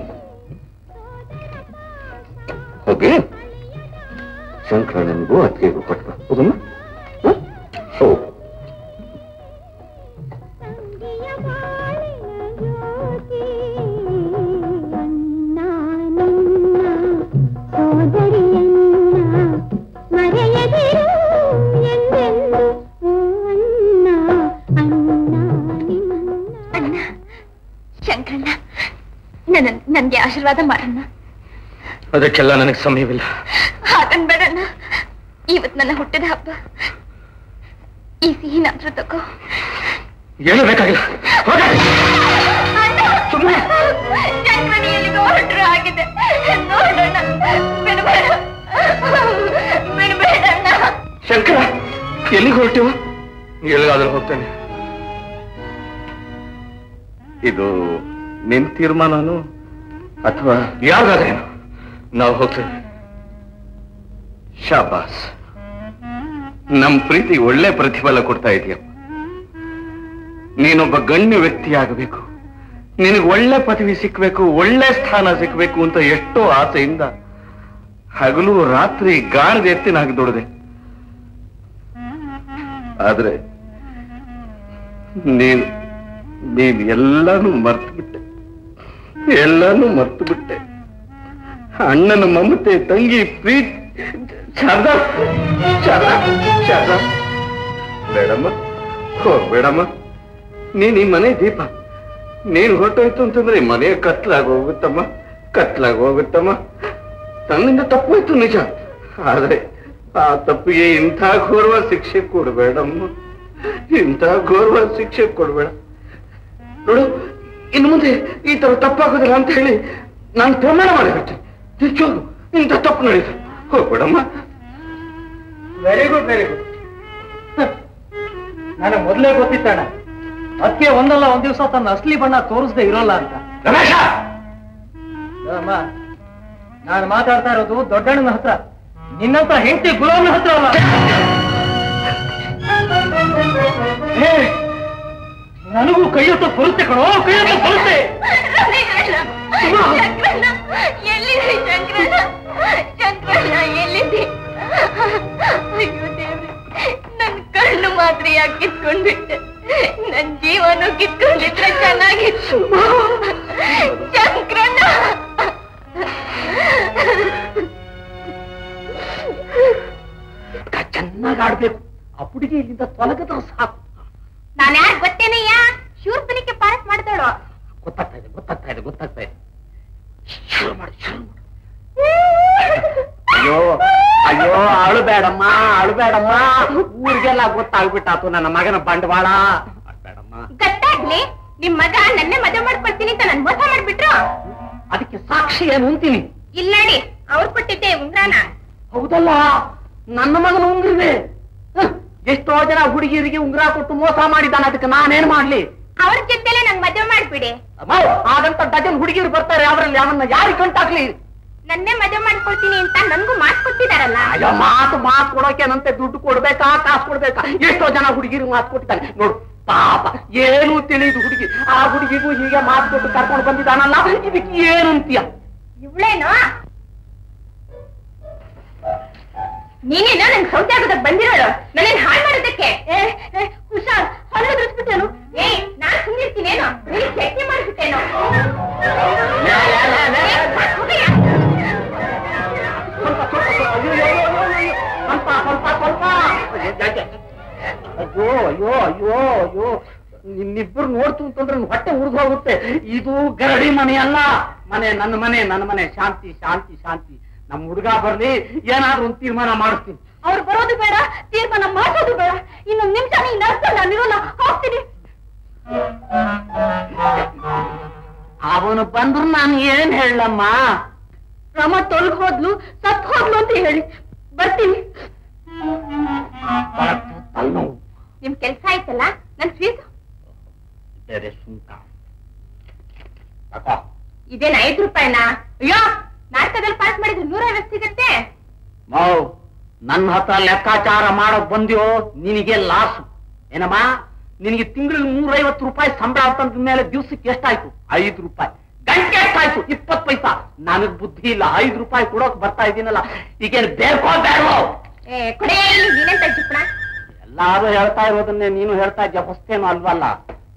ಓಕೆ ಶಂಕರಣ್ಣನಿಗೂ ಅತ್ತಿಗೆಗೂ ಕೊಟ್ಟು ಹೋಗಮ್ಮ ಹ್ಮ್? ಹೋಗು
ಅಣ್ಣ ನಿನ್ನ ಸೋದರಿಯನ್ನ ಮರೆಯದಿರು ಎಂದೆಂದು ಓ ಅಣ್ಣ ಅಣ್ಣ ನಿನ್ನ
ಅಣ್ಣ ಶಂಕರಣ್ಣ ನನ್ನ ನನ್ಗೆ ಆಶೀರ್ವಾದ ಮಾಡಣ್ಣ
ಅದಕ್ಕೆಲ್ಲ ನನಗೆ ಸಮಯವಿಲ್ಲ
ಹಾಗನ್ಬೇಡಣ್ಣ ಇವತ್ ನನ್ನ ಹುಟ್ಟಿದ ಹಬ್ಬ ಈ ಸಿಹಿ ನಂತರ ತಗೋ
ಏನು ಬೇಕಾಗಿಲ್ಲ ಹೋಗೆ.
ಸುಮ್ಮನೆ ಶಂಕರಣ್ಣ ಎಲ್ಲಿಗೆ ಹೊರಟ್ರು ಆಗಿದೆ ನೋಡಣ್ಣ ಬಿಡಬೇಡ ಬಿಡಬೇಡಣ್ಣ
ಶಂಕರ ಎಲ್ಲಿಗೆ ಹೊರಟಿವ ಎಲ್ಲಿಗಾದ್ರೂ ಹೋಗ್ತೇನೆ
ಇದು ನಿನ್ ತೀರ್ಮಾನನು ಅಥವಾ
ಯಾವ್ದಾದ್ರೇನು ನಾವು ಹೋಗ್ತೇವೆ
ಶಾಬಾಸ್ ನಮ್ ಪ್ರೀತಿ ಒಳ್ಳೆ ಪ್ರತಿಫಲ ಕೊಡ್ತಾ ಇದೆಯಪ್ಪ ನೀನೊಬ್ಬ ಗಣ್ಯ ವ್ಯಕ್ತಿ ಆಗಬೇಕು ನಿನಗೆ ಒಳ್ಳೆ ಪದವಿ ಸಿಕ್ಬೇಕು ಒಳ್ಳೆ ಸ್ಥಾನ ಸಿಕ್ಬೇಕು ಅಂತ ಎಷ್ಟೋ ಆಸೆಯಿಂದ ಹಗಲು ರಾತ್ರಿ ಗಾಣದ ಎತ್ತಿನಾಗಿ ದುಡಿದೆ ಆದ್ರೆ ನೀನು ನೀನ್ ಎಲ್ಲಾನು ಮರ್ತು ಬಿಟ್ಟೆ ಎಲ್ಲಾನು ಮರ್ತು ಬಿಟ್ಟೆ ಅಣ್ಣನ ಮಮತೆ ತಂಗಿ ಪ್ರೀತಿ ಶಾರದಾ ಶಾರದಾ ಶಾರದಾ ಬೇಡಮ್ಮ ಹೋಗ್ಬೇಡಮ್ಮ ನೀನ್ ಈ ಮನೆ ದೀಪ ನೀನ್ ಹೊರಟೋಯ್ತು ಅಂತಂದ್ರೆ ಈ ಮನೆ ಕತ್ಲಾಗ ಹೋಗುತ್ತಮ್ಮ ಕತ್ಲಾಗ ಹೋಗುತ್ತಮ್ಮ ತನ್ನಿಂದ ತಪ್ಪೋಯ್ತು ನಿಜ ಆದ್ರೆ ಆ ತಪ್ಪಿಗೆ ಇಂಥ ಘೋರವ ಶಿಕ್ಷೆ ಕೊಡ್ಬೇಡಮ್ಮ ಇಂಥ ಘೋರವ ಶಿಕ್ಷೆ ಕೊಡ್ಬೇಡ ನೋಡು ಇನ್ನು ಮುಂದೆ ಈ ತರ ತಪ್ಪಾಗೋದಿಲ್ಲ ಅಂತ ಹೇಳಿ ನಾನು ಪ್ರಮಾಣ ಮಾಡಿಬಿಟ್ಟೆ ನಿಜವಾಗ್ಲು ಇಂಥ ತಪ್ಪು ನಡೀತು ಹೋಗ್ಬೇಡಮ್ಮ
ವೆರಿ ಗುಡ್ ವೆರಿ ಗುಡ್ ನನಗೆ ಮೊದಲೇ ಗೊತ್ತಿತ್ತಣ್ಣ ಅದಕ್ಕೆ ಒಂದಲ್ಲ ಒಂದ್ ದಿವಸ ತನ್ನ ಅಸಲಿ ಬಣ್ಣ ತೋರಿಸದೆ ಇರೋಲ್ಲ ಅಂತ
ರಮೇಶ
ಅಮ್ಮ ನಾನು ಮಾತಾಡ್ತಾ ಇರೋದು ದೊಡ್ಡಣ್ಣನ ಹತ್ರ ನಿನ್ನಂತ ಹೆಂಡತಿ ಗುಲಾಮನ ಹತ್ರ ಅಲ್ಲ ಏ, ನನಗೂ ಕೈಯೊತ್ತು ಬರುತ್ತೆ ಕಣೋ ಕೈಯೊತ್ತು ಬರುತ್ತೆ
ಶಂಕರಣ್ಣ ಎಲ್ಲಿದೆ ಶಂಕರಣ್ಣ ಶಂಕರಣ್ಣ ಎಲ್ಲಿದೆ ಅಯ್ಯೋ ದೇವ್ರೆ ನನ್ ಕಣ್ಣು ಮಾತ್ರ ಯಾಕೆ ಕಿತ್ಕೊಂಡ್ಬಿಟ್ಟೆ ನನ್ ಜೀವನ ಕಿತ್ಕೊಂಡಿದ್ರೆ ಚೆನ್ನಾಗಿತ್ತು ಶಂಕರಣ್ಣ
ಚೆನ್ನಾಗಿ ಆಡ್ಬೇಕು ಆ ಹುಡುಗಿ ಇಲ್ಲಿಂದ ತೊಲಗದ್ರೆ ಸಾಕು
ನಾನು ಯಾರು ಗೊತ್ತೇನಯ್ಯ ಶೂರ್ಪನಿಕೆ ಪಾರಸ್ ಮಾಡ್ತಾಳೋ
ಗೊತ್ತಾಗ್ತಾ ಇದೆ ಗೊತ್ತಾಗ್ತಾ ಇದೆ ಗೊತ್ತಾಗ್ತಾ ಇದೆ ಶುರು ಮಾಡಿ ಶುರು ಮಾಡಿ
ಅಯ್ಯೋ ಅಯ್ಯೋ ಅಳುಬೇಡಮ್ಮ ಅಳುಬೇಡಮ್ಮ ಊರಿಗೆಲ್ಲ ಗೊತ್ತಾಗ್ಬಿಟ್ಟಾತು ನನ್ನ ಮಗನ ಬಂಡವಾಳ ಅಳ್ಬೇಡಮ್ಮ
ಗೊತ್ತಾಗ್ಲಿ ನಿಮ್ ಮಗ ನನ್ನೇ ಮದುವೆ ಮಾಡ್ಕೊಳ್ತೀನಿ ಅಂತ ನನ್ ಮೋಸ ಮಾಡ್ಬಿಟ್ರು
ಅದಕ್ಕೆ ಸಾಕ್ಷಿ ಏನು ಅಂತೀನಿ
ಇಲ್ಲ ನೋಡಿ ಅವ್ರು ಕೊಟ್ಟಿದ್ದೆ ಉಂಗ್ರಾನ
ಹೌದಲ್ಲ ನನ್ನ ಮಗನ ಉಂಗ್ರಿದೆ ಹ, ಎಷ್ಟೋ ಜನ ಹುಡುಗಿಯರಿಗೆ ಉಂಗ್ರ ಕೊಟ್ಟು ಮೋಸ ಮಾಡಿದ್ದಾನೆ ಅದಕ್ಕೆ ನಾನೇನ್ ಮಾಡ್ಲಿ
ಅವ್ರ ಜೊತೆಲೆ ನಂಗ್ ಮದುವೆ ಮಾಡ್ಬಿಡಿ
ಅಮ್ಮ, ಹಾಗಂತ ಡಜನ್ ಹುಡುಗಿಯರು ಬರ್ತಾರೆ ಅವರಲ್ಲಿ ಅವನ್ನ ಯಾರಿಗೆ ಗಂಟಾಗ್ಲಿ
ನನ್ನೇ ಮದುವೆ ಮಾಡ್ಕೊಳ್ತೀನಿ ಅಂತ ನನ್ಗೂ ಮಾತು ಕೊಟ್ಟಿದಾರಲ್ಲ
ಅಯ್ಯೋ ಮಾತು ಮಾತು ಕೊಡೋಕೇನಂತೆ ದುಡ್ಡು ಕೊಡ್ಬೇಕಾ ಕಾಸು ಕೊಡ್ಬೇಕಾ ಎಷ್ಟೋ ಜನ ಹುಡುಗಿರು ಮಾತು ಕೊಟ್ಟಿದ್ದಾನೆ ನೋಡು ಪಾಪ ಏನು ತಿಳಿದು ಹುಡುಗಿ ಆ ಹುಡುಗಿಗೂ ಹೀಗೆ ಮಾತು ಕೊಟ್ಟು ಕರ್ಕೊಂಡು ಬಂದಿದ್ದಾನಲ್ಲ ಇದಕ್ಕೆ ಏನಂತೀಯ
ಇವಳೇನು ನೀನೇನೋ ನನ್ ಸೌತೆ ಆಗೋದಕ್ ಬಂದಿರೋಳು ನನ್ನೇನ್ ಹಾಳು ಮಾಡೋದಕ್ಕೆ ಏ, ಏ, ಹುಷಾರ್ ಹೊಲ ದುರ್ಸ್ಬಿಟ್ಟೇನು ಏ ನಾನ್ ಸುಮ್ಮನಿರ್ತೀನೇನೋ ನೀನ್ ಚಟ್ನಿ ಮಾಡ್ಬಿಟ್ಟೇನೋ
ಸ್ವಲ್ಪ ಸ್ವಲ್ಪ ಸ್ವಲ್ಪ ಅಯ್ಯೋ, ಅಯ್ಯೋ, ಅಯ್ಯೋ, ಅಯ್ಯೋ, ಸ್ವಲ್ಪ ಸ್ವಲ್ಪ ಸ್ವಲ್ಪ ಅಯ್ಯೋ ಅಯ್ಯೋ ಅಯ್ಯೋ ಅಯ್ಯೋ ನಿನ್ನಿಬ್ಬರು ನೋಡ್ತು ಅಂತಂದ್ರೆ ನನ್ ಹೊಟ್ಟೆ ಉರಿದು ಹೋಗುತ್ತೆ ಇದು ಗರಡಿ ಮನೆ ಅಲ್ಲ ಮನೆ ನನ್ನ ಮನೆ ನನ್ನ ಮನೆ ಶಾಂತಿ ಶಾಂತಿ ಶಾಂತಿ ನಮ್ಮ ಹುಡುಗ ಬರ್ಲಿ ಏನಾದ್ರೂ ಒಂದು ತೀರ್ಮಾನ ಮಾಡಿಸ್ತೀನಿ
ಅವ್ರು ಬರೋದು ಬೇಡ ತೀರ್ಮಾನ ಮಾಡ್ಸೋದು ಬೇಡ ಇನ್ನೊಂದ್ ನಿಮಿಷ ನೀನ್ ನಡ್ಸಲ್ಲ ನಾನಿರೋಲ್ಲ ಹೋಗ್ತೀನಿ
ಅವನು ಬಂದ್ರು ನಾನು ಏನ್ ಹೇಳಮ್ಮ
ರಮ ತೊಲ್ಗ್ ಹೋದ್ಲು ಸತ್ ಹೋದ್ಲು ಅಂತ ಹೇಳಿ ಬರ್ತೀನಿ
ತಲೆನೋವು
ನಿಮ್ ಕೆಲ್ಸ ಆಯ್ತಲ್ಲ ನನ್ ಸ್ವೀಟ್
ಬೇರೆ ಸುಂಕ
ಇದೇನ್ ಐದ್ ರೂಪಾಯಿನಾ ಅಯ್ಯೋ ನಾಟಕದಲ್ಲಿ ಪಾಸ್ ಮಾಡಿದ್ರೆ ನೂರ ಐವತ್ತು ಸಿಗತ್ತೆ
ಮಾವ್ ನನ್ನ ಹತ್ರ ಲೆಕ್ಕಾಚಾರ ಮಾಡಕ್ ಬಂದ್ಯೋ ನಿನಗೆ ಲಾಸ್ ಏನಮ್ಮ ನಿನಗೆ ತಿಂಗಳಿಗೆ ನೂರೈವತ್ತು ರೂಪಾಯಿ ಸಂಬಳ ಅಂತಂದ ಮೇಲೆ ದಿವ್ಸಕ್ಕೆ ಎಷ್ಟಾಯ್ತು ಐದು ರೂಪಾಯಿ ಗಂಟೆ ಎಷ್ಟಾಯ್ತು ಇಪ್ಪತ್ತು ಪೈಸಾ ನನಗ್ ಬುದ್ಧಿ ಇಲ್ಲ ಐದು ರೂಪಾಯಿ ಕೊಡೋಕ್ ಬರ್ತಾ ಇದ್ದೀನಲ್ಲ ಈಗೇನು ಬೇಕೋ ಬೇಡವೋ
ಏ ಕೊಡೆ ಇಲ್ಲಿ ನೀನೆಂತ ಚಿಪ್ಪಣ
ಎಲ್ಲಾರು ಹೇಳ್ತಾ ಇರೋದನ್ನೇ ನೀನು ಹೇಳ್ತಾ ಇದ್ಯಾ ಹೊಸ್ತೇನು ಅಲ್ವಲ್ಲ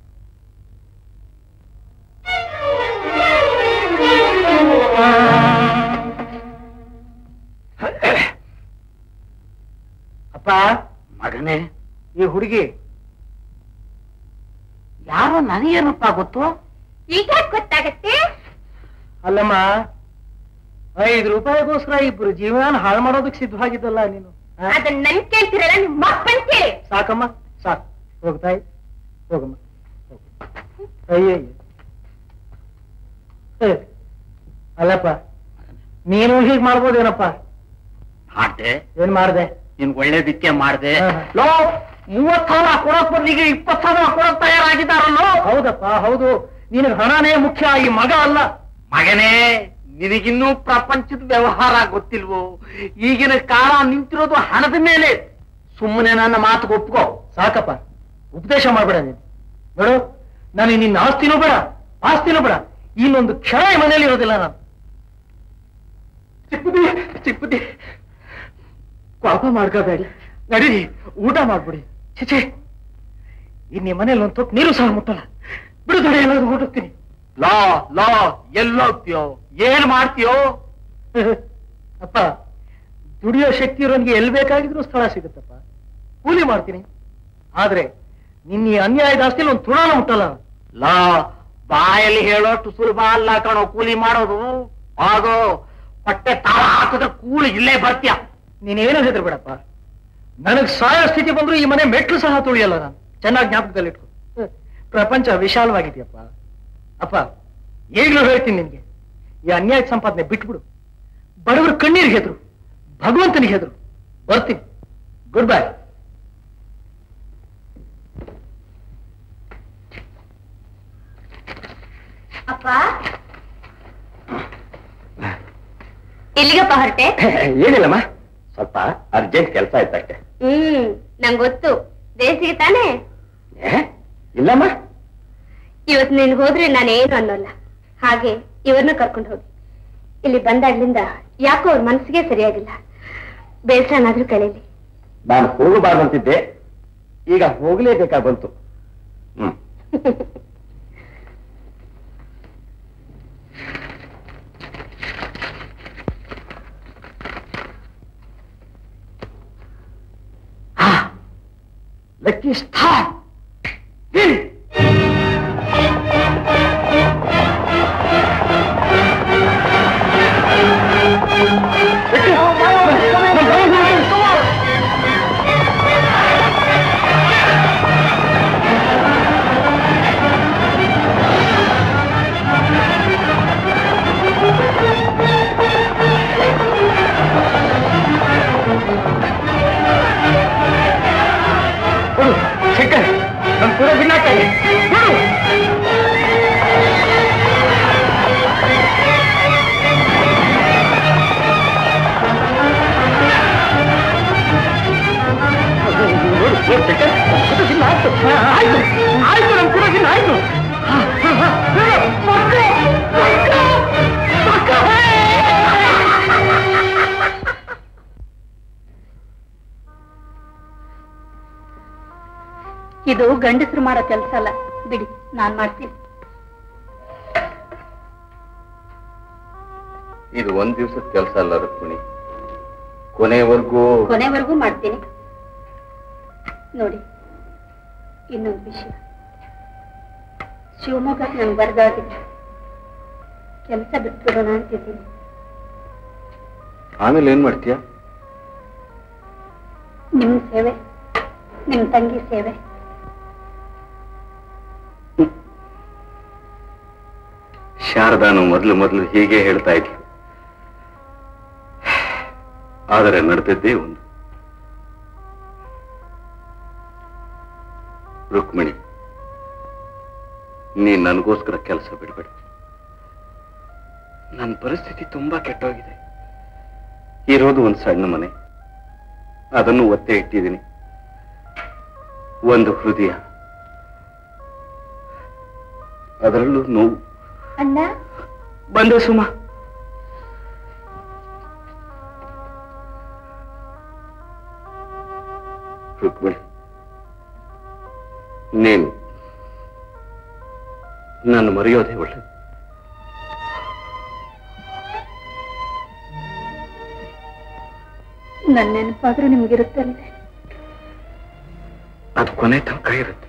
ಅಪ್ಪ
ಮಗನೇ
ಈ ಹುಡುಗಿ
ಯಾರೋ ನನಗೇನಪ್ಪ ಗೊತ್ತು
ಈಗ ಗೊತ್ತಾಗತ್ತೆ
ಅಲ್ಲಮ್ಮ ಐದು ರೂಪಾಯಿಗೋಸ್ಕರ ಇಬ್ರು ಜೀವನ ಹಾಳು ಮಾಡೋದಕ್ಕೆ ಸಿದ್ಧವಾಗಿದ್ದಲ್ಲ ನೀನು ಆ?
ಅದನ್ನ ನನ್ ಕೇಳ್ತಿರಲ್ಲ ನಿಮ್ ಮಕ್ಕಳ್ ಕೇಳಿ
ಸಾಕಮ್ಮ ಸಾಕು ಹೋಗ್ತಾಯಿ ಹೋಗಮ್ಮ ಹೋಗು. ಅಯ್ಯಯ್ಯ ಏ, ಅಲ್ಲಪ್ಪ ನೀನು ಹೀಗ್ ಮಾಡ್ಬೋದೇನಪ್ಪ
ಮಾಡ್ದೆ
ಏನ್ ಮಾಡ್ದೆ
ನಿನ್ ಒಳ್ಳೇದಕ್ಕೆ ಮಾಡ್ದೆ
ಹಾ.
ಲೋ ಮೂವತ್ ಸಾವಿರ ಕೊಡೋಕ್ ಬದಲಿಗೆ ಇಪ್ಪತ್ ಸಾವಿರ ಕೊಡೋಕ್ ತಯಾರಾಗಿದ್ದಾರಲ್ಲೋ
ಹೌದಪ್ಪ ಹೌದು ನಿನಗೆ ಹಣನೇ ಮುಖ್ಯ ಈ ಮಗ ಅಲ್ಲ
ಮಗನೇ ನಿನಗಿನ್ನೂ ಪ್ರಪಂಚದ ವ್ಯವಹಾರ ಗೊತ್ತಿಲ್ವೋ ಈಗಿನ ಕಾಲ ನಿಂತಿರೋದು ಹಣದ ಮೇಲೆ ಸುಮ್ಮನೆ ನನ್ನ ಮಾತು ಒಪ್ಕೋ
ಸಾಕಪ್ಪ ಉಪದೇಶ ಮಾಡ್ಬೇಡ ನೀನು ನೋಡು ನನಗೆ ನಿನ್ನ ಆಸ್ತಿನೂ ಬೇಡ ಆಸ್ತಿನೂ ಬೇಡ ಇನ್ನೊಂದು ಕ್ಷಣ ಈ ಮನೇಲಿ ಇರೋದಿಲ್ಲ ನಾನು ಚಿಕ್ಕುದಿ ಚಿಕ್ಕುದಿ ಪಾಪ ಮಾಡ್ಕೋಬೇಡಿ ನಡೀರಿ ಊಟ ಮಾಡ್ಬಿಡಿ ಚಿಚೆ ಇನ್ನು ಈ ಮನೇಲಿ ಒಂದು ತೊಟ್ಟು ನೀರು ಸಹ ಮುಟ್ಟಲ್ಲ ಬಿಡುಗಡೆ ಎಲ್ಲಾದ್ರೂ ಹೊರಟೋಗ್ತೀನಿ
ಲಾ ಲಾ ಎಲ್ಲೋಗ್ತೀಯೋ ಏನ್ ಮಾಡ್ತೀಯೋ
ಅಪ್ಪ ದುಡಿಯೋ ಶಕ್ತಿ ಇರೋನ್ಗೆ ಎಲ್ಲಿ ಬೇಕಾಗಿದ್ರು ಸ್ಥಳ ಸಿಗುತ್ತಪ್ಪ ಕೂಲಿ ಮಾಡ್ತೀನಿ ಆದ್ರೆ ನಿನ್ನ ಈ ಅನ್ಯಾಯದ ಆಸ್ತಿಲಿ ಒಂದು ತುಣಾನ ಮುಟ್ಟಲ್ಲ ನಾನು.
ಲಾ ಬಾಯಲ್ಲಿ ಹೇಳೋಷ್ಟು ಸುಲಭ ಅಲ್ಲ ಕಣೋ ಕೂಲಿ ಮಾಡೋದು ಆಗೋ ಹೊಟ್ಟೆ ತಾಳ ಹಾಕಿದ್ರೆ ಕೂಲಿ ಇಲ್ಲೇ ಬರ್ತೀಯ
ನೀನೇನು ಹೆದರ್ಬೇಡಪ್ಪ ನನಗ್ ಸಾಯೋ ಸ್ಥಿತಿ ಬಂದ್ರು ಈ ಮನೆ ಮೆಟ್ಲು ಸಹ ತುಳಿಯಲ್ಲ ನಾನು ಚೆನ್ನಾಗಿ ಜ್ಞಾಪಕದಲ್ಲಿಟ್ಕೊ ಹ, ಪ್ರಪಂಚ ವಿಶಾಲವಾಗಿದೆಯಪ್ಪ ಅಪ್ಪ ಈಗಲೂ ಹೇಳ್ತೀನಿ ನಿನ್ಗೆ ಈ ಅನ್ಯಾಯದ ಸಂಪಾದನೆ ಬಿಟ್ಬಿಡು ಬಡವರು ಕಣ್ಣೀರಿಗೆ ಹೆದ್ರು ಭಗವಂತನಿಗೆ ಹೆದ್ರು ಬರ್ತೀನಿ ಗುಡ್ ಬೈ
ಅಪ್ಪ ಎಲ್ಲಿಗಪ್ಪ ಹೊರಟೆ
ಏನಿಲ್ಲಮ್ಮ ಸ್ವಲ್ಪ ಅರ್ಜೆಂಟ್ ಕೆಲಸ ಆಯ್ತಕ್ಕೆ
ಹ್ಮ್ ನಂಗ್ ಗೊತ್ತು ದೇಸಿಗೆ ತಾನೇ
ಏ? ಇಲ್ಲಮ್ಮ
ಇವತ್ ನೀನ್ ಹೋದ್ರೆ ನಾನೇನು ಅನ್ನೋಲ್ಲ ಹಾಗೆ ಇವ್ರನ್ನ ಕರ್ಕೊಂಡು ಹೋಗಿ ಇಲ್ಲಿ ಬಂದಾಗ್ಲಿಂದ ಯಾಕೋ ಅವ್ರ ಮನಸ್ಸಿಗೆ ಸರಿಯಾಗಿಲ್ಲ ಬೇಸರನಾದ್ರೂ ಕಳೀಲಿ
ನಾನು ಹೋಗಬಾರ್ದಂತಿದ್ದೆ ಈಗ ಹೋಗ್ಲೇಬೇಕಾ ಬಂತು ಹ್ಮ್
ಲಕ್ಕಿ ಸ್ಟಾರ್
ಶಂಕರ್ ನನ್ ಕೂಡ ಭಿನ್ನಾಗ್ತಾ ಇದೆ ನೋಡು. ನೋಡು, ನೋಡು, ಶಂಕರ್, ನನ್ ಕೂಡ ಭಿನ್ನ ಆಯ್ತು. ಹಾ, ಆಯ್ತು ಆಯ್ತು ನನ್ ಕೂಡ ಭಿನ್ನ ಆಯ್ತು ಹಾ, ಹಾ, ಹಾ. ನೋಡು, ಮಕ್ಕ, ಮಕ್ಕ, ಮಕ್ಕ.
ಇದು ಗಂಡಸರು ಮಾಡೋ ಕೆಲಸ ಅಲ್ಲ ಬಿಡಿ ನಾನ್ ಮಾಡ್ತೀನಿ
ಇದು ಒಂದ್ ದಿವಸದ ಕೆಲಸ ಅಲ್ಲ ರುಕ್ಮಿಣಿ ಕೊನೆವರೆಗೂ
ಕೊನೆವರೆಗೂ ಮಾಡ್ತೀನಿ ನೋಡಿ ಇನ್ನೊಂದು ವಿಷಯ ಶಿವಮೊಗ್ಗ ನಂಗೆ ಬರ್ದಾಗಿದೆ ಕೆಲಸ ಬಿಟ್ಬಿಡೋಣ ಅಂತಿದ್ದೀನಿ
ಆಮೇಲೆ ಏನ್ ಮಾಡ್ತೀಯ
ನಿಮ್ ಸೇವೆ ನಿಮ್ ತಂಗಿ ಸೇವೆ
ಶಾರದಾನು ಮೊದಲು ಮೊದಲು ಹೀಗೆ ಹೇಳ್ತಾ ಇದ್ಲು ಆದರೆ ನಡೆದದ್ದೇ ಒಂದು ರುಕ್ಮಿಣಿ ನೀನ್ ನನಗೋಸ್ಕರ ಕೆಲಸ ಬಿಡಬೇಡ ನನ್ನ ಪರಿಸ್ಥಿತಿ ತುಂಬಾ ಕೆಟ್ಟೋಗಿದೆ ಇರೋದು ಒಂದು ಸಣ್ಣ ಮನೆ ಅದನ್ನು ಒತ್ತೆ ಇಟ್ಟಿದ್ದೀನಿ ಒಂದು ಹೃದಯ ಅದರಲ್ಲೂ ನೋವು
ಅಣ್ಣ
ಬಂದೆ ಸುಮಾ
ರುಕ್ಮಿಣಿ ನೀನು ನಾನು ಮರೆಯೋದೇ ಒಳ್ಳೆ
ನನ್ನ ನೆನಪಾದ್ರೂ ನಿಮ್ಗಿರುತ್ತೆ ಅಲ್ವೇ
ಅದು ಕೊನೆ ತನಕ ಇರುತ್ತೆ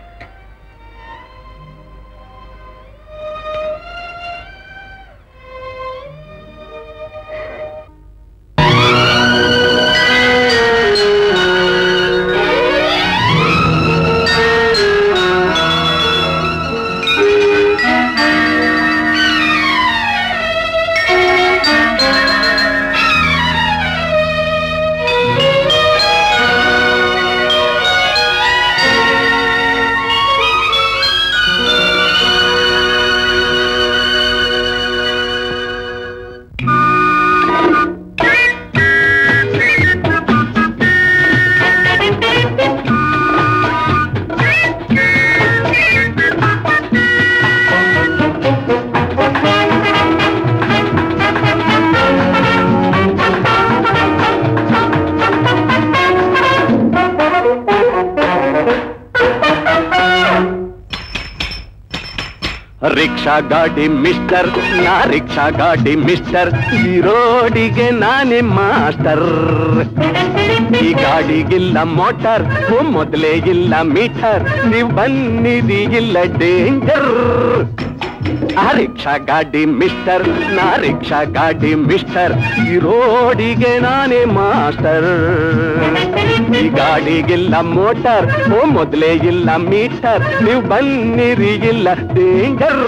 ರಿಕ್ಷಾ ಗಾಡಿ ಮಿಸ್ಟರ್ ನಾ ರಿಕ್ಷಾ ಗಾಡಿ ಮಿಸ್ಟರ್ ಈ ರೋಡಿಗೆ ನಾನೇ ಮಾಸ್ಟರ್ ಈ ಗಾಡಿಗಿಲ್ಲ ಮೋಟರ್ ಮೊದಲೇ ಇಲ್ಲ ಮೀಟರ್ ನೀವು ಬನ್ನಿರಿ ಇಲ್ಲ ಡೇಂಜರ್ ಆ ರಿಕ್ಷಾ ಗಾಡಿ ಮಿಸ್ಟರ್ ನಾ ರಿಕ್ಷಾ ಗಾಡಿ ಮಿಸ್ಟರ್ ಈ ರೋಡಿಗೆ ನಾನೇ ಮಾಸ್ಟರ್ ಈ ಗಾಡಿಗಿಲ್ಲ ಮೋಟರ್ ಓ ಮೊದಲೇ ಇಲ್ಲ ಮೀಟರ್ ನೀವು ಬನ್ನಿರಿ ಇಲ್ಲ ಡೇಂಜರ್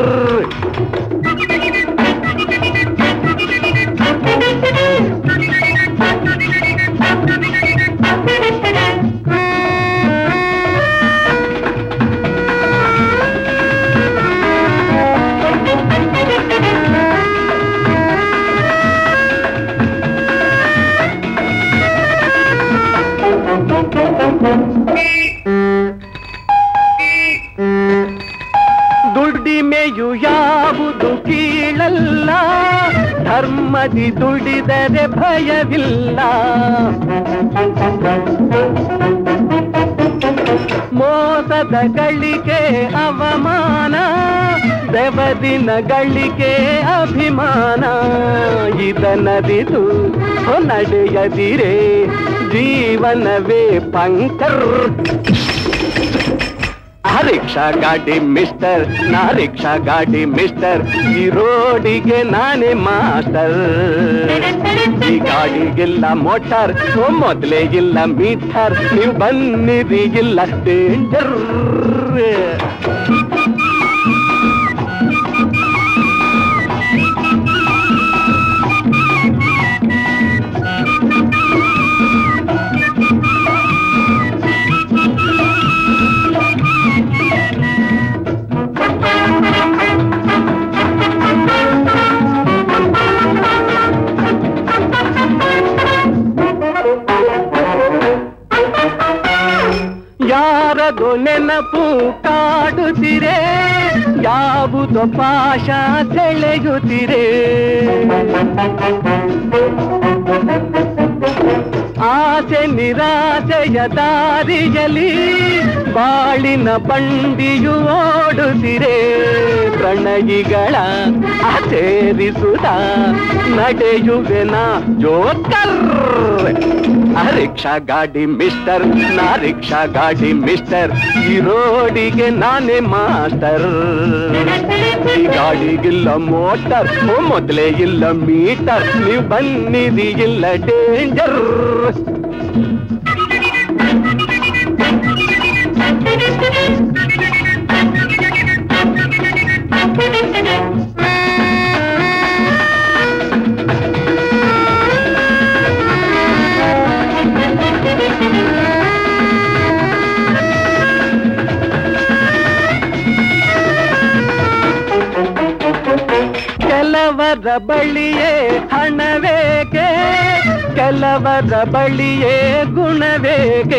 ದುಡಿಮೆಯು ಯಾವುದು ಕೀಳಲ್ಲ ಧರ್ಮದಿ ದುಡಿದರೆ ಭಯವಿಲ್ಲ ಮೋಸದ ಗಳಿಕೆ ಅವಮಾನ ಬೆವದಿನ ಗಳಿಕೆ ಅಭಿಮಾನ ಇದನದಿದು ನಡೆಯದಿರೆ ಜೀವನವೇ ಪಂಕರ್ ಆ ರಿಕ್ಷಾ ಗಾಡಿ ಮಿಸ್ಟರ್ ನಾ ರಿಕ್ಷಾ ಗಾಡಿ ಮಿಸ್ಟರ್ ಈ ರೋಡಿಗೆ ನಾನೇ ಮಾಸ್ಟರ್ ಈ ಗಾಡಿಗಿಲ್ಲ ಮೋಟಾರ್ ಮೊದಲೇ ಇಲ್ಲ ಮೀಟರ್ ನೀವು ಬನ್ನಿರಿ ಇಲ್ಲ ಡೇಂಜರ್ ಯಾರದು ನೆನಪು ಕಾಡುತ್ತಿರೆ ಯಾವುದೋ ಪಾಶ ಸೆಳೆಯುತ್ತಿರೆ ಆಸೆ ನಿರಾಸೆಯ ದಾರಿಯಲಿ ಬಾಳಿನ ಬಂಡಿಯು ಓಡುತ್ತಿರೆ ಪ್ರಣಯಿಗಳ ಆಚರಿಸುತ್ತ ನಡೆಯುವೆನ ಜೋಕರ್ ಆ ರಿಕ್ಷಾ ಗಾಡಿ ಮಿಸ್ಟರ್ ನಾ ರಿಕ್ಷಾ ಗಾಡಿ ಮಿಸ್ಟರ್ ಈ ರೋಡಿಗೆ ನಾನೇ ಮಾಸ್ಟರ್ ಈ ಗಾಡಿಗಿಲ್ಲ ಮೋಟರ್ ಮೊದಲೇ ಇಲ್ಲ ಮೀಟರ್ ನೀವು ಬನ್ನಿರಿ ಇಲ್ಲ ಡೇಂಜರ್
Thank you.
ಕೆಲವರ ಬಳಿಯೇ ಹಣವೇಕೆ ಕೆಲವರ ಬಳಿಯೇ ಗುಣವೇಕೆ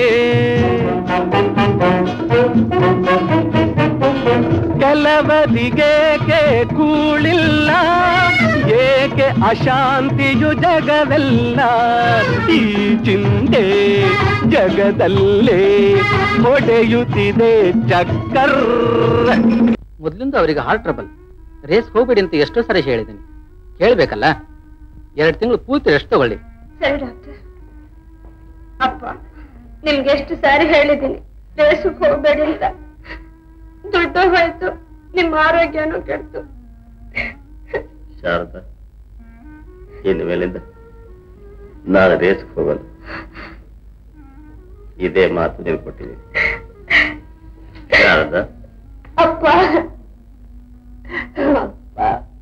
ಕೆಲವರಿಗೇಕೆ ಕೂಳಿಲ್ಲ ಏಕೆ ಅಶಾಂತಿಯು ಜಗವೆಲ್ಲ ಈ ಚಿಂತೆ ಜಗದಲ್ಲೇ ಹೊಡೆಯುತ್ತಿದೆ ಚಕ್ಕರ್
ಮೊದಲಿಂದ ಅವರಿಗೆ ಹಾರ್ಟ್ ಟ್ರಬಲ್ ರೇಸ್ ಹೋಗ್ಬೇಡಿ ಅಂತ ಎಷ್ಟೋ ಸರಿ ಹೇಳಿದ್ದೀನಿ ಕೇಳ್ಬೇಕಲ್ಲ ಎರಡು ತಿಂಗಳು ಪೂರ್ತಿ ರೆಸ್ಟ್ ತಗೊಳ್ಳಿ
ಸರಿ ಡಾಕ್ಟರ್ ಅಪ್ಪ ನಿಮ್ಗೆ ಎಷ್ಟು ಸಾರಿ ಹೇಳಿದ್ದೀನಿ ರೇಸಕ್ಕೆ ಹೋಗ್ಬೇಡಿ ಅಂತ ದುಡ್ಡು ಹೋಯ್ತು ನಿಮ್ಮ ಆರೋಗ್ಯನೂ ಕೆಡ್ತು
ಶಾರದಾ ಇನ್ನು ಮೇಲಿಂದ ನಾನು ರೇಸ್ಗೆ ಹೋಗಲ್ಲ ಇದೇ ಮಾತು ನೀವು ಕೊಟ್ಟಿದ್ದೀನಿ ಶಾರದಾ
ಅಪ್ಪ ಅಪ್ಪ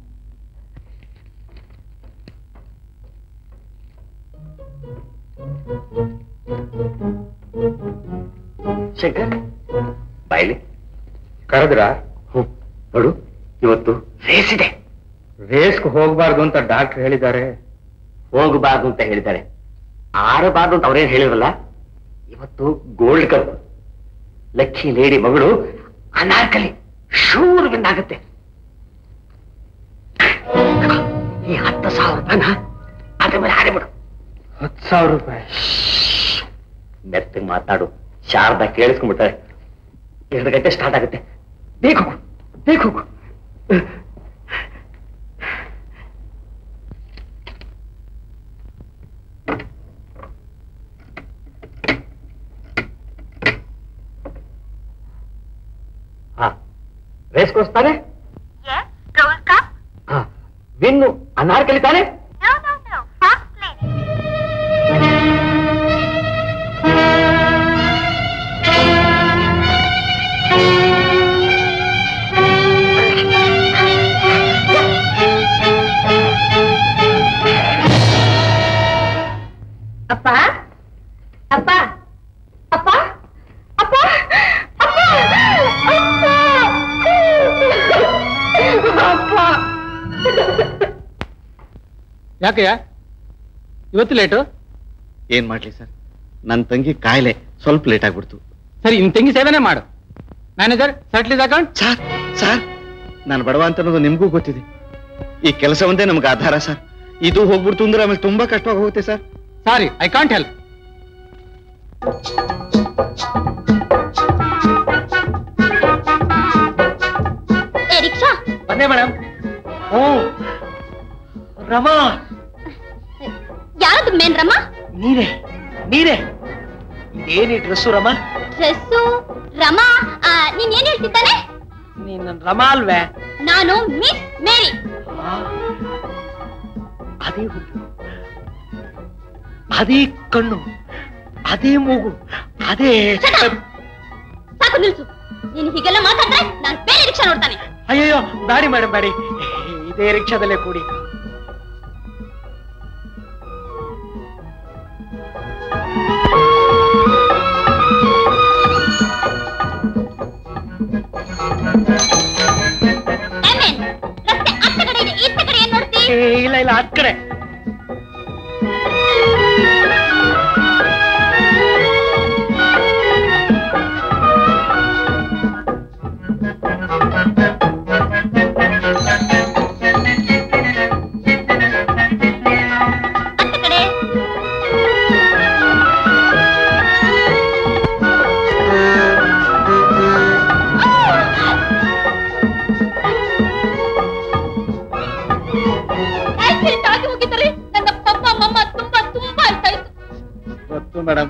ಶಂಕರ್ ಬಾಯ್ಲಿ
ಕರೆದ್ರ
ಹ್ಮ್ ನೋಡು ಇವತ್ತು ರೇಸ್ ಇದೆ
ರೇಸ್ಗೆ ಹೋಗ್ಬಾರ್ದು ಅಂತ ಡಾಕ್ಟರ್ ಹೇಳಿದ್ದಾರೆ
ಹೋಗಬಾರ್ದು ಅಂತ ಹೇಳಿದ್ದಾರೆ ಆಡಬಾರ್ದು ಅಂತ ಅವ್ರೇನ್ ಹೇಳಿರಲ್ಲ ಇವತ್ತು ಗೋಲ್ಡ್ ಕಪ್ ಲಕ್ಕಿ ಲೇಡಿ ಮಗಳು ಅನಾರ್ಕಲಿ ಶೂರ್ ವಿನ್ ಆಗುತ್ತೆ ಈ ಹತ್ತು ಸಾವಿರ ರೂಪಾಯಿನ ಅದ್ರ ಮೇಲೆ ಹಾಡಿಬಿಡು
ಹತ್ತು ಸಾವಿರ ರೂಪಾಯಿ
ಮೆತ್ತಗೆ ಮಾತಾಡು ಶಾರದಾ ಕೇಳಿಸ್ಕೊಂಡ್ಬಿಟ್ಟಾರೆ ಎರಡು ಗಂಟೆ ಸ್ಟಾರ್ಟ್ ಆಗುತ್ತೆ ಬೇಗ ಹೋಗು ಬೇಗ ಹೋಗು ಹಾ ರೇಸ್ ಕೋರ್ಸ್ ತಾನೆ ಹಾ ವಿನ್ನು ಅನಾರ್ಕಲಿ ತಾನೆ
ಅಪ್ಪ ಅಪ್ಪ ಅಪ್ಪ ಅಪ್ಪ ಅಪ್ಪ ಅಪ್ಪ
ಯಾಕೆಯ ಇವತ್ತು ಲೇಟು
ಏನ್ ಮಾಡ್ಲಿ ಸರ್ ನನ್ನ ತಂಗಿ ಕಾಯಿಲೆ ಸ್ವಲ್ಪ ಲೇಟ್ ಆಗ್ಬಿಡ್ತು
ಸರಿ ನಿನ್ ತಂಗಿ ಸೇವೆನೇ ಮಾಡು ಮ್ಯಾನೇಜರ್ ಸಟ್ಲಿಸ್ ಅಕೌಂಟ್
ಸರ್ ಸರ್ ನಾನು ಬಡವ ಅಂತ ಅನ್ನೋದು ನಿಮ್ಗೂ ಗೊತ್ತಿದೆ ಈ ಕೆಲಸ ಒಂದೇ ನಮ್ಗೆ ಆಧಾರ ಸರ್ ಇದು ಹೋಗ್ಬಿಡ್ತು ಅಂದ್ರೆ ಆಮೇಲೆ ತುಂಬಾ ಕಷ್ಟವಾಗಿ ಹೋಗುತ್ತೆ sir
sorry I can't help
ಏ ರಿಕ್ಷಾ
ಬಂದೆ ಮೇಡಮ್ ಓ ರಮಾ
ಯಾರದು ಮೇನ್ ರಮ್ಮ
ನೀನೇ ನೀನೇ ಇದೇನಿ ಡ್ರೆಸ್ಸು ರಮಾ
ಡ್ರೆಸ್ಸು ರಮಾ ಆ, ನೀನ್ ಏನ್ ಹೇಳ್ತಿದ್ದಾನೆ
ನೀನ್ ನನ್ ರಮಾ ಅಲ್ವೇ
ನಾನು ಮಿಸ್ ಮೇರಿ
ಆ, ಅದೇ ಹುಟ್ಟು ಅದೇ ಕಣ್ಣು ಅದೇ ಮೂಗು ಅದೇ
ಸಾಕು ನಿಲ್ಸು ನೀನು ಹೀಗೆಲ್ಲ ಮಾತಾಡ್ರೆ ನಾನು ಬೇರೆ ರಿಕ್ಷಾ ನೋಡ್ತಾನೆ
ಅಯ್ಯಯ್ಯೋ ಬ್ಯಾಡಿ ಮೇಡಮ್ ಬ್ಯಾಡಿ ಇದೇ ರಿಕ್ಷಾದಲ್ಲೇ ಕೂಡಿ
ಏಮೇನ್? ರಸ್ತೆ ಅತ್ತ ಕಡೆ ಇದೆ ಈತ್ತ ಕಡೆ ಏನ್ ನೋಡ್ತಿ
ಏ, ಇಲ್ಲ ಇಲ್ಲ ಹತ್ ಕಡೆ
ಅತ್ತ ಕಡೆ ಆಕ್ಸಿಡೆಂಟ್ ಆಗಿ ಹೋಗಿದ್ದಾರೆ ನನ್ನ ಪಪ್ಪ ಮಮ್ಮ ತುಂಬಾ ತುಂಬಾ ಅಳ್ತಾ ಇತ್ತು
ಗೊತ್ತು ಮೇಡಮ್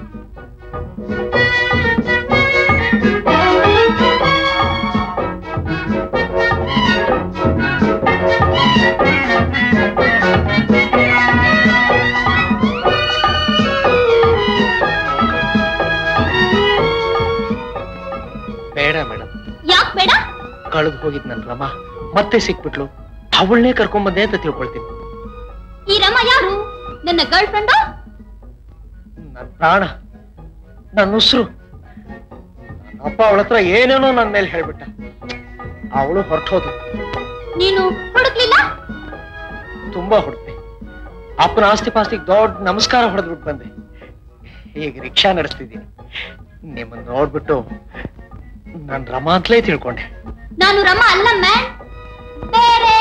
ಬೇಡ ಮೇಡಮ್
ಯಾಕ್ ಬೇಡ
ಕಳೆದು ಹೋಗಿದ್ ನನ್ ರಮಾ ಮತ್ತೆ ಸಿಕ್ಬಿಟ್ಲು ಅವಳನ್ನೇ ಕರ್ಕೊಂಡ್ ಬಂದೆ ಅಂತ ತಿಳ್ಕೊಳ್ತೀನಿ
ಈ ರಮ ಯಾರು ನನ್ನ ಗರ್ಲ್ ಫ್ರೆಂಡು
ನನ್ ಪ್ರಾಣ ನನ್ನ ಉಸಿರು ಅಪ್ಪ ಅವಳ ಹತ್ರ ಏನೇನೋ ನನ್ ಮೇಲೆ ಹೇಳ್ಬಿಟ್ಟ ಅವಳು ಹೊರಟೋದು
ನೀನು ಹುಡುಕ್ಲಿಲ್ಲ
ತುಂಬಾ ಹುಡುಕ್ತೆ ಅಪ್ಪನ ಆಸ್ತಿ ಪಾಸ್ತಿಗೆ ದೊಡ್ಡ ನಮಸ್ಕಾರ ಹೊಡೆದ್ಬಿಟ್ಟು ಬಂದೆ ಈಗ ರಿಕ್ಷಾ ನಡೆಸ್ತಿದ್ದೀನಿ ನಿಮ್ಮನ್ನ ನೋಡ್ಬಿಟ್ಟು ನಾನು ರಮಾ ಅಂತಲೇ ತಿಳ್ಕೊಂಡೆ
ನಾನು ರಮ ಅಲ್ಲಮ್ಮ ಬೇರೆ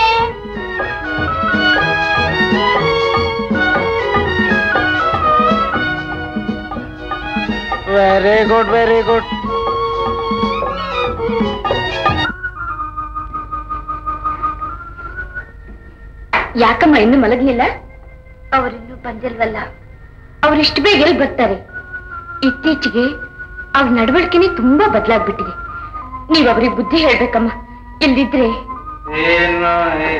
ವೆರಿ ಗುಡ್ ವೆರಿ ಗುಡ್
ಯಾಕಮ್ಮ ಇನ್ನು ಮಲಗ್ಲಿಲ್ಲ ಅವರಿನ್ನೂ ಬಂದಿಲ್ವಲ್ಲ ಅವರಿಷ್ಟು ಬೇಗ ಎಲ್ಲಿ ಬರ್ತಾರೆ ಇತ್ತೀಚೆಗೆ ಅವ್ರ ನಡವಳಿಕೆನೆ ತುಂಬಾ ಬದಲಾಗ್ಬಿಟ್ಟಿದೆ ನೀವ್ ಅವ್ರಿಗೆ ಬುದ್ಧಿ ಹೇಳ್ಬೇಕಮ್ಮ ಇಲ್ದಿದ್ರೆ
ಏನು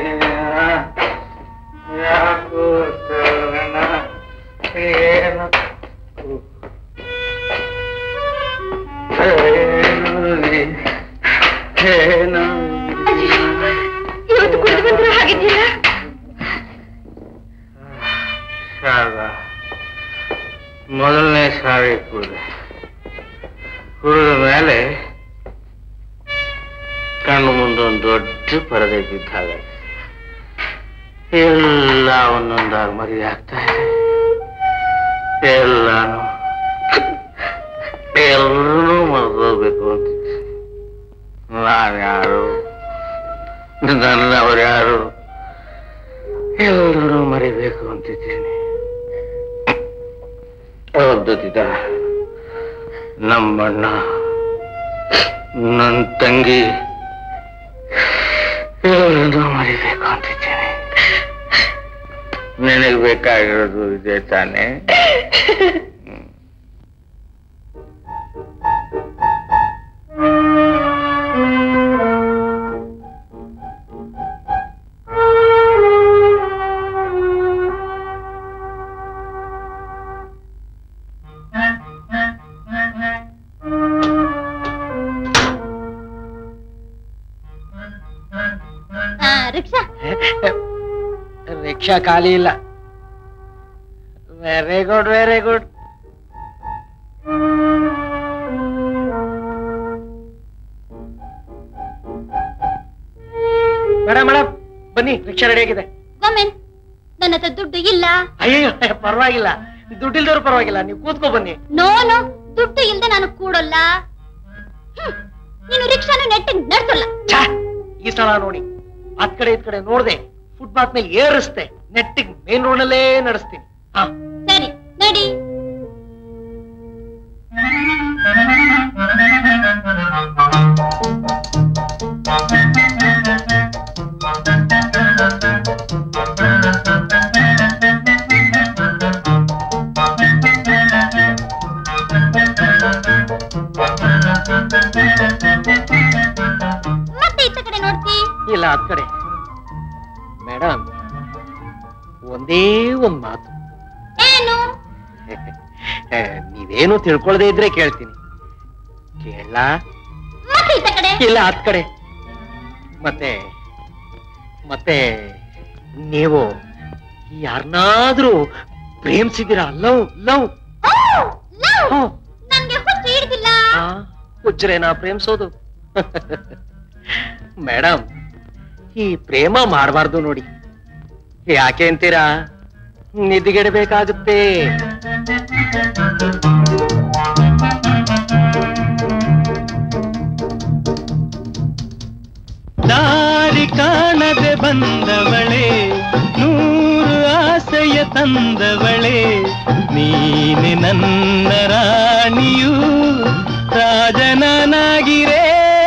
ಯಾಕೋ ಶರಣ, ಏನು ಏನು
ಇವತ್ತು ಕುಡಿದು ಬಂದ್ರೆ ಹಾಗಿದ್ದಿಲ್ಲ
ಶಾರದಾ ಮೊದಲನೇ ಸಾರಿ ಕುಡಿದೆ ಕುಡಿದ ಮೇಲೆ ಕಣ್ಣು ಮುಂದೊಂದು ದೊಡ್ಡ ಪರದೆ ಬಿದ್ದಾಗ ಎಲ್ಲ ಒಂದೊಂದಾಗಿ ಮರಿ ಆಗ್ತಾ ಇದೆ ಎಲ್ಲಾನು ಎಲ್ಲರೂ ಮರೆದೋಗ್ಬೇಕು ಅಂತಿದ್ದೆ ನಾನು ಯಾರು ನನ್ನವ್ರು ಯಾರು ಎಲ್ಲರೂ ಮರಿಬೇಕು ಅಂತಿದ್ದೀನಿ ಓದ್ದಿದ್ದ ನಮ್ಮಣ್ಣ ನನ್ನ ತಂಗಿ ಎಲ್ಲರೂ ಮರಿಬೇಕು ಅಂತಿದ್ದೀನಿ ನಿನಗೆ ಬೇಕಾಗಿರೋದು ಇದೆ ತಾನೇ ಹ್ಮ್.
ರಿಕ್ಷಾ
ರಿಕ್ಷಾ ಖಾಲಿ ಇಲ್ಲ very good very good madam madam ಬನ್ನಿ ರಿಕ್ಷಾ ರೆಡಿ ಆಗಿದೆ
ಗೋಮೆನ್ ನನ್ನ ಹತ್ರ ದುಡ್ಡು ಇಲ್ಲ
ಅಯ್ಯೋ ಪರವಾಗಿಲ್ಲ ದುಡ್ಡಿಲ್ದವ್ರು ಪರವಾಗಿಲ್ಲ ನೀವು ಕೂತ್ಕೊ ಬನ್ನಿ
ನೋ ನೋ ದುಡ್ಡು ಇಲ್ದೆ ನಾನು ಕೂಡಲ್ಲ ಹ್ಮ್. ನೀನು ರಿಕ್ಷಾನ ನೆಟ್ಟಿಗೆ ನಡ್ಸಲ್ಲ
ಛಾ, ಈ ಸಲ ನೋಡಿ ಅದ್ ಕಡೆ ಇದ್ ಕಡೆ ನೋಡ್ದೆ ಫುಟ್ಪಾತ್ ಮೇಲೆ ಏರಿಸ್ತೆ ನೆಟ್ಟಿಗೆ ಮೇನ್ ರೋಡ್ ಅಲ್ಲೇ ನಡೆಸ್ತೀನಿ ಹಾ
ಸರಿ ನಡಿ ಮತ್ತೆ ಇತ್ತ ಕಡೆ ನೋಡ್ತಿ
ಇಲ್ಲ ಅದ್ ಕಡೆ ಮೇಡಮ್ ಒಂದೇ ಒಂದ್ ಮಾತು
ಏನು
ಏ, ನೀವೇನು ತಿಳ್ಕೊಳ್ದೇ ಇದ್ರೆ ಕೇಳ್ತೀನಿ ಕೇಳ
ಮತ್ತೆ ಇತ್ತ ಕಡೆ
ಇಲ್ಲ ಅದ್ ಕಡೆ ಮತ್ತೆ ಮತ್ತೆ ನೀವು ಯಾರನ್ನಾದ್ರೂ ಪ್ರೇಮಿಸಿದಿರಾ ಲವ್ ಲವ್
ಓ, ಲವ್. ನನ್ಗೆ ಹುಚ್ಚು ಹಿಡ್ದಿಲ್ಲ
ಹುಜ್ರೇನಾ ಪ್ರೇಮಿಸೋದು ಮೇಡಮ್ ಈ ಪ್ರೇಮ ಮಾಡಬಾರ್ದು ನೋಡಿ ಯಾಕೆ ಅಂತೀರಾ ನಿದ್ದಿಗೆಡಬೇಕಾಗುತ್ತೆ
ದಾರಿ ಕಾಣದೆ ಬಂದವಳೆ ನೂರು ಆಸೆಯ ತಂದವಳೆ ನೀನೆ ನನ್ನ ರಾಣಿಯು ರಾಜನನಾಗಿರೇ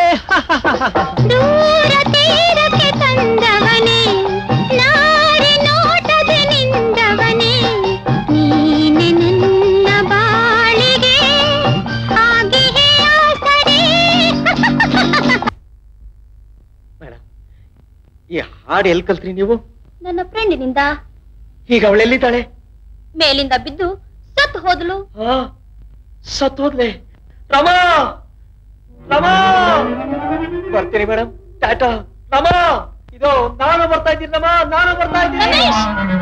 ದೂರ ತೀರಕ್ಕೆ ತಂದವನೇ ನಾರಿ ನೋಟದೆ ನಿಂದವನೇ ನೀನೆ ನನ್ನ ಬಾಳಿಗೆ ಆಗಿಯೇ ಆಸರೆ
ಮೇಡಮ್ ಈ ಹಾಡು ಎಲ್ಲಿ ಕಲ್ತ್ರಿ ನೀವು
ನನ್ನ ಫ್ರೆಂಡಿನಿಂದ
ಈಗ ಅವಳೆಲ್ಲಿದ್ದಾಳೆ
ಮೇಲಿಂದ ಬಿದ್ದು ಸತ್ತು ಹೋದ್ಲು
ಆ, ಸತ್ ಹೋದ್ಲೆ ರಮಾ ರಮಾ ಬರ್ತೀನಿ ಮೇಡಮ್ ಟಾಟಾ ರಮಾ ಇದು ನಾನು ಬರ್ತಾ ಇದ್ದೀನಿ ರಮಾ ನಾನು ಬರ್ತಾ ಇದ್ದೀನಿ
ರಮೇಶ್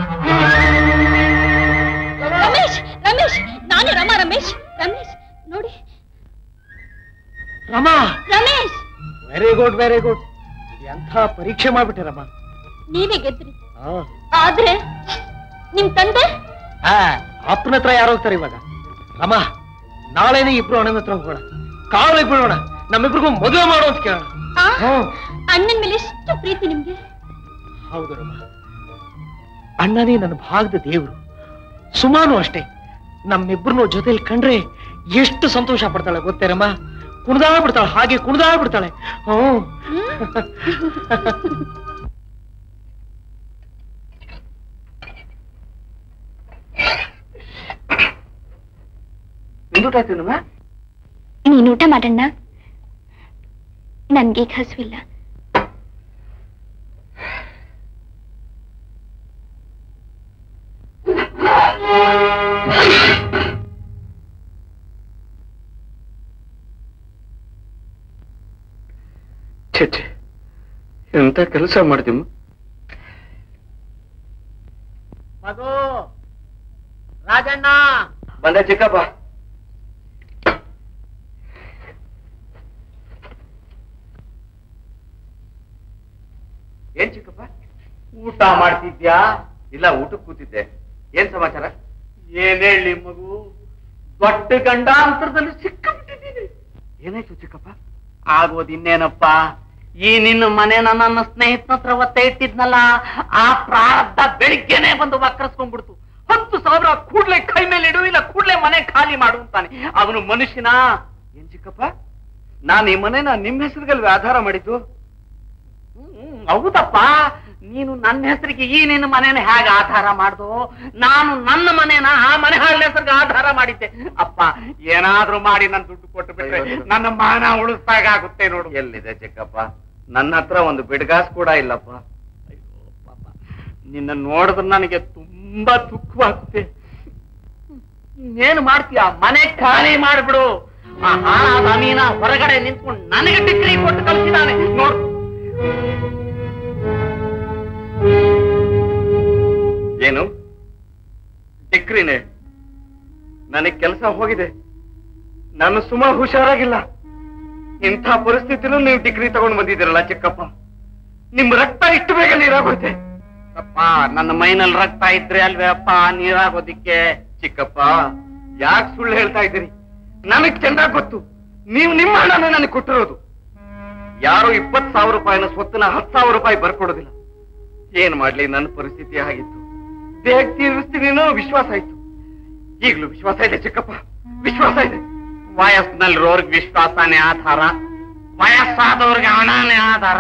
ರಮೇಶ್ ರಮೇಶ್ ನಾನು ರಮ ರಮೇಶ್ ರಮೇಶ್ ನೋಡಿ
Rama
Ramesh
very good very good ಎಂಥ ಪರೀಕ್ಷೆ ಮಾಡ್ಬಿಟ್ಟೆ ರಮಾ
ನೀವೇ ಗೆದ್ರಿ ಆದ್ರೆ ನಿಮ್ ತಂದೆ
ಆ, ಅಪ್ಪನ ಹತ್ರ ಯಾರು ಹೋಗ್ತಾರೆ ಇವಾಗ ರಮ ನಾಳೆನೇ ಇಬ್ರು ಅಣ್ಣನ ಹತ್ರ ಹೋಗೋಣ ಕಾಲಿಗೆ ಬಿಡೋಣ ನಮ್ಮಿಬ್ರಿಗೂ ಮದುವೆ ಮಾಡೋ ಅಂತ ಕೇಳೋಣ
ಆ,
ಹ್ಮ್.
ಅಣ್ಣನ್ ಮೇಲೆ ಎಷ್ಟು ಪ್ರೀತಿ ನಿಮ್ಗೆ
ಹೌದು ರಮ ಅಣ್ಣನೇ ನನ್ನ ಭಾಗದ ದೇವರು ಸುಮಾನು ಅಷ್ಟೇ ನಮ್ಮಿಬ್ರನ್ನೂ ಜೊತೆಲಿ ಕಂಡ್ರೆ ಎಷ್ಟು ಸಂತೋಷ ಪಡ್ತಾಳೆ ಗೊತ್ತೇ ರಮ್ಮ ಕುಣಿದಾ ಬಿಡ್ತಾಳೆ ಹಾಗೆ ಕುಣಿದಾ ಬಿಡ್ತಾಳೆ ಹ್ಮ್
ನಿಂದುಟಾಯ್ತು
ನೀನ್ ಊಟ ಮಾಡಣ್ಣ ನನ್ಗೀಗ ಹಸುವಿಲ್ಲ
ಛೆ ಛೆ ಎಂತ ಕೆಲಸ ಮಾಡ್ತೀಮ್ಮ
ಮಗು ರಾಜಣ್ಣ
ಬಂದೆ ಚಿಕ್ಕಪ್ಪ ಏನ್ ಚಿಕ್ಕಪ್ಪ
ಊಟ ಮಾಡ್ತಿದ್ಯಾ
ಇಲ್ಲ ಊಟಕ್ಕೆ ಕೂತಿದ್ದೆ ಏನ್ ಸಮಾಚಾರ
ಏನ್ ಹೇಳಿ ಮಗು ದೊಡ್ಡ ಗಂಡಾಂತರದಲ್ಲಿ ಸಿಕ್ಕಿಬಿಟ್ಟಿದ್ದೀನಿ
ಏನಾಯ್ತು ಚಿಕ್ಕಪ್ಪ
ಆಗೋದಿನ್ನೇನಪ್ಪ ಈ ನಿನ್ನ ಮನೆನ ನನ್ನ ಸ್ನೇಹಿತನ ಹತ್ರ ಒತ್ತೆ ಇಟ್ಟಿದ್ನಲ್ಲ ಆ ಪ್ರಾರಬ್ಧ ಬೆಳಿಗ್ಗೆನೆ ಬಂದು ವಕ್ರಸ್ಕೊಂಡ್ಬಿಡ್ತು ಹತ್ತು ಸಾವಿರ ಕೂಡ್ಲೆ ಕೈ ಮೇಲೆ ಇಡು ಇಲ್ಲ ಕೂಡ್ಲೆ ಮನೆ ಖಾಲಿ ಮಾಡು ಅಂತಾನೆ ಅವನು ಮನುಷ್ಯನ
ಏನ್ ಚಿಕ್ಕಪ್ಪ ನಾನು ಈ ಮನೆನ ನಿಮ್ ಹೆಸರಿಗಲ್ವೇ ಆಧಾರ ಮಾಡಿದ್ದು
ಹ್ಮ್, ಹೌದಪ್ಪ ನೀನು ನನ್ನ ಹೆಸರಿಗೆ ಈ ನಿನ್ನ ಮನೇನ ಹೇಗೆ ಆಧಾರ ಮಾಡ್ದು ನಾನು ನನ್ನ ಮನೇನ ಆ ಮನೆ ಹಾಳ ಹೆಸರಿಗೆ ಆಧಾರ ಮಾಡಿದ್ದೆ ಅಪ್ಪ ಏನಾದ್ರೂ ಮಾಡಿ ನನ್ ದುಡ್ಡು ಕೊಟ್ಟು ಬಿಟ್ರೆ ನನ್ನ ಮಾನ ಉಳಿಸ್ದಾಗ ಆಗುತ್ತೆ ನೋಡು
ಎಲ್ಲಿದೆ ಚಿಕ್ಕಪ್ಪ ನನ್ನ ಹತ್ರ ಒಂದು ಬಿಡ್ಗಾಸ್ ಕೂಡ ಇಲ್ಲಪ್ಪ
ಅಯ್ಯೋ ಪಾಪ ನಿನ್ನ ನೋಡಿದ್ರೆ ನನಗೆ ತುಂಬಾ ದುಃಖವಾಗುತ್ತೆ ಇನ್ನೇನು ಮಾಡ್ತೀಯ ಮನೆ ಖಾಲಿ ಮಾಡ್ಬಿಡು ಆ ಹಾಳಾದ ಅಮೀನ ಹೊರಗಡೆ ನಿಂತ್ಕೊಂಡು ನನಗೆ ಡಿಗ್ರಿ ಕೊಟ್ಟು ಕಳಿಸಿದಾನೆ ನೋಡು
ಏನು ಡಿಗ್ರಿನೇ ನನಗ್ ಕೆಲಸ ಹೋಗಿದೆ ನಾನು ಸುಮ ಹುಷಾರಾಗಿಲ್ಲ ಇಂಥ ಪರಿಸ್ಥಿತಿಲೂ ನೀವು ಡಿಗ್ರಿ ತಗೊಂಡು ಬಂದಿದ್ದೀರಲ್ಲ ಚಿಕ್ಕಪ್ಪ ನಿಮ್ ರಕ್ತ ಇಷ್ಟು ಬೇಗ ನೀರಾಗೋಯ್ತೆ
ಅಪ್ಪ ನನ್ನ ಮೈನಲ್ಲಿ ರಕ್ತ ಇದ್ರೆ ಅಲ್ವೇ ಅಪ್ಪ ನೀರಾಗೋದಿಕ್ಕೆ
ಚಿಕ್ಕಪ್ಪ ಯಾಕೆ ಸುಳ್ಳು ಹೇಳ್ತಾ ಇದ್ದೀರಿ ನನಗ್ ಚೆನ್ನಾಗ್ ಗೊತ್ತು ನೀವು ನಿಮ್ಮ ಹಣನ ನನಗೆ ಕೊಟ್ಟಿರೋದು ಯಾರೋ ಇಪ್ಪತ್ ಸಾವಿರ ರೂಪಾಯಿನ ಸ್ವತ್ತನ ಹತ್ತು ಸಾವಿರ ರೂಪಾಯಿ ಬರ್ಕೊಡೋದಿಲ್ಲ ಏನ್ ಮಾಡ್ಲಿ ನನ್ನ ಪರಿಸ್ಥಿತಿ ಆಗಿತ್ತು ಬೇಗ ತೀರಿಸ್ತೀನಿ ಅನ್ನೋ ವಿಶ್ವಾಸ ಆಯ್ತು ಈಗಲೂ ವಿಶ್ವಾಸ ಇದೆ ಚಿಕ್ಕಪ್ಪ ವಿಶ್ವಾಸ ಇದೆ
ವಯಸ್ಸಿನಲ್ಲಿರೋರ್ಗೆ ವಿಶ್ವಾಸನೇ ಆಧಾರ ವಯಸ್ಸಾದವ್ರಿಗೆ ಹಣನೇ ಆಧಾರ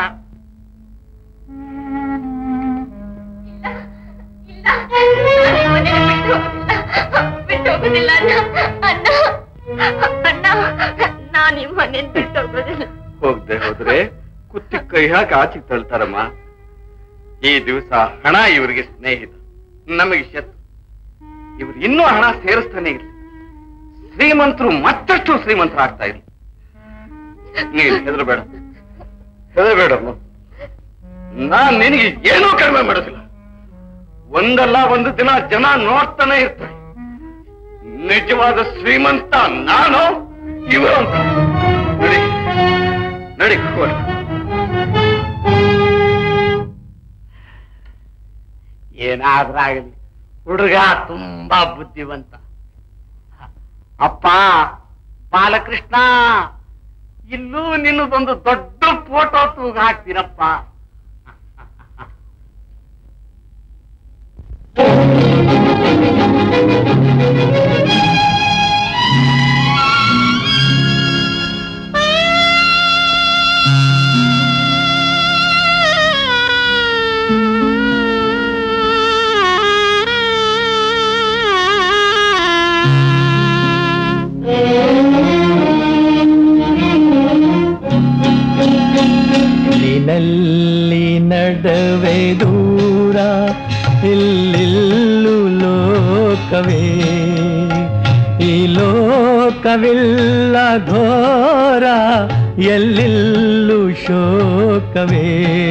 ಬಿಟ್ಟು ಹೋಗೋದಿಲ್ಲ ಅಣ್ಣ ಅಣ್ಣ ನಾನು ಈ ಮನೇನ್ ಬಿಟ್ಟು ಹೋಗೋದಿಲ್ಲ
ಹೋಗದೆ ಹೋದ್ರೆ ಕುತ್ತಿ ಕೈ ಹಾಕಿ ಆಚೆಗೆ ತಳ್ತಾರಮ್ಮ ಈ ದಿವಸ ಹಣ ಇವರಿಗೆ ಸ್ನೇಹಿತ ನಮಗೆ ಶತ್ರು ಇವ್ರು ಇನ್ನೂ ಹಣ ಸೇರಿಸ್ತಾನೆ ಇರ್ಲಿ ಶ್ರೀಮಂತರು ಮತ್ತಷ್ಟು ಶ್ರೀಮಂತರಾಗ್ತಾ ಇರ್ಲಿ ನೀನ್ ಹೆದರಬೇಡ ಹೆದರಬೇಡಮ್ಮ ನಾನ್ ನಿನಗೆ ಏನೂ ಕಡಿಮೆ ಮಾಡೋದಿಲ್ಲ ಒಂದಲ್ಲ ಒಂದು ದಿನ ಜನ ನೋಡ್ತಾನೆ ಇರ್ತಾರೆ ನಿಜವಾದ ಶ್ರೀಮಂತ ನಾನು ಇವರು ಅಂತ ನಡಿ ನಡಿ ಹೋಗೋಣ.
ಏನಾದ್ರಾಗಲಿ ಹುಡುಗ ತುಂಬಾ ಬುದ್ಧಿವಂತ ಅಪ್ಪ ಬಾಲಕೃಷ್ಣ ಇಲ್ಲೂ ನಿನ್ನದೊಂದು ದೊಡ್ಡ ಫೋಟೋ ತೂಗ ಹಾಕ್ತೀನಪ್ಪ
ನಿನ್ನಲ್ಲಿ ನಡವೆ ದೂರ ಇಲ್ಲಿಲ್ಲು ಲೋಕವೇ ಈ ಲೋಕವಿಲ್ಲ ಘೋರ ಎಲ್ಲಿಲ್ಲು ಶೋಕವೇ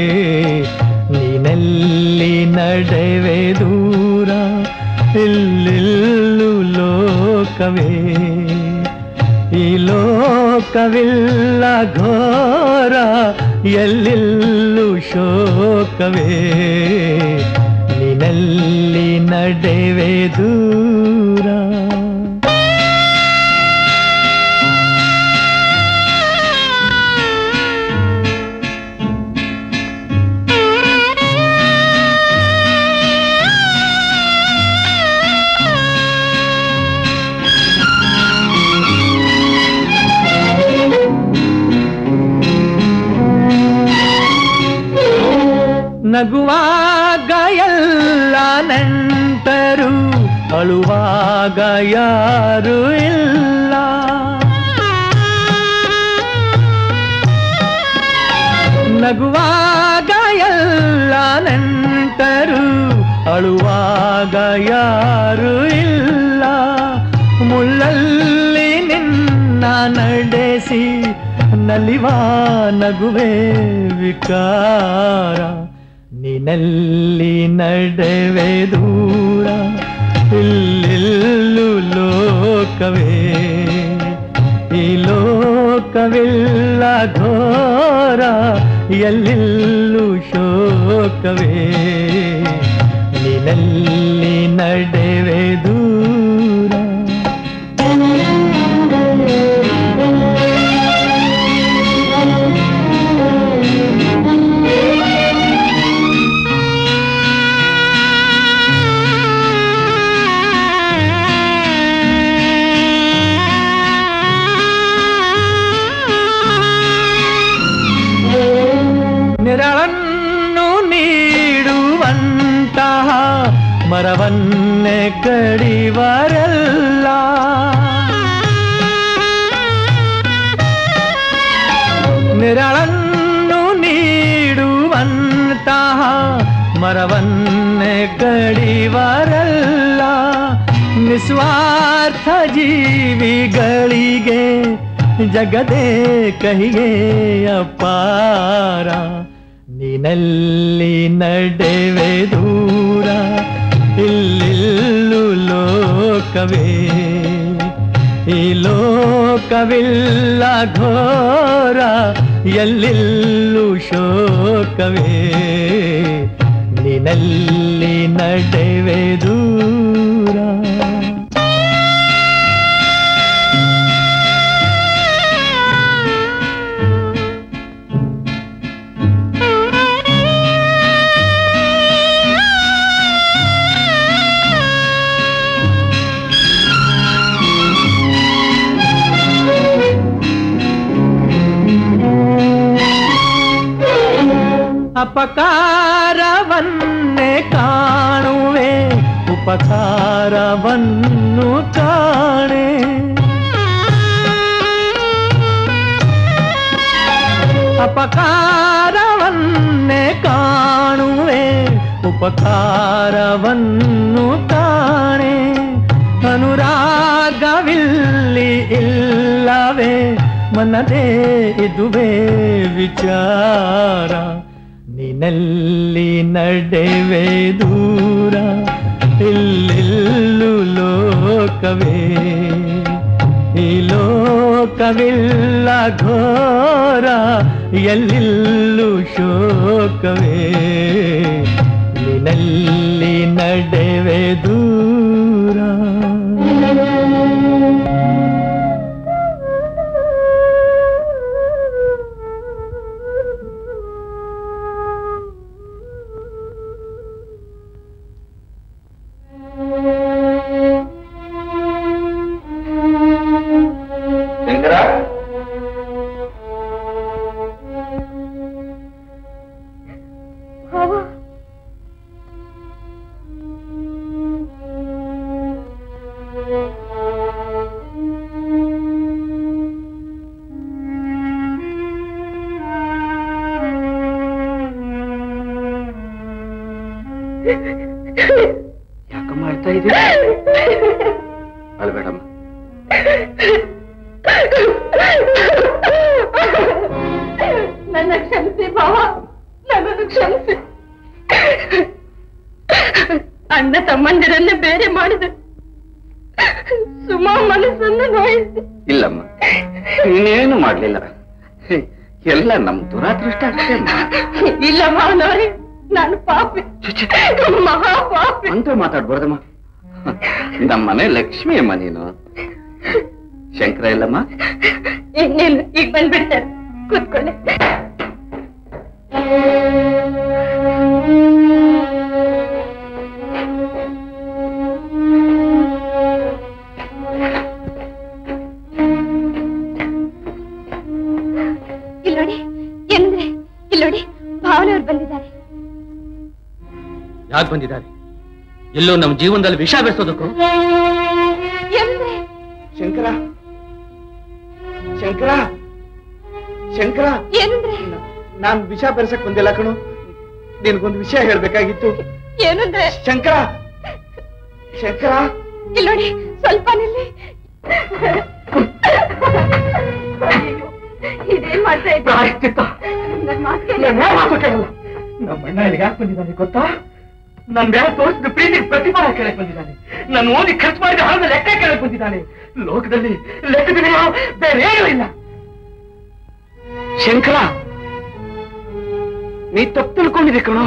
ನೀನಲ್ಲಿ ನಡೆವೆ ದೂರ ಇಲ್ಲಿಲ್ಲು ಲೋಕವೇ ಈ ಲೋಕವಿಲ್ಲ ಘೋರ ಎಲ್ಲಿಲ್ಲು ಶೋಕವೇ ನೀನಲ್ಲಿ ನಡೆವೆ ದೂರ ನಗುವಾಗ ಎಲ್ಲ ನೆಂಟರು ಅಳುವಾಗ ಯಾರು ಇಲ್ಲ ನಗುವಾಗ ಎಲ್ಲ ನೆಂಟರು ಅಳುವಾಗ ಯಾರು ಇಲ್ಲ ಮುಳ್ಳಲ್ಲಿ ನಿನ್ನ ನಡೆಸಿ ನಲಿವ ನಗುವೆ ವಿಕಾರ ನಿನಲ್ಲಿ ನಡೆವೆ ದೂರ ಇಲ್ಲೆಲ್ಲು ಲೋಕವೇ ಈ ಲೋಕವಿಲ್ಲ ಘೋರ ಎಲ್ಲೆಲ್ಲೂ ಶೋಕವೇ ನಿನಲ್ಲಿ ನಡೆವೆ ದೂರ ನೆರಳನ್ನು ನೀಡುವಂತಹ ಮರವನ್ನೇ ಕಡಿವರಲ್ಲ ನೆರಳನ್ನು ನೀಡುವಂತಹ ಮರವನ್ನೇ ಕಡಿವರಲ್ಲ ನಿಸ್ವಾರ್ಥ ಜೀವಿಗಳಿಗೆ ಜಗದೇ ಕಹಿಗೆ ಅಪಾರ ನಿನಲ್ಲಿ ನಡೆವೆ ದೂರ ಇಲ್ಲಿಲ್ಲು ಲೋಕವೇ ಈ ಲೋಕವಿಲ್ಲ ಘೋರ ಎಲ್ಲಿಲ್ಲೂ ಶೋಕವೇ ನಿನಲ್ಲಿ ನಡೆವೆ ದೂರ ಅಪಕಾರವನ್ನೇ ಕಾಣುವೆ ಉಪಕಾರವನ್ನು ಕಾಣೆ ಅಪಕಾರವನ್ನೇ ಕಾಣುವೆ ಉಪಕಾರವನ್ನು ಕಾಣೆ ಅನುರಾಗವಿಲ್ಲಿ ಇಲ್ಲವೇ ಮನದೇ ಇದುವೇ ವಿಚಾರ ನಿನಲ್ಲಿ ನಡೆವೆ ದೂರ ಇಲ್ಲೆಲ್ಲೂ ಲೋಕವೇ ಈ ಲೋಕವಿಲ್ಲ ಘೋರ ಎಲ್ಲಿಲ್ಲೂ ಶೋಕವೇ ನಿನಲ್ಲಿ ನಡೆವೆ ದೂರ
ಶಂಕರ ಯಾಕ ಮಾಡ್ತಾ ಇದ್ದೀರಿ ಅಲ್ಬೇಡಮ್ಮ
ನನ್ನ ಕ್ಷಮಿಸಿ ಭಾವ ನನ್ನನ್ನು ಕ್ಷಮಿಸಿ ಅಣ್ಣ ತಮ್ಮಂದಿರನ್ನೇ ಬೇರೆ ಮಾಡಿದೆ ಸುಮಾ ಮನಸ್ಸನ್ನು ನೋಯಿಸಿ
ಇಲ್ಲಮ್ಮ ನೀನೇನು ಮಾಡ್ಲಿಲ್ಲ ಎಲ್ಲ ನಮ್ ದುರಾದೃಷ್ಟ ಅಷ್ಟೇ ಅಮ್ಮ.
ಇಲ್ಲ ಮಾವನವ್ರೆ ನಾನು ಪಾಪಿ ಮಹಾ ಪಾಪಿ
ಅಂತ ಮಾತಾಡ್ಬಾರ್ದಮ್ಮ ನಮ್ಮನೆ ಲಕ್ಷ್ಮಿ ಅಮ್ಮ ನೀನು ಶಂಕರ ಇಲ್ಲಮ್ಮ
ಇನ್ನೇನು ಈಗ ಬಂದ್ಬಿಡ್ತಾರೆ ಕೂತ್ಕೊಳ್ಳಿ ಇಲ್ಲೋಡಿ ಏನಂದ್ರೆ ಇಲ್ಲೋಡಿ ಭಾವನವ್ರು ಬಂದಿದ್ದಾರೆ
ಯಾಕೆ ಬಂದಿದ್ದಾರೆ ಎಲ್ಲೋ ನಮ್ಮ ಜೀವನದಲ್ಲಿ ವಿಷ ಬೆರೆಸೋದಕ್ಕೂ
ಏನಂದ್ರೆ
ಶಂಕರ ಶಂಕರ ಶಂಕರ
ಏನಂದ್ರೆ
ನಾನ್ ವಿಷ ಬೆರೆಸಕ್ ಬಂದಿಲ್ಲ ಕಣು ನಿನ್ಗೊಂದು ವಿಷಯ ಹೇಳ್ಬೇಕಾಗಿತ್ತು
ಏನಂದ್ರೆ
ಶಂಕರ ಶಂಕರ
ಇಲ್ಲೋಡಿ ಸ್ವಲ್ಪ ನಿಲ್ಲಿ ಅಯ್ಯೋ, ಇದೇನ್ ಮಾಡ್ತಾ ಇದ್ದೀರಿ? ನನ್ ಮಾತ್ ಕೇಳಿ.
ನಮ್ಮ ಅಣ್ಣ ಇಲ್ಲಿಗೆ ಯಾಕೆ ಬಂದಿದ್ದಾನೆ ಗೊತ್ತಾ ನನ್ ಬೇರೆ ತೋರಿಸಿದ ಪ್ರೀತಿ ಪ್ರತಿಫಲ ಕೇಳಕ್ ಬಂದಿದ್ದಾನೆ ನಾನು ಓದಿ ಖರ್ಚು ಮಾಡಿದ ಹಣದ ಲೆಕ್ಕ ಕೇಳಕ್ ಬಂದಿದ್ದಾನೆ ಲೋಕದಲ್ಲಿ ಲೆಕ್ಕದಲ್ಲಿ ಬೇರೆ ಏನೂ ಇಲ್ಲ
ಶಂಕರ ನೀ ತಪ್ಪು ತಿಳ್ಕೊಂಡಿದೆ ಕಣೋ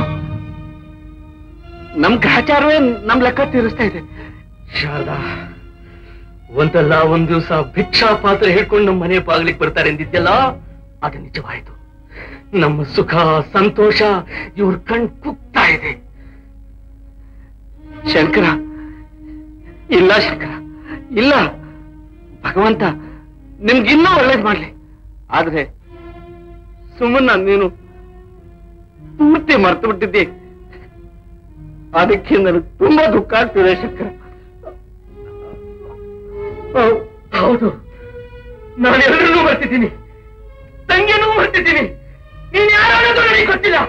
ನಮ್ ಗ್ರಹಚಾರವೇ ನಮ್ ಲೆಕ್ಕ ತೀರಿಸ್ತಾ ಇದೆ
ಶಾರದಾ ಒಂದಲ್ಲ ಒಂದ್ ದಿವಸ ಭಿಕ್ಷಾ ಪಾತ್ರ ಹಿಡ್ಕೊಂಡು ನಮ್ಮ ಮನೆ ಬಾಗ್ಲಿಗೆ ಬರ್ತಾರೆ ಎಂದಿದ್ದೆಲ್ಲ ಅದು ನಿಜವಾಯ್ತು ನಮ್ಮ ಸುಖ ಸಂತೋಷ ಇವ್ರ ಕಣ್ ಕುಗ್ತಾ ಇದೆ
ಶಂಕರ ಇಲ್ಲ ಶಂಕರ ಇಲ್ಲ ಭಗವಂತ ನಿಮ್ಗಿನ್ನೂ ಒಳ್ಳೇದ್ ಮಾಡ್ಲಿ ಆದ್ರೆ ಸುಮ್ಮನ ನೀನು ಪೂರ್ತಿ ಮರ್ತು ಬಿಟ್ಟಿದ್ದೆ ಅದಕ್ಕೆ ನನಗೆ ತುಂಬಾ ದುಃಖ ಆಗ್ತಿದೆ ಶಂಕರ
ಹೌ- ಹೌದು ನಾನು ಎಲ್ಲರನ್ನೂ ಬರ್ತಿದ್ದೀನಿ ತಂಗಿಯನ್ನೂ ಬರ್ತಿದ್ದೀನಿ ನೀನ್ ಯಾರು ಅನ್ನೋದು ನನಗೆ ಗೊತ್ತಿಲ್ಲ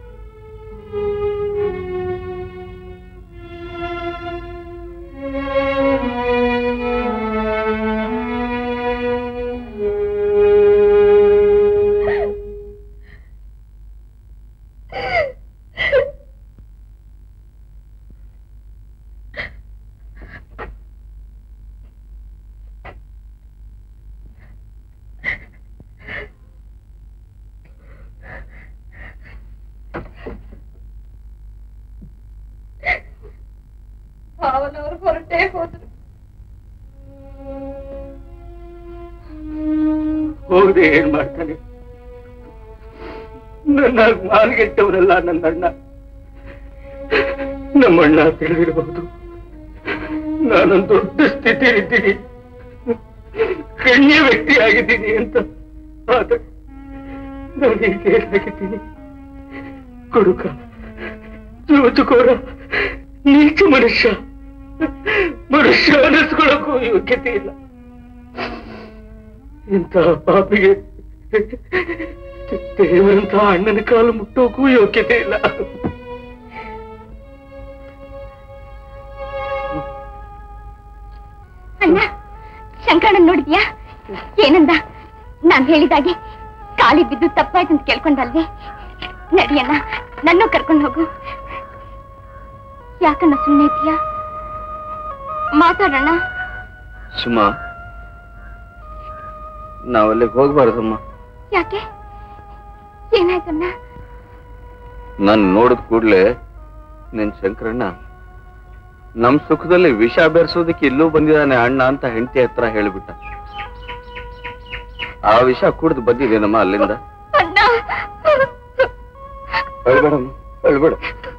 ಭಾವನವ್ರು ಹೊರಟೇ ಹೋದ್ರು
ಹೋಗದೆ ಏನ್ ಮಾಡ್ತಾನೆ ನನ್ನ ಮಾಲ್ಗೆಟ್ಟವರಲ್ಲ ನನ್ನಣ್ಣ ನಮ್ಮಣ್ಣ ತಿಳಿದಿರಬಹುದು ನಾನೊಂದು ದೊಡ್ಡ ಸ್ಥಿತಿಯಲ್ಲಿದ್ದೀನಿ ಗಣ್ಯ ವ್ಯಕ್ತಿ ಆಗಿದ್ದೀನಿ ಅಂತ ಆದ್ರೆ ನಾನು ಹೀಗೆ ಆಗಿದ್ದೀನಿ ಕೊಡುಕ ಜೋಜುಕೋರ ನೀಚ ಮನುಷ್ಯ ಮನುಷ್ಯ ಅನ್ನಿಸ್ಕೊಳ್ಳೋಕ್ಕೂ ಯೋಗ್ಯತೆ ಇಲ್ಲ ಇಂಥ ಪಾಪಿಗೆ ದೇವರಂತ ಅಣ್ಣನ ಕಾಲು ಮುಟ್ಟೋಕ್ಕೂ ಯೋಗ್ಯತೆ ಇಲ್ಲ
ಅಣ್ಣ ಶಂಕರಣ್ಣನ್ ನೋಡಿದ್ಯಾ ಏನಂದ ನಾನ್ ಹೇಳಿದಾಗೆ ಕಾಲಿ ಬಿದ್ದು ತಪ್ಪಾಯ್ತು ಅಂತ ಕೇಳ್ಕೊಂಡಲ್ವೇ ನಡಿಯಣ್ಣ ನನ್ನೂ ಕರ್ಕೊಂಡು ಹೋಗು ಯಾಕಣ್ಣ ಸುಮ್ಮನೆ ಇದೀಯಾ ಮಾತಾಡೋಣ
ಸುಮಾ ನಾವಲ್ಲಿಗೆ ಹೋಗ್ಬಾರ್ದಮ್ಮ
ಯಾಕೆ ಏನಾಯ್ತಣ್ಣ
ನಾನು ನೋಡಿದ ಕೂಡ್ಲೆ ನಿನ್ ಶಂಕರಣ್ಣ ನಮ್ ಸುಖದಲ್ಲಿ ವಿಷ ಬೆರೆಸೋದಕ್ಕೆ ಇಲ್ಲೂ ಬಂದಿದ್ದಾನೆ ಅಣ್ಣ ಅಂತ ಹೆಂಡತಿ ಹತ್ರ ಹೇಳ್ಬಿಟ್ಟ ಆ ವಿಷ ಕುಡ್ದು ಬಂದಿದ್ದೇನಮ್ಮ ಅಲ್ಲಿಂದ
ಅಣ್ಣ
ಅಳ್ಬೇಡಮ್ಮ ಅಳ್ಬೇಡ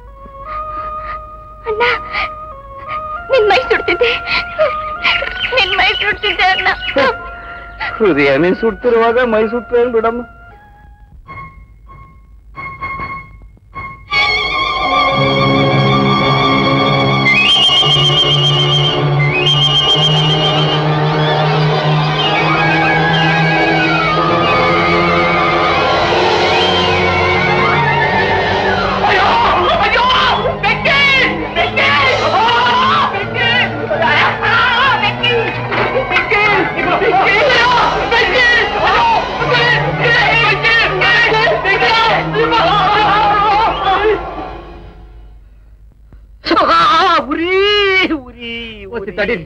ಅಣ್ಣ ನಿನ್ ಮೈ ಸುಡ್ತಿದ್ದೆ ನಿನ್ ಮೈ ಸುಡ್ತಿದ್ದೆ ಅಣ್ಣ
ಹೃದಯನೇ ಸುಡ್ತಿರುವಾಗ ಮೈ ಸುಟ್ಟು ಬಿಡಮ್ಮ
ಉರಿ ಉರಿ
ಒತ್ತಿ ತಡೀರಿ.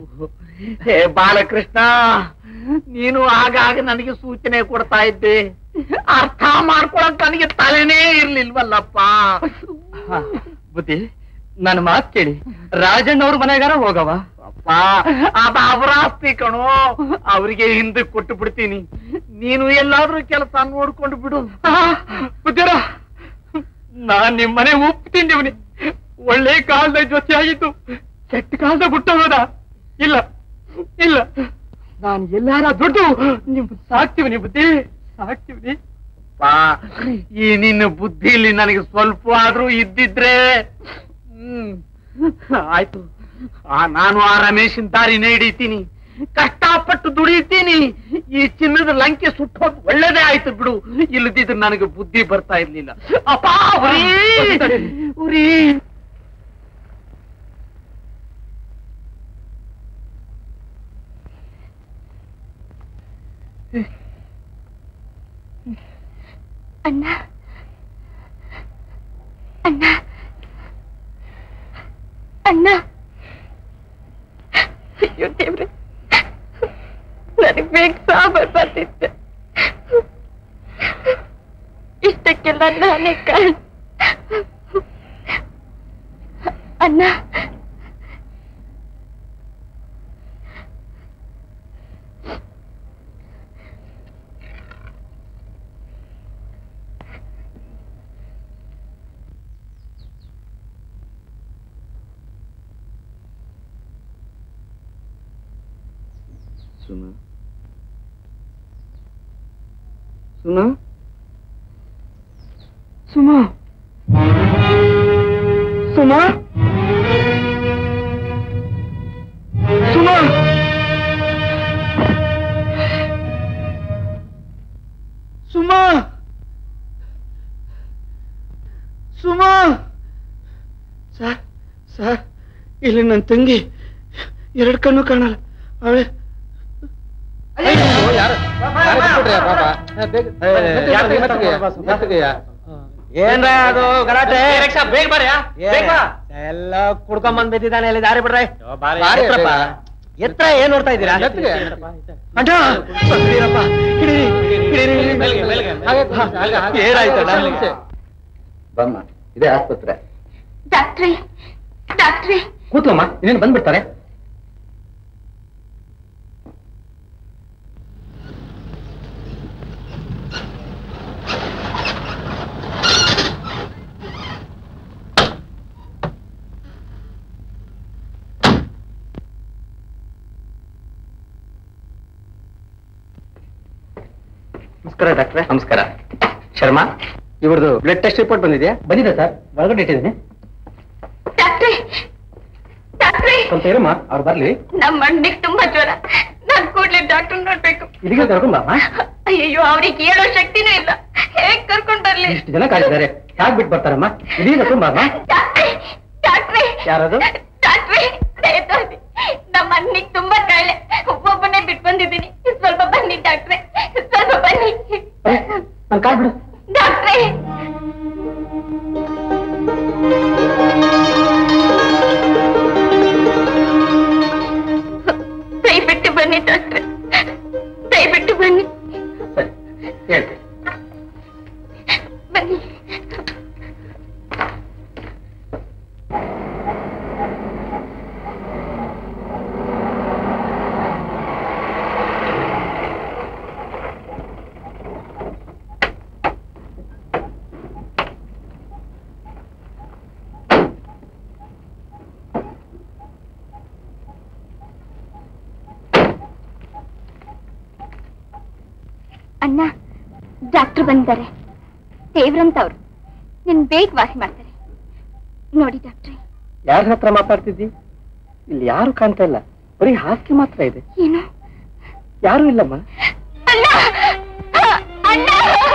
ಹೇ ಬಾಲಕೃಷ್ಣ ನೀನು ಆಗಾಗ ನನಗೆ ಸೂಚನೆ ಕೊಡ್ತಾ ಇದ್ದೆ
ಅರ್ಥ ಮಾಡ್ಕೊಳಕ್ ನನಗೆ ತಲೆನೇ ಇರ್ಲಿಲ್ವಲ್ಲಪ್ಪ
ಬುದ್ಧಿ ನನ್ನ ಮಾತ್ ಕೇಳಿ ರಾಜಣ್ಣವ್ರ ಮನೆಗಾರ ಹೋಗವ
ಅಪ್ಪ ಅದ ಅವರ ಆಸ್ತಿ ಕಣೋ ಅವರಿಗೆ ಹಿಂದೆ ಕೊಟ್ಟು ಬಿಡ್ತೀನಿ ನೀನು ಎಲ್ಲಾದ್ರೂ ಕೆಲಸ ನೋಡ್ಕೊಂಡು ಬಿಡು
ಬುದ್ಧಿರ ನಾನ್ ನಿಮ್ ಮನೆ ಉಪ್ಪು ತಿಂದಿವ್ನಿ ಒಳ್ಳೆ ಕಾಲದ ಜೊತೆ ಆಗಿತ್ತು ಕೆಟ್ಟ ಕಾಲದ ಬಿಟ್ಟು ಹೋದ ಇಲ್ಲ ಇಲ್ಲ ನಾನು ಎಲ್ಲಾರ ದುಡ್ಡು ನಿಮ್ ಸಾಕ್ತಿವ್ನಿ ಬುದ್ಧಿ ಸಾಕ್ತಿವ್ನಿ
ಪಾ ಈ ನಿನ್ನ ಬುದ್ಧಿಲಿ ನನಗೆ ಸ್ವಲ್ಪ ಆದ್ರೂ ಇದ್ದಿದ್ರೆ ಹ್ಮ್ ಆಯ್ತು ಆ ನಾನು ಆ ರಮೇಶನ್ ದಾರಿನೇ ಹಿಡಿತೀನಿ ಕಷ್ಟಪಟ್ಟು ದುಡಿತೀನಿ ಈ ಚಿನ್ನದ ಲಂಕೆ ಸುಟ್ಟೋದ್ ಒಳ್ಳೇದೇ ಆಯ್ತು ಬಿಡು ಇಲ್ಲದಿದ್ರೆ ನನಗೆ ಬುದ್ಧಿ ಬರ್ತಾ ಇರ್ಲಿಲ್ಲ ಅಪ್ಪ ಉರಿ ಉರಿ
ಅಣ್ಣ ಅಣ್ಣ ಅಣ್ಣ ಅಯ್ಯೋ ದೇವ್ರೆ ನನಗ್ ಬೇಗ ಸಾಂಬಾರ್ ಬರ್ತಿದ್ದೆ ಇಷ್ಟಕ್ಕೆಲ್ಲ ನಾನೇ ಕಾರಣ ಅಣ್ಣ
ಸುಮಾ ಸುಮಾ ಸುಮಾ ಸುಮಾ ಸುಮಾ ಸುಮಾ ಸುಮಾ ಸರ್ ಸರ್ ಇಲ್ಲಿ ನನ್ನ ತಂಗಿ ಎರಡು ಕಣ್ಣು ಕಾಣಲ್ಲ ಅವಳೆ
ಏನ್ರ ಅದು ಗಲಾಟೆ ಬೇಗ ಬರ್ಯಾ ಎಲ್ಲ ಕುಡ್ಕೊಂಡ್ ಬಂದ್ ಬಿದ್ದಿದ್ದಾನೆ ಅಲ್ಲಿ ದಾರಿ ಬಿಡ್ರೆ ಎತ್ರಪ್ಪ. ಎತ್ರ ಏನ್ ನೋಡ್ತಾ ಇದ್ದೀರಾ ಅಣ್ಣ ಹಿಡೀರಪ್ಪ, ಹಿಡೀರಿ, ಹಿಡೀರಿ, ಹಿಡೀರಿ. ಏನಾಯ್ತಣ್ಣ?
ಬಮ್ಮ ಇದೇ ಆಸ್ಪತ್ರೆ
ಡಾಕ್ಟ್ರೇ ಡಾಕ್ಟ್ರೇ
ಕೂತ್ಲಮ್ಮ ಇನ್ನೇನು ಬಂದ್ಬಿಡ್ತಾರೆ ನಮಸ್ಕಾರ ಡಾಕ್ಟ್ರೆ ನಮಸ್ಕಾರ ಶರ್ಮಾ ಇವ್ರದ್ದು ಬ್ಲಡ್ ಟೆಸ್ಟ್ ರಿಪೋರ್ಟ್ ಬಂದಿದೆಯಾ ಬಂದಿದೆ ಸರ್ ಒಳಗಡೆ ಇಟ್ಟಿದ್ದೀನಿ
ಡಾಕ್ಟ್ರೇ ಡಾಕ್ಟ್ರೇ
ಸ್ವಲ್ಪ ಇರಮ್ಮ ಅವ್ರು ಬರ್ಲಿ
ನಮ್ಮ ಅಣ್ಣಗ್ ತುಂಬಾ ಜ್ವರ ನಾನ್ ಕೂಡ್ಲೆ ಡಾಕ್ಟರ್ ನೋಡ್ಬೇಕು
ಇದೀಗ ಕರ್ಕೊಂಬಮ್ಮ
ಅಯ್ಯೋ ಅವ್ರಿಗೆ ಹೇಳೋ ಶಕ್ತಿನೂ ಇಲ್ಲ ಹೇಗ್ ಕರ್ಕೊಂಡ್ ಬರ್ಲಿ
ಇಷ್ಟು ಜನ ಕಾಯ್ತಿದ್ದಾರೆ ಯಾಕೆ ಬಿಟ್ಟು ಬರ್ತಾರಮ್ಮ ಇದೀಗ ಕರ್ಕೊಂಬಮ್ಮ
ಡಾಕ್ಟ್ರೇ ಡಾಕ್ಟ್ರೇ
ಯಾರದು
ಡಾಕ್ಟ್ರೇ ದಯಮಾಡಿ ನಮ್ಮ ಅಣ್ಣಿಗ್ ತುಂಬಾ ಕಾಯಿಲೆ ಒಬ್ಬೊಬ್ಬನೇ ಬಿಟ್ಟು ಬಂದಿದ್ದೀನಿ ಸ್ವಲ್ಪ ಬನ್ನಿ ಡಾಕ್ಟ್ರೇ ಸ್ವಲ್ಪ ಬನ್ನಿ
ನಾನು ಕಾಲ್ ಬಿಡು
ಡಾಕ್ಟ್ರೇ ದಯವಿಟ್ಟು ಬನ್ನಿ ಡಾಕ್ಟ್ರೆ ದಯವಿಟ್ಟು ಬನ್ನಿ
ಸರಿ ಹೇಳ್ತೀನಿ
ಬನ್ನಿ ಅಣ್ಣ ಡಾಕ್ಟರ್ ಬಂದಿದ್ದಾರೆ ದೇವ್ರಂತವ್ರು ನಿನ್ ಬೇಗ ವಾಸಿ ಮಾಡ್ತಾರೆ ನೋಡಿ ಡಾಕ್ಟ್ರೆ
ಯಾರ ಹತ್ರ ಮಾತಾಡ್ತಿದ್ದಿ ಇಲ್ಲಿ ಯಾರು ಕಾಣ್ತಾ ಇಲ್ಲ ಬರೀ ಹಾಸಿಗೆ ಮಾತ್ರ ಇದೆ
ಏನು
ಯಾರು ಇಲ್ಲಮ್ಮ
ಅಣ್ಣ ಅಣ್ಣ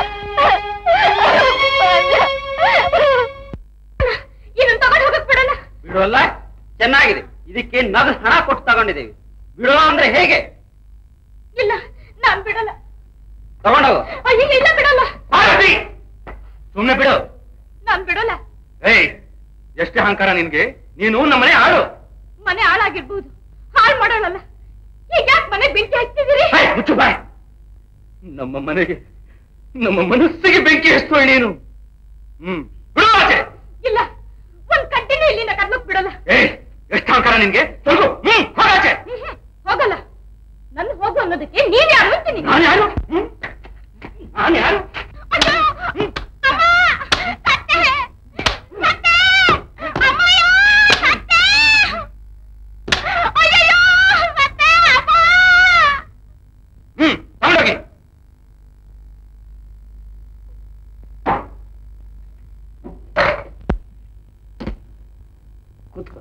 ಇದನ್ನ ತಗೊಂಡು ಹೋಗಕ್ ಬಿಡಲ್ಲ
ಬಿಡೋಲ್ಲ ಚೆನ್ನಾಗಿದೆ ಇದಕ್ಕೆ ನಗದು ಹಣ ಕೊಟ್ಟು ತಗೊಂಡಿದ್ದೇವೆ ಬಿಡೋ ಅಂದ್ರೆ ಹೇಗೆ
ಇಲ್ಲ ನಾನ್ ಬಿಡಲ್ಲ
ತಗೊಂಡೋಗು
ಅಯ್ಯೋ ಇಲ್ಲ ಬಿಡಲ್ಲ
ಸುಮ್ನೆ ಬಿಡು
ನಾನ್ ಬಿಡಲ್ಲ
ಏಯ್ ಎಷ್ಟೇ ಅಹಂಕಾರ ನಿನ್ಗೆ ನೀನು ನಮ್ಮನೆ ಆಳು
ಮನೆ ಹಾಳಾಗಿರ್ಬೋದು ಹಾಳು ಮಾಡೋಳಲ್ಲ ಈಗ ಯಾಕೆ ಮನೆ ಬೆಂಕಿ ಹಚ್ತಿದ್ದೀರಿ
ಏಯ್, ಮುಚ್ಚು ಬಾಯ್ ನಮ್ಮ ಮನೆಗೆ
ನಮ್ಮ ಮನಸ್ಸಿಗೆ ಬೆಂಕಿ ಹಚ್ತೋಳ್ ನೀನು ಹ್ಮ್ ಬಿಡು ಆಚೆ
ಇಲ್ಲ ಒಂದ್ ಗಂಟೆನೂ ಇಲ್ಲಿಂದ ಕರ್ನಕ್ ಬಿಡಲ್ಲ
ಏ ಎಷ್ಟು ಅಹಂಕಾರ ನಿನ್ಗೆ ತೊಲಗು ಹ್ಮ್ ಹೋಗಾಚೆ
ಹ್ಮ್, ಹ್ಮ್, ಹೋಗಲ್ಲ ನನ್ ಹೋಗು ಅನ್ನೋದಕ್ಕೆ ನೀವ್ ಯಾರು ಅಂತೀನಿ
ನಾನು ಯಾರು ಹ್ಮ್? ನಾನು ಯಾರು
ಅಯ್ಯೋ! ಅಮ್ಮ! ಅತ್ತೆ! ಅತ್ತೆ! ಅಮ್ಮಯ್ಯೋ! ಅತ್ತೆ! ಅಯ್ಯಯ್ಯೋ! ಅತ್ತೆ! ಅಮ್ಮ!
ಹ್ಮ್ ತಗೊಂಡೋಗಿ
ಕೂತ್ಕೋ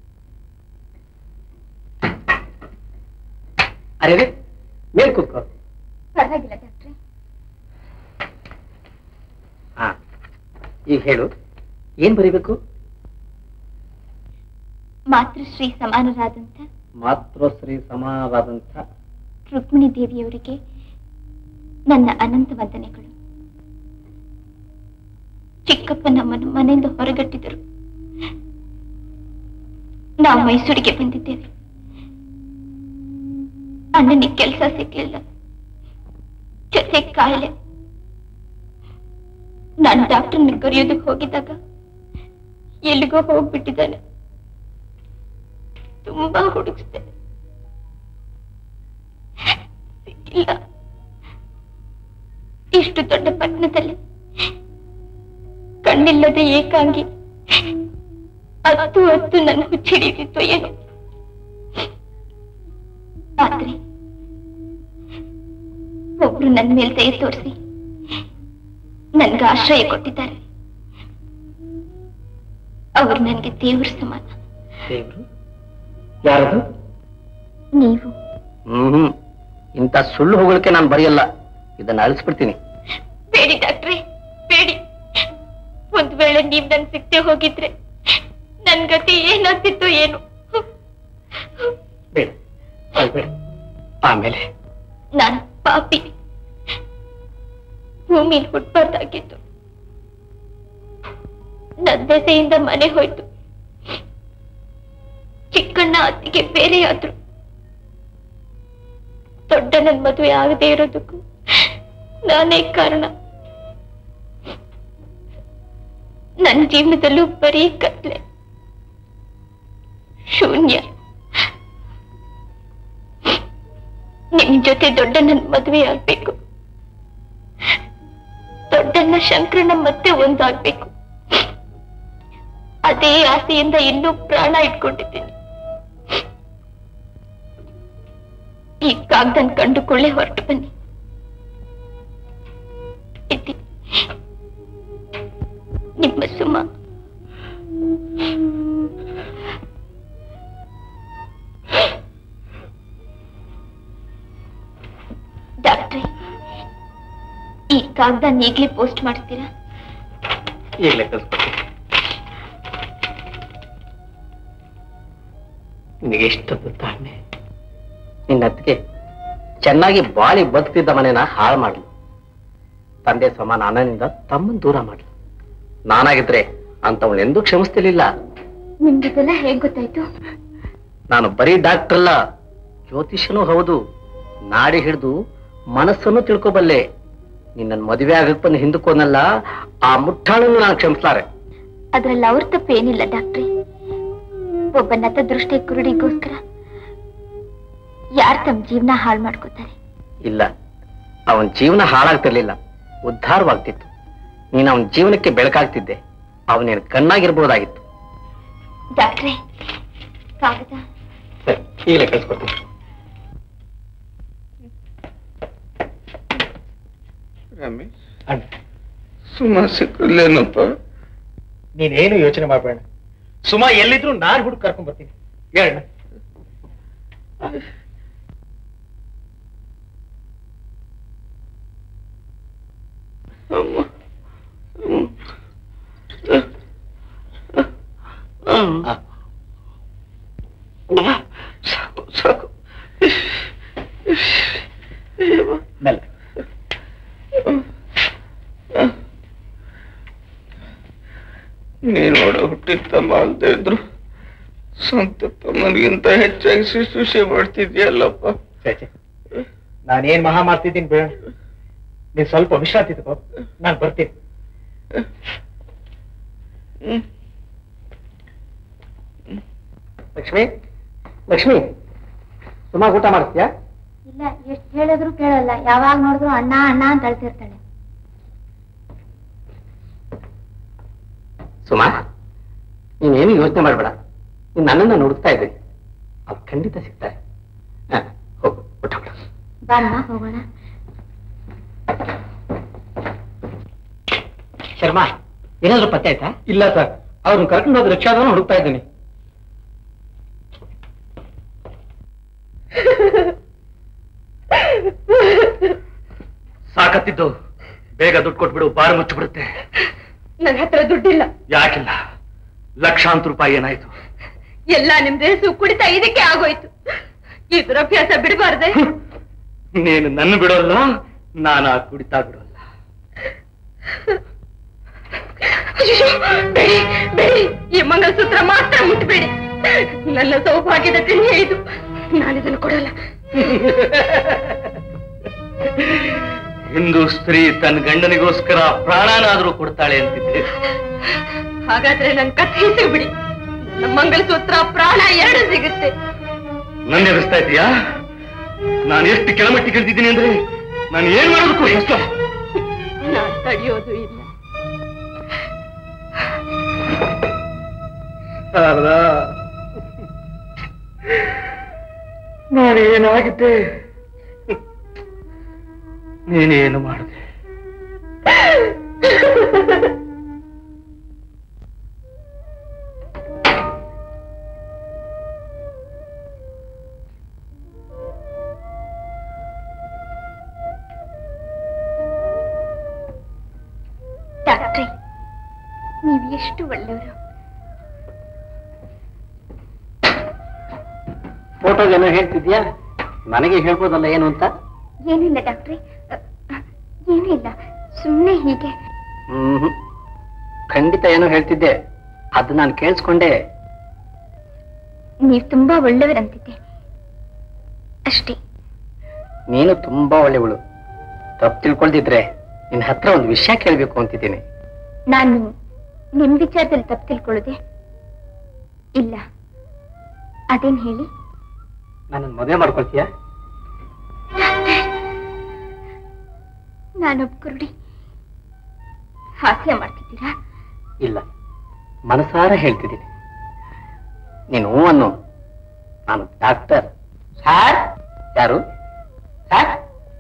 ಅರೆ ಮೇಲ್ ಕೂತ್ಕೋ
ಪರವಾಗಿಲ್ಲ ಡಾಕ್ಟ್ರೆ
ಹಾ ಈಗ ಹೇಳು ಏನ್ ಬರೀಬೇಕು
ಮಾತೃಶ್ರೀ ಸಮಾನರಾದಂಥ
ಮಾತೃಶ್ರೀ ಸಮಾನವಾದಂಥ
ರುಕ್ಮಿಣಿ ದೇವಿಯವರಿಗೆ ನನ್ನ ಅನಂತ ವಂದನೆಗಳು ಚಿಕ್ಕಪ್ಪ ನಮ್ಮನ್ನು ಮನೆಯಿಂದ ಹೊರಗಟ್ಟಿದರು ನಾವು ಮೈಸೂರಿಗೆ ಬಂದಿದ್ದೇವೆ ಅಣ್ಣನಿಗೆ ಕೆಲಸ ಸಿಗ್ಲಿಲ್ಲ ಜೊತೆ ಕಾಯಿಲೆ ನಾನು ಡಾಕ್ಟರ್ನ ಕರೆಯೋದಕ್ಕೆ ಹೋಗಿದ್ದಾಗ ಎಲ್ಲಿಗೋ ಹೋಗ್ಬಿಟ್ಟಿದ್ದಾನೆ ತುಂಬಾ ಹುಡುಕಿಸ್ದೆ ಸಿಕ್ಕಿಲ್ಲ ಇಷ್ಟು ದೊಡ್ಡ ಪಟ್ಟಣದಲ್ಲಿ ಕಣ್ಣಿಲ್ಲದೆ ಏಕಾಂಗಿ ಹತ್ತು ಹತ್ತು ನನ್ನ ಹುಚ್ಚಿಡಿದಿತ್ತು ಏನು ಆದ್ರೆ ಒಬ್ರು ನನ್ನ ಮೇಲೆ ದಯ ತೋರಿಸಿ ನನ್ಗೆ ಆಶ್ರಯ ಕೊಟ್ಟಿದ್ದಾರೆ ಅವರು ನನಗೆ ದೇವ್ರ ಸಮಾನ
ದೇವ್ರು ಯಾರದು
ನೀವು
ಹ್ಮ್ ಇಂಥ ಸುಳ್ಳು ಹೋಗಲಿಕ್ಕೆ ನಾನು ಬರೆಯಲ್ಲ ಇದನ್ನ ಅಳಿಸ್ಬಿಡ್ತೀನಿ
ಬೇಡಿ ಡಾಕ್ಟ್ರೆ ಬೇಡಿ ಒಂದ್ ವೇಳೆ ನೀವ್ ನನ್ ಸಿಕ್ತೆ ಹೋಗಿದ್ರೆ ನನ್ ಗತಿ ಏನಾಗ್ತಿತ್ತು ಏನು
ಬೇಡ ಬೇಡ ಆಮೇಲೆ
ನಾನು ಪಾಪಿ ಭೂಮಿಲಿ ಹುಟ್ಬಾರ್ದಾಗಿತ್ತು ನದ್ದೆಸೆಯಿಂದ ಮನೆ ಹೋಯ್ತು ಚಿಕ್ಕಣ್ಣ ಅತ್ತಿಗೆ ಬೇರೆಯಾದ್ರು ದೊಡ್ಡ ನನ್ ಮದುವೆ ಆಗದೆ ಇರೋದಕ್ಕೂ ನಾನೇ ಕಾರಣ ನನ್ನ ಜೀವನದಲ್ಲೂ ಬರೀ ಕತ್ಲೆ ಶೂನ್ಯ ನಿಮ್ ಜೊತೆ ದೊಡ್ಡನ ಮದುವೆ ಆಗ್ಬೇಕು ದೊಡ್ಡಣ್ಣ ಶಂಕರಣ್ಣ ಮತ್ತೆ ಒಂದಾಗ್ಬೇಕು ಅದೇ ಆಸೆಯಿಂದ ಇನ್ನೂ ಪ್ರಾಣ ಇಟ್ಕೊಂಡಿದ್ದೀನಿ ಈ ಕಾಗ್ದನ್ ಕಂಡುಕೊಳ್ಳೆ ಹೊರಟು ಬನ್ನಿ ಇದ್ದಿ ನಿಮ್ಮ ಸುಮ ಡಾಕ್ಟ್ರೆ ಈ ಕಾಗ್ದ ಈಗ್ಲೇ ಪೋಸ್ಟ್ ಮಾಡ್ತೀರಾ
ಈಗಲೇ ಕಳಿಸ್ಕೊಡ್ತೀನಿ ನಿನಗೆ ಎಷ್ಟೊಂದು ತಾಳ್ಮೆ ನಿನ್ನ ಅತ್ತಿಗೆ ಚೆನ್ನಾಗಿ ಬಾಳಿ ಬದುಕ್ತಿದ್ದ ಮನೆನ ಹಾಳು ಮಾಡಲು ತಂದೆ ಸಮಾನ ಅಣ್ಣನಿಂದ ತಮ್ಮನ್ ದೂರ ಮಾಡಲು ನಾನಾಗಿದ್ರೆ ಅಂತವಳೆಂದೂ ಕ್ಷಮಿಸ್ತಿರ್ಲಿಲ್ಲ
ನಿಮ್ಗಿದೆಲ್ಲ ಹೇಗ್ ಗೊತ್ತಾಯ್ತು
ನಾನು ಬರೀ ಡಾಕ್ಟರ್ ಅಲ್ಲ ಜ್ಯೋತಿಷ್ಯನೂ ಹೌದು ನಾಡಿ ಹಿಡಿದು ಮನಸ್ಸನ್ನು ತಿಳ್ಕೊಬಲ್ಲೆ ನಿನ್ನ ಮದುವೆ ಆಗಕ್ ಬಂದು ಹಿಂದಕ್ಕೋನಲ್ಲ ಆ ಮುಟ್ಟಾಳನ್ನು ನಾನು ಕ್ಷಮಿಸ್ಲಾರೆ
ಅದ್ರಲ್ಲಿ ಅವ್ರ ತಪ್ಪೇನಿಲ್ಲ ಡಾಕ್ಟ್ರೆ ಒಬ್ಬ ನತ ದೃಷ್ಟಿ ಕುರುಡಿಗೋಸ್ಕರ ಯಾರ್ ತಮ್ಮ ಜೀವನ ಹಾಳು ಮಾಡ್ಕೋತಾರೆ
ಇಲ್ಲ ಅವನ ಜೀವನ ಹಾಳಾಗ್ತಿರ್ಲಿಲ್ಲ ಉದ್ಧಾರವಾಗ್ತಿತ್ತು ನೀನು ಅವನ ಜೀವನಕ್ಕೆ ಬೆಳಕಾಗ್ತಿದ್ದೆ ಅವನೇನು ಕಣ್ಣಾಗಿರ್ಬೋದಾಗಿತ್ತು
ಡಾಕ್ಟ್ರೆ ಕಾಗದ
ಸರಿ ಈಗಲೇ ಕಳ್ಸ್ಕೊಡ್ತೀನಿ
ರಮೇಶ್
ಅಣ್ಣ
ಸುಮ್ಮ ಸಿಕ್ಕಲ್ಲೇನಪ್ಪ
ನೀನೇನು ಯೋಚನೆ ಮಾಡಬೇಡ ಸುಮಾ ಎಲ್ಲಿದ್ರು ನಾನ್ ಹುಡುಕ್ ಕರ್ಕೊಂಡ್ ಬರ್ತೀನಿ ಹೇಳಣ್ಣ
ಅಮ್ಮ ಸಾಕು ಸಾಕು
ಮೆಲ್ಲ
ನೀನ್ ನೋಡ ಹುಟ್ಟಿದ ತಮ್ಮ ಅಲ್ದೇ ಇದ್ರು ಸ್ವಂತ ತಮ್ಮನಿಗಿಂತ ಹೆಚ್ಚಾಗಿ ಶುಶ್ರೂಷೆ ಮಾಡ್ತಿದ್ಯಲ್ಲಪ್ಪ
ಛೇ, ಛೇ. ನಾನೇನ್ ಮಹಾ ಮಾಡ್ತಿದ್ದೀನಿ ಬೇಡ ನೀನ್ ಸ್ವಲ್ಪ ವಿಶ್ರಾಂತಿ ತಗೋ ನಾನು ಬರ್ತೀನಿ ಲಕ್ಷ್ಮಿ ಲಕ್ಷ್ಮಿ ಸುಮಾ ಊಟ ಮಾಡ್ತೀಯಾ
ಇಲ್ಲ ಎಷ್ಟು ಹೇಳಿದ್ರು ಕೇಳಲ್ಲ ಯಾವಾಗ ನೋಡಿದ್ರು ಅಣ್ಣ ಅಣ್ಣ ಅಂತ ಅಳ್ತಿರ್ತಾಳೆ
ಸುಮಾ ನೀನೇನು ಯೋಚನೆ ಮಾಡಬೇಡ ನೀನ್ ನನ್ನನ್ನ ನೋಡ್ತಾ ಇದ್ದೆ ಅವ್ರು ಖಂಡಿತ ಸಿಗ್ತಾರೆ ಹ, ಹೋಗು ಊಟ ಮಾಡು
ಬಮ್ಮ ಹೋಗೋಣ
ಶರ್ಮಾ ಏನಾದ್ರು ಪತ್ತೆ ಆಯ್ತಾ ಇಲ್ಲ ಸರ್ ಅವ್ರನ್ನ ಕರ್ಕೊಂಡು ಹೋದ ರಿಕ್ಷಾದವನು ಹುಡುಕ್ತಾ ಇದ್ದೀನಿ
ಸಾಕತ್ತಿದ್ದು ಬೇಗ ದುಡ್ಡು ಕೊಟ್ಬಿಡು ಬಾರು ಮುಚ್ಚಿಬಿಡುತ್ತೆ
ನನ್ನ ಹತ್ರ ದುಡ್ಡಿಲ್ಲ
ಯಾಕಿಲ್ಲ ಲಕ್ಷಾಂತರ ರೂಪಾಯಿ ಏನಾಯ್ತು
ಎಲ್ಲ ನಿಮ್ ರೇಸು ಕುಡಿತ ಇದಕ್ಕೆ ಆಗೋಯ್ತು ಈ ದುರಭ್ಯಾಸ ಬಿಡಬಾರ್ದೆ
ನೀನು ನನ್ನ ಬಿಡೋಲ್ಲ ನಾನು ಆ ಕುಡಿತಾ ಬಿಡೋಲ್ಲ
ಅಯ್ಯೋ, ಬೇಡಿ ಬೇಡಿ ಈ ಮಂಗಲಸೂತ್ರ ಮಾತ್ರ ಮುಟ್ಬೇಡಿ ನನ್ನ ಸೌಭಾಗ್ಯದ ಚಿಹ್ನೆ ಇದು ನಾನಿದನ್ನು ಕೊಡಲ್ಲ
ಹಿಂದೂ ಸ್ತ್ರೀ ತನ್ನ ಗಂಡನಿಗೋಸ್ಕರ ಪ್ರಾಣನಾದ್ರೂ ಕೊಡ್ತಾಳೆ ಅಂತಿದ್ದೆ
ಹಾಗಾದ್ರೆ ನನ್ ಕಥೆ ಸಿಗ್ಬಿಡಿ ನನ್ನ ಮಂಗಲಸೂತ್ರ ಪ್ರಾಣ ಎರಡು ಸಿಗುತ್ತೆ
ನನ್ನ ಎದುರಿಸ್ತಾ ಇದೀಯಾ ನಾನು ಎಷ್ಟು ಕೆಳಮಟ್ಟಿ ಕಳಿತಿದ್ದೀನಿ ಅಂದ್ರೆ ನಾನು ಏನ್ ಮಾಡೋದಕ್ಕೂ ಹೆಸ
ನಾನ್ ತಡೆಯೋದು ಇಲ್ಲ
ನಾನೇನಾಗಿದ್ದೆ ನೀನೇನು ಮಾಡಿದೆ
ಡಾಕ್ಟ್ರೆ ನೀವು ಎಷ್ಟು ಒಳ್ಳೆಯವರು
ಫೋಟೋಗೆ ಏನೋ ಹೇಳ್ತಿದ್ಯಾ ನನಗೆ ಹೇಳ್ಬೋದಲ್ಲ ಏನು ಅಂತ
ಏನಿಲ್ಲ ಡಾಕ್ಟ್ರೆ ಏನೂ ಇಲ್ಲ ಸುಮ್ಮನೆ ಹೀಗೆ
ಹ್ಮ್ ಖಂಡಿತ ಏನೋ ಹೇಳ್ತಿದ್ದೆ ಅದು ನಾನು ಕೇಳಿಸ್ಕೊಂಡೆ
ನೀವು ತುಂಬಾ ಒಳ್ಳೆಯವರಂತಿದ್ದೆ ಅಷ್ಟೇ
ನೀನು ತುಂಬಾ ಒಳ್ಳೆವಳು ತಪ್ಪು ತಿಳ್ಕೊಳ್ದಿದ್ರೆ ನಿನ್ನ ಹತ್ರ ಒಂದು ವಿಷಯ ಕೇಳಬೇಕು ಅಂತಿದ್ದೀನಿ
ನಾನು ನಿಮ್ ವಿಚಾರದಲ್ಲಿ ತಪ್ಪು ತಿಳ್ಕೊಳ್ಳೋದೆ ಇಲ್ಲ ಅದೇನ್ ಹೇಳಿ
ನನ್ನ ಮದುವೆ ಮಾಡ್ಕೊಳ್ತೀಯಾ
ನಾನೊಬ್ಬ ಕುರುಡಿ ಹಾಸ್ಯ ಮಾಡ್ತಿದ್ದೀರಾ
ಇಲ್ಲ ಮನಸಾರ ಹೇಳ್ತಿದ್ದೀನಿ ನೀನು ಹ್ಞೂ ಅನ್ನು ನಾನು ಡಾಕ್ಟರ್ ಸರ್ ಯಾರು ಸರ್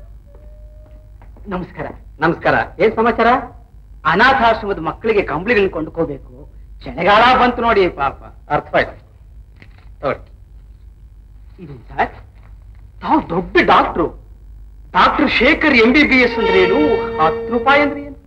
ನಮಸ್ಕಾರ ನಮಸ್ಕಾರ ಏನ್ ಸಮಾಚಾರ ಅನಾಥಾಶ್ರಮದ ಮಕ್ಕಳಿಗೆ ಕಂಬಳಿಗಳನ್ನ ಕೊಂಡ್ಕೋಬೇಕು ಚಳಿಗಾಲ ಬಂತು ನೋಡಿ ಪಾಪ ಅರ್ಥವಾಯ್ತು ತಗೊಳ್ಳಿ ಇದು ಸರ್ ತಾವು ದೊಡ್ಡ doctor doctor Shekhar M B B S ಅಂದ್ರೆ ಏನು ಹತ್ತು ರೂಪಾಯಿ ಅಂದ್ರೆ ಏನು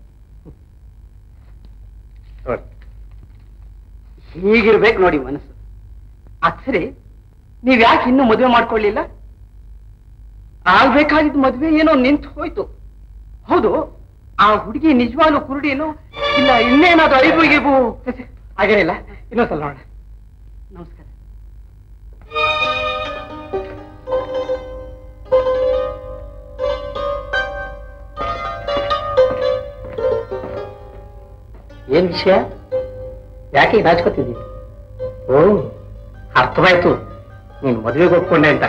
ತಗೊಳ್ಳಿ. ಹೀಗಿರ್ಬೇಕು ನೋಡಿ ಮನಸ್ಸು ಅದ್ ಸರಿ ನೀವ್ ಯಾಕೆ ಇನ್ನೂ ಮದುವೆ ಮಾಡ್ಕೊಳ್ಳಿಲ್ಲ ಆಗ್ಬೇಕಾಗಿದ್ದ ಮದುವೆ ಏನೋ ನಿಂತು ಹೋಯ್ತು ಹೌದು ಆ ಹುಡುಗಿ ನಿಜವಾಗ್ಲೂ ಕುರುಡಿನೋ ಇಲ್ಲ ಇನ್ನೇನಾದ್ರು ಐಬು ಗಿಬು ಹಾಗೇನಿಲ್ಲ ಇನ್ನೊಂದ್ಸಲ ನೋಡೋಣ ನಮಸ್ಕಾರ ಏನ್ ವಿಷಯ ಯಾಕೆ ಈಗ ನಾಚ್ಕೋತಿದ್ದಿ ಓ ಅರ್ಥವಾಯ್ತು ನೀನ್ ಮದುವೆಗೆ ಒಪ್ಕೊಂಡೆ ಅಂತ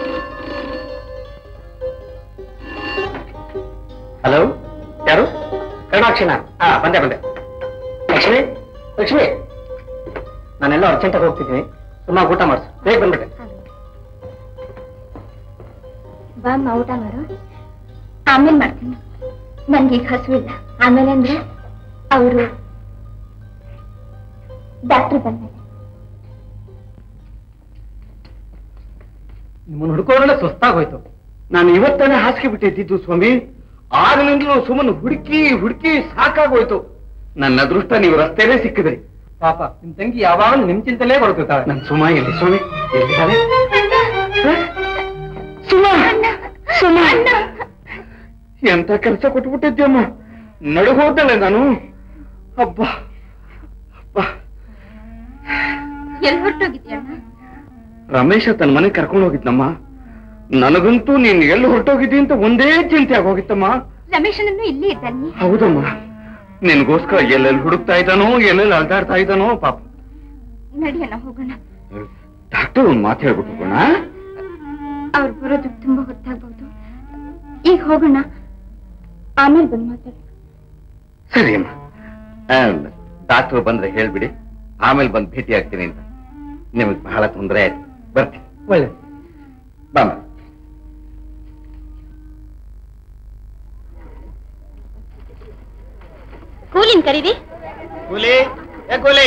ಹಲೋ ಯಾರು ಕರುಣಾಕ್ಷಿನ ಹಾ ಬಂದೆ ಬಂದೆ ಲಕ್ಷ್ಮಿ ಲಕ್ಷ್ಮಿ ನಾನೆಲ್ಲ ಅರ್ಜೆಂಟಾಗಿ ಹೋಗ್ತಿದ್ದೀನಿ ಸುಮ್ಮನೆ ಊಟ ಮಾಡಿಸು ಬೇಗ ಬಂದ್ಬಿಟ್ಟೆ
ಬಾಮ್ಮ ಊಟ ಮಾಡು ಆಮೇಲೆ ಮಾಡ್ತೀನಿ ನನ್ಗೆ ಈಗ ಹಸುವಿಲ್ಲ ಆಮೇಲೆ ಅಂದ್ರೆ ಅವರು ಡಾಕ್ಟ್ರ್ ಬಂದ್ಮೇಲೆ
ನಿಮ್ಮನ್ನು ಹುಡುಕೋರೆಲ್ಲ ಸುಸ್ತಾಗೋಯ್ತು ನಾನು ಇವತ್ತಾನೆ ಹಾಸಿಗೆ ಬಿಟ್ಟಿದ್ದು ಸ್ವಾಮಿ ಆಗಲಿಂದಲೂ ಸುಮ್ಮನೆ ಹುಡುಕಿ ಹುಡುಕಿ ಸಾಕಾಗೋಯ್ತು ನನ್ನ ಅದೃಷ್ಟ ನೀವು ರಸ್ತೆಯಲ್ಲೇ ಸಿಕ್ಕಿದ್ರಿ ಪಾಪ ನಿಮ್ ತಂಗಿ ಯಾವಾಗಲೂ ನಿಮ್ ಚಿಂತಲೇ ಬರುತ್ತಾಳೆ ನನ್ನ ಸುಮ ಎಲ್ಲಿ ಸ್ವಾಮಿ ಎಲ್ಲಿದ್ದಾಳೆ ಹ? ಸುಮ ಸುಮ ಎಂತ ಕೆಲಸ ಕೊಟ್ಬಿಟ್ಟಿದ್ಯಮ್ಮ ನಡು ಹೋದಳೆ ನಾನು ಅಬ್ಬ ಅಬ್ಬ
ಎಲ್ಲಿ ಹೊರಟೋಗಿದ್ಯಣ್ಣ
ರಮೇಶ ತನ್ನ ಮನೆಗೆ ಕರ್ಕೊಂಡು ಹೋಗಿದ್ನಮ್ಮ ನನಗಂತೂ ನೀನ್ ಎಲ್ಲಿ ಹೊರಟೋಗಿದ್ದಿ ಅಂತ ಒಂದೇ ಚಿಂತೆ ಆಗೋಗಿತ್ತಮ್ಮ
ರಮೇಶನನ್ನು ಇಲ್ಲೇ ಇದ್ದಾನೆ
ಹೌದಮ್ಮ ನಿನ್ಗೋಸ್ಕರ ಎಲ್ಲೆಲ್ಲಿ ಹುಡುಕ್ತಾ ಇದ್ದಾನೋ ಎಲ್ಲೆಲ್ಲಿ ಅಲ್ದಾಡ್ತಾ ಇದ್ದಾನೋ ಪಾಪ
ನಡಿಯಣ್ಣ ಹೋಗೋಣ
ಡಾಕ್ಟರ್ ಒಂದ್ ಮಾತು ಹೇಳ್ಬಿಟ್ಟು ಹೋಗೋಣ
ಅವ್ರು ಬರೋದಕ್ಕೆ ತುಂಬಾ ಹೊತ್ತಾಗ್ಬಹುದು ಈಗ ಹೋಗೋಣ ಆಮೇಲೆ ಬಂದು ಮಾತಾಡ
ಸರಿ ಅಮ್ಮ ಡಾಕ್ಟರ್ ಬಂದ್ರೆ ಹೇಳ್ಬಿಡಿ ಆಮೇಲೆ ಬಂದು ಭೇಟಿ ಆಗ್ತೀನಿ ಅಂತ ನಿಮಗೆ ಬಹಳ ತೊಂದರೆ ಆಯ್ತು ಬರ್ತೀನಿ
ಒಳ್ಳೆ
ಬಾಮ
ಕೂಲಿನ್ ಕರೀರಿ
ಕೂಲಿ ಏ ಕೂಲಿ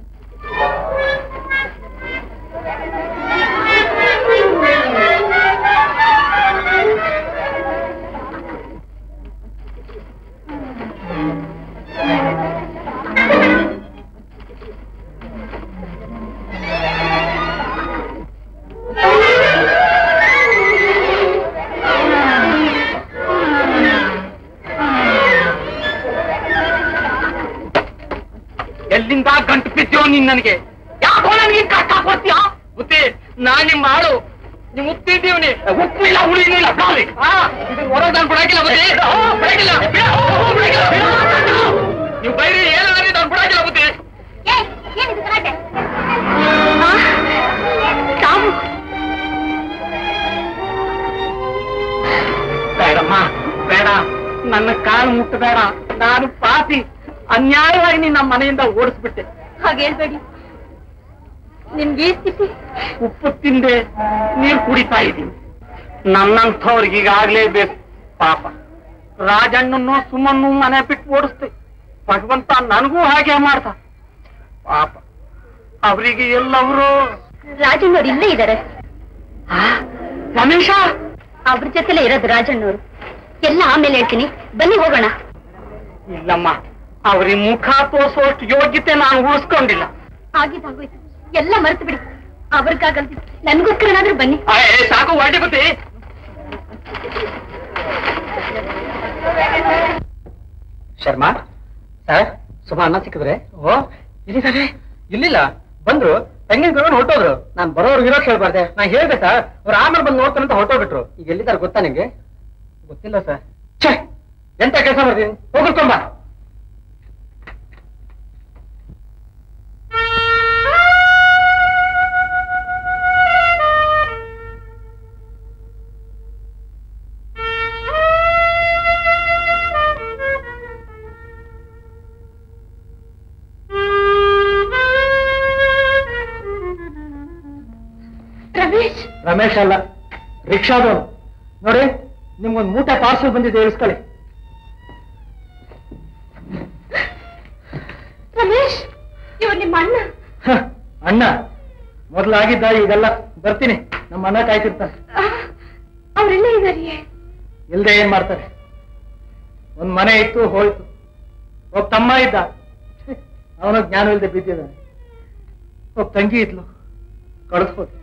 ಎಲ್ಲಿಂದ ಗಂಟು ಬಿದ್ದಿಯೋ ನೀನ್ ನನಗೆ ಯಾಕೋ ನನಗೆ ಕಷ್ಟ ಕೊಡ್ತೀಯ ಬುದ್ಧಿ ನಾನ್ ನಿಮ್ಮ ಆಳು ನೀವು ಉಪ್ತಿದ್ದೀವನಿ ಉಪ್ಪಿಲ್ಲ ಉಳಿನೂ ಇಲ್ಲ ಸಾರಿ ಹೊರಗೆ ನಾನು ಬಿಡಾಕಿಲ್ಲ ಬುದ್ಧಿ ಆ, ಬಿಡಾಕಿಲ್ಲ ಬಿಡ, ಓ, ಬಿಡಾಕಿಲ್ಲ, ಬಿಡ. ನೀವು ಬೈರಿ ಏನಾದ್ರೆ ನಾನು ಬಿಡಾಕಿಲ್ಲ ಬುದ್ಧಿ ಬೇಡಮ್ಮ ಬೇಡ ನನ್ನ ಕಾಲು ಮುಟ್ಟಬೇಡ ನಾನು ಪಾಪಿ ಅನ್ಯಾಯವಾಗಿ ನೀನ್ ನಮ್ಮ ಮನೆಯಿಂದ ಓಡಿಸ್ಬಿಟ್ಟೆ
ಹಾಗೆ ಹೇಳ್ಬೇಡಿ ನಿಮ್ಗೆ ಈ ಸ್ಥಿತಿ
ಉಪ್ಪು ತಿಂದೆ ನೀರು ಕುಡಿತಾ ಇದ್ದೀನಿ ನನ್ನಂಥವ್ರಿಗೆ ಈಗಾಗ್ಲೇ ಬೇಕು ಪಾಪ ರಾಜಣ್ಣನ್ನು ಸುಮ್ಮನ್ನು ಮನೆ ಬಿಟ್ಟು ಓಡಿಸ್ತೆ ಭಗವಂತ ನನಗೂ ಹಾಗೆ ಮಾಡ್ತ ಪಾಪ ಅವರಿಗೆ ಎಲ್ಲವರು
ರಾಜಣ್ಣವ್ರು ಇಲ್ಲೇ ಇದ್ದಾರೆ
ರಮೇಶ
ಅವ್ರ ಜೊತೆಲೇ ಇರೋದು ರಾಜಣ್ಣವ್ರು ಎಲ್ಲ ಆಮೇಲೆ ಹೇಳ್ತೀನಿ ಬನ್ನಿ ಹೋಗೋಣ
ಇಲ್ಲಮ್ಮ ಅವ್ರಿಗೆ ಮುಖ ತೋರಿಸೋಷ್ಟು ಯೋಗ್ಯತೆ ನಾನು ಉಳಿಸ್ಕೊಂಡಿಲ್ಲ
ಆಗಿದ್ದಾಗೋಯ್ತು ಎಲ್ಲ ಮರೆತು ಬಿಡಿ ಅವ್ರಿಗಾಗಲ್ದು ನನ್ಗೋಸ್ಕರನಾದ್ರೂ ಬನ್ನಿ
ಏ, ಸಾಕು ಹೊರಟಿ ಬತ್ತಿ
ಶರ್ಮಾ ಸರ್ ಸುಮಾ ಅನ್ನ ಸಿಕ್ಕಿದ್ರೆ ಓ ಇಲ್ಲಿದ್ದಾರೆ ಇಲ್ಲಿಲ್ಲ ಬಂದ್ರು ತೆಂಗಿನ ಕರ್ಕೊಂಡು ಹೊರಟೋದ್ರು ನಾನ್ ಬರೋರ್ಗೆ ಇರೋಕ್ ಹೇಳ್ಬಾರ್ದೆ ನಾ ಹೇಳ್ದೆ ಸರ್ ಅವ್ರು ಆಮೇಲೆ ಬಂದು ನೋಡ್ತಾನೆ ಅಂತ ಹೊರಟೋಗ್ಬಿಟ್ರು ಈಗ ಎಲ್ಲಿದ್ದಾರೆ ಗೊತ್ತಾ ನಿಂಗೆ ಗೊತ್ತಿಲ್ಲ ಸರ್ ಛೇ ಎಂತ ಕೆಲಸ ಮಾಡ್ತೀನಿ ಹೋಗ್ಕೊಂಬ
ರಮೇಶ್
ರಮೇಶ್ ಅಲ್ಲ ರಿಕ್ಷಾದವನು ನೋಡಿ ನಿಮ್ಗೊಂದು ಮೂಟೆ ಪಾರ್ಸಲ್ ಬಂದಿದೆ ಇಳಿಸ್ಕೊಳ್ಳಿ
ರಮೇಶ್ ಇವ್ರು ನಿಮ್ಮ ಅಣ್ಣ
ಹ, ಅಣ್ಣ ಮೊದಲಾಗಿದ್ದ ಈಗೆಲ್ಲ ಬರ್ತೀನಿ ನಮ್ಮ ಅಣ್ಣ ಕಾಯ್ತಿರ್ತಾನೆ
ಅವರೆಲ್ಲ ಇದಾರಿಯೇ
ಇಲ್ದೆ ಏನ್ ಮಾಡ್ತಾರೆ ಒಂದ್ ಮನೆ ಇತ್ತು ಹೋಯ್ತು ಒಬ್ಬ ತಮ್ಮ ಇದ್ದ ಅವನ ಜ್ಞಾನ ಇಲ್ದೆ ಬಿದ್ದಿದ್ದಾನೆ ಒಬ್ಬ ತಂಗಿ ಇದ್ಲು ಕಳೆದು ಹೋದ್ಲು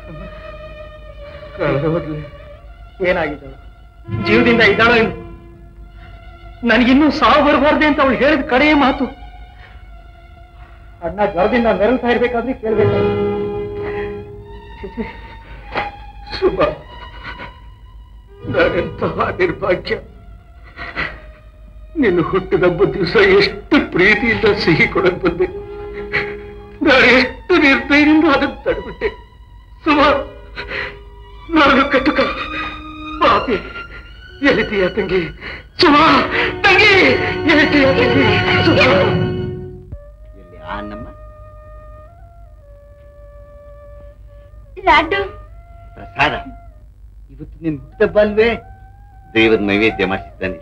ಕಳೆದು ಹೋದ್ಲು ಏನಾಗಿದ್ದಳು ಜೀವದಿಂದ ಇದ್ದಾಳೋ ಇಲ್ಲ ನನಗಿನ್ನೂ ಸಾವು ಬರಬಾರ್ದೆ ಅಂತ ಅವಳು ಹೇಳಿದ ಕಡೆಯ ಮಾತು ಅಣ್ಣ ಜ್ವರದಿಂದ ಮೆರಳ್ತಾ ಇರ್ಬೇಕಾದ್ರೆ ಕೇಳ್ಬೇಕು
ಶುಭ ನಾನೆಂತಹ ನಿರ್ಭಾಗ್ಯ ನಿನ್ನ ಹುಟ್ಟಿದಬ್ಬ ದಿವಸ ಎಷ್ಟು ಪ್ರೀತಿಯಿಂದ ಸಿಹಿ ಕೊಡಕ್ ಬಂದೆ ನಾನು ಎಷ್ಟು ನಿರ್ದಯದಿಂದ ಅದನ್ನು ತಡೆಬಿಟ್ಟೆ ಸುಮಾರು ನಾನು ಕಟುಕ ಪಾಪಿ ಎಲಿತೀಯ ತಂಗಿ ಸುಮಾ ತಂಗಿ ಎಲಿತೀಯ ತಂಗಿ ಸುಮಾ
ಎಲ್ಲಿ ಆ ನಮ್ಮ
ಲಾಡು
ಪ್ರಸಾದ ಇವತ್ತು ನಿನ್ ಹುಟ್ಟದಬ್ಬ ಅಲ್ವೇ ದೇವರ ನೈವೇದ್ಯ ಮಾಡಿಸಿದ್ದಾನೆ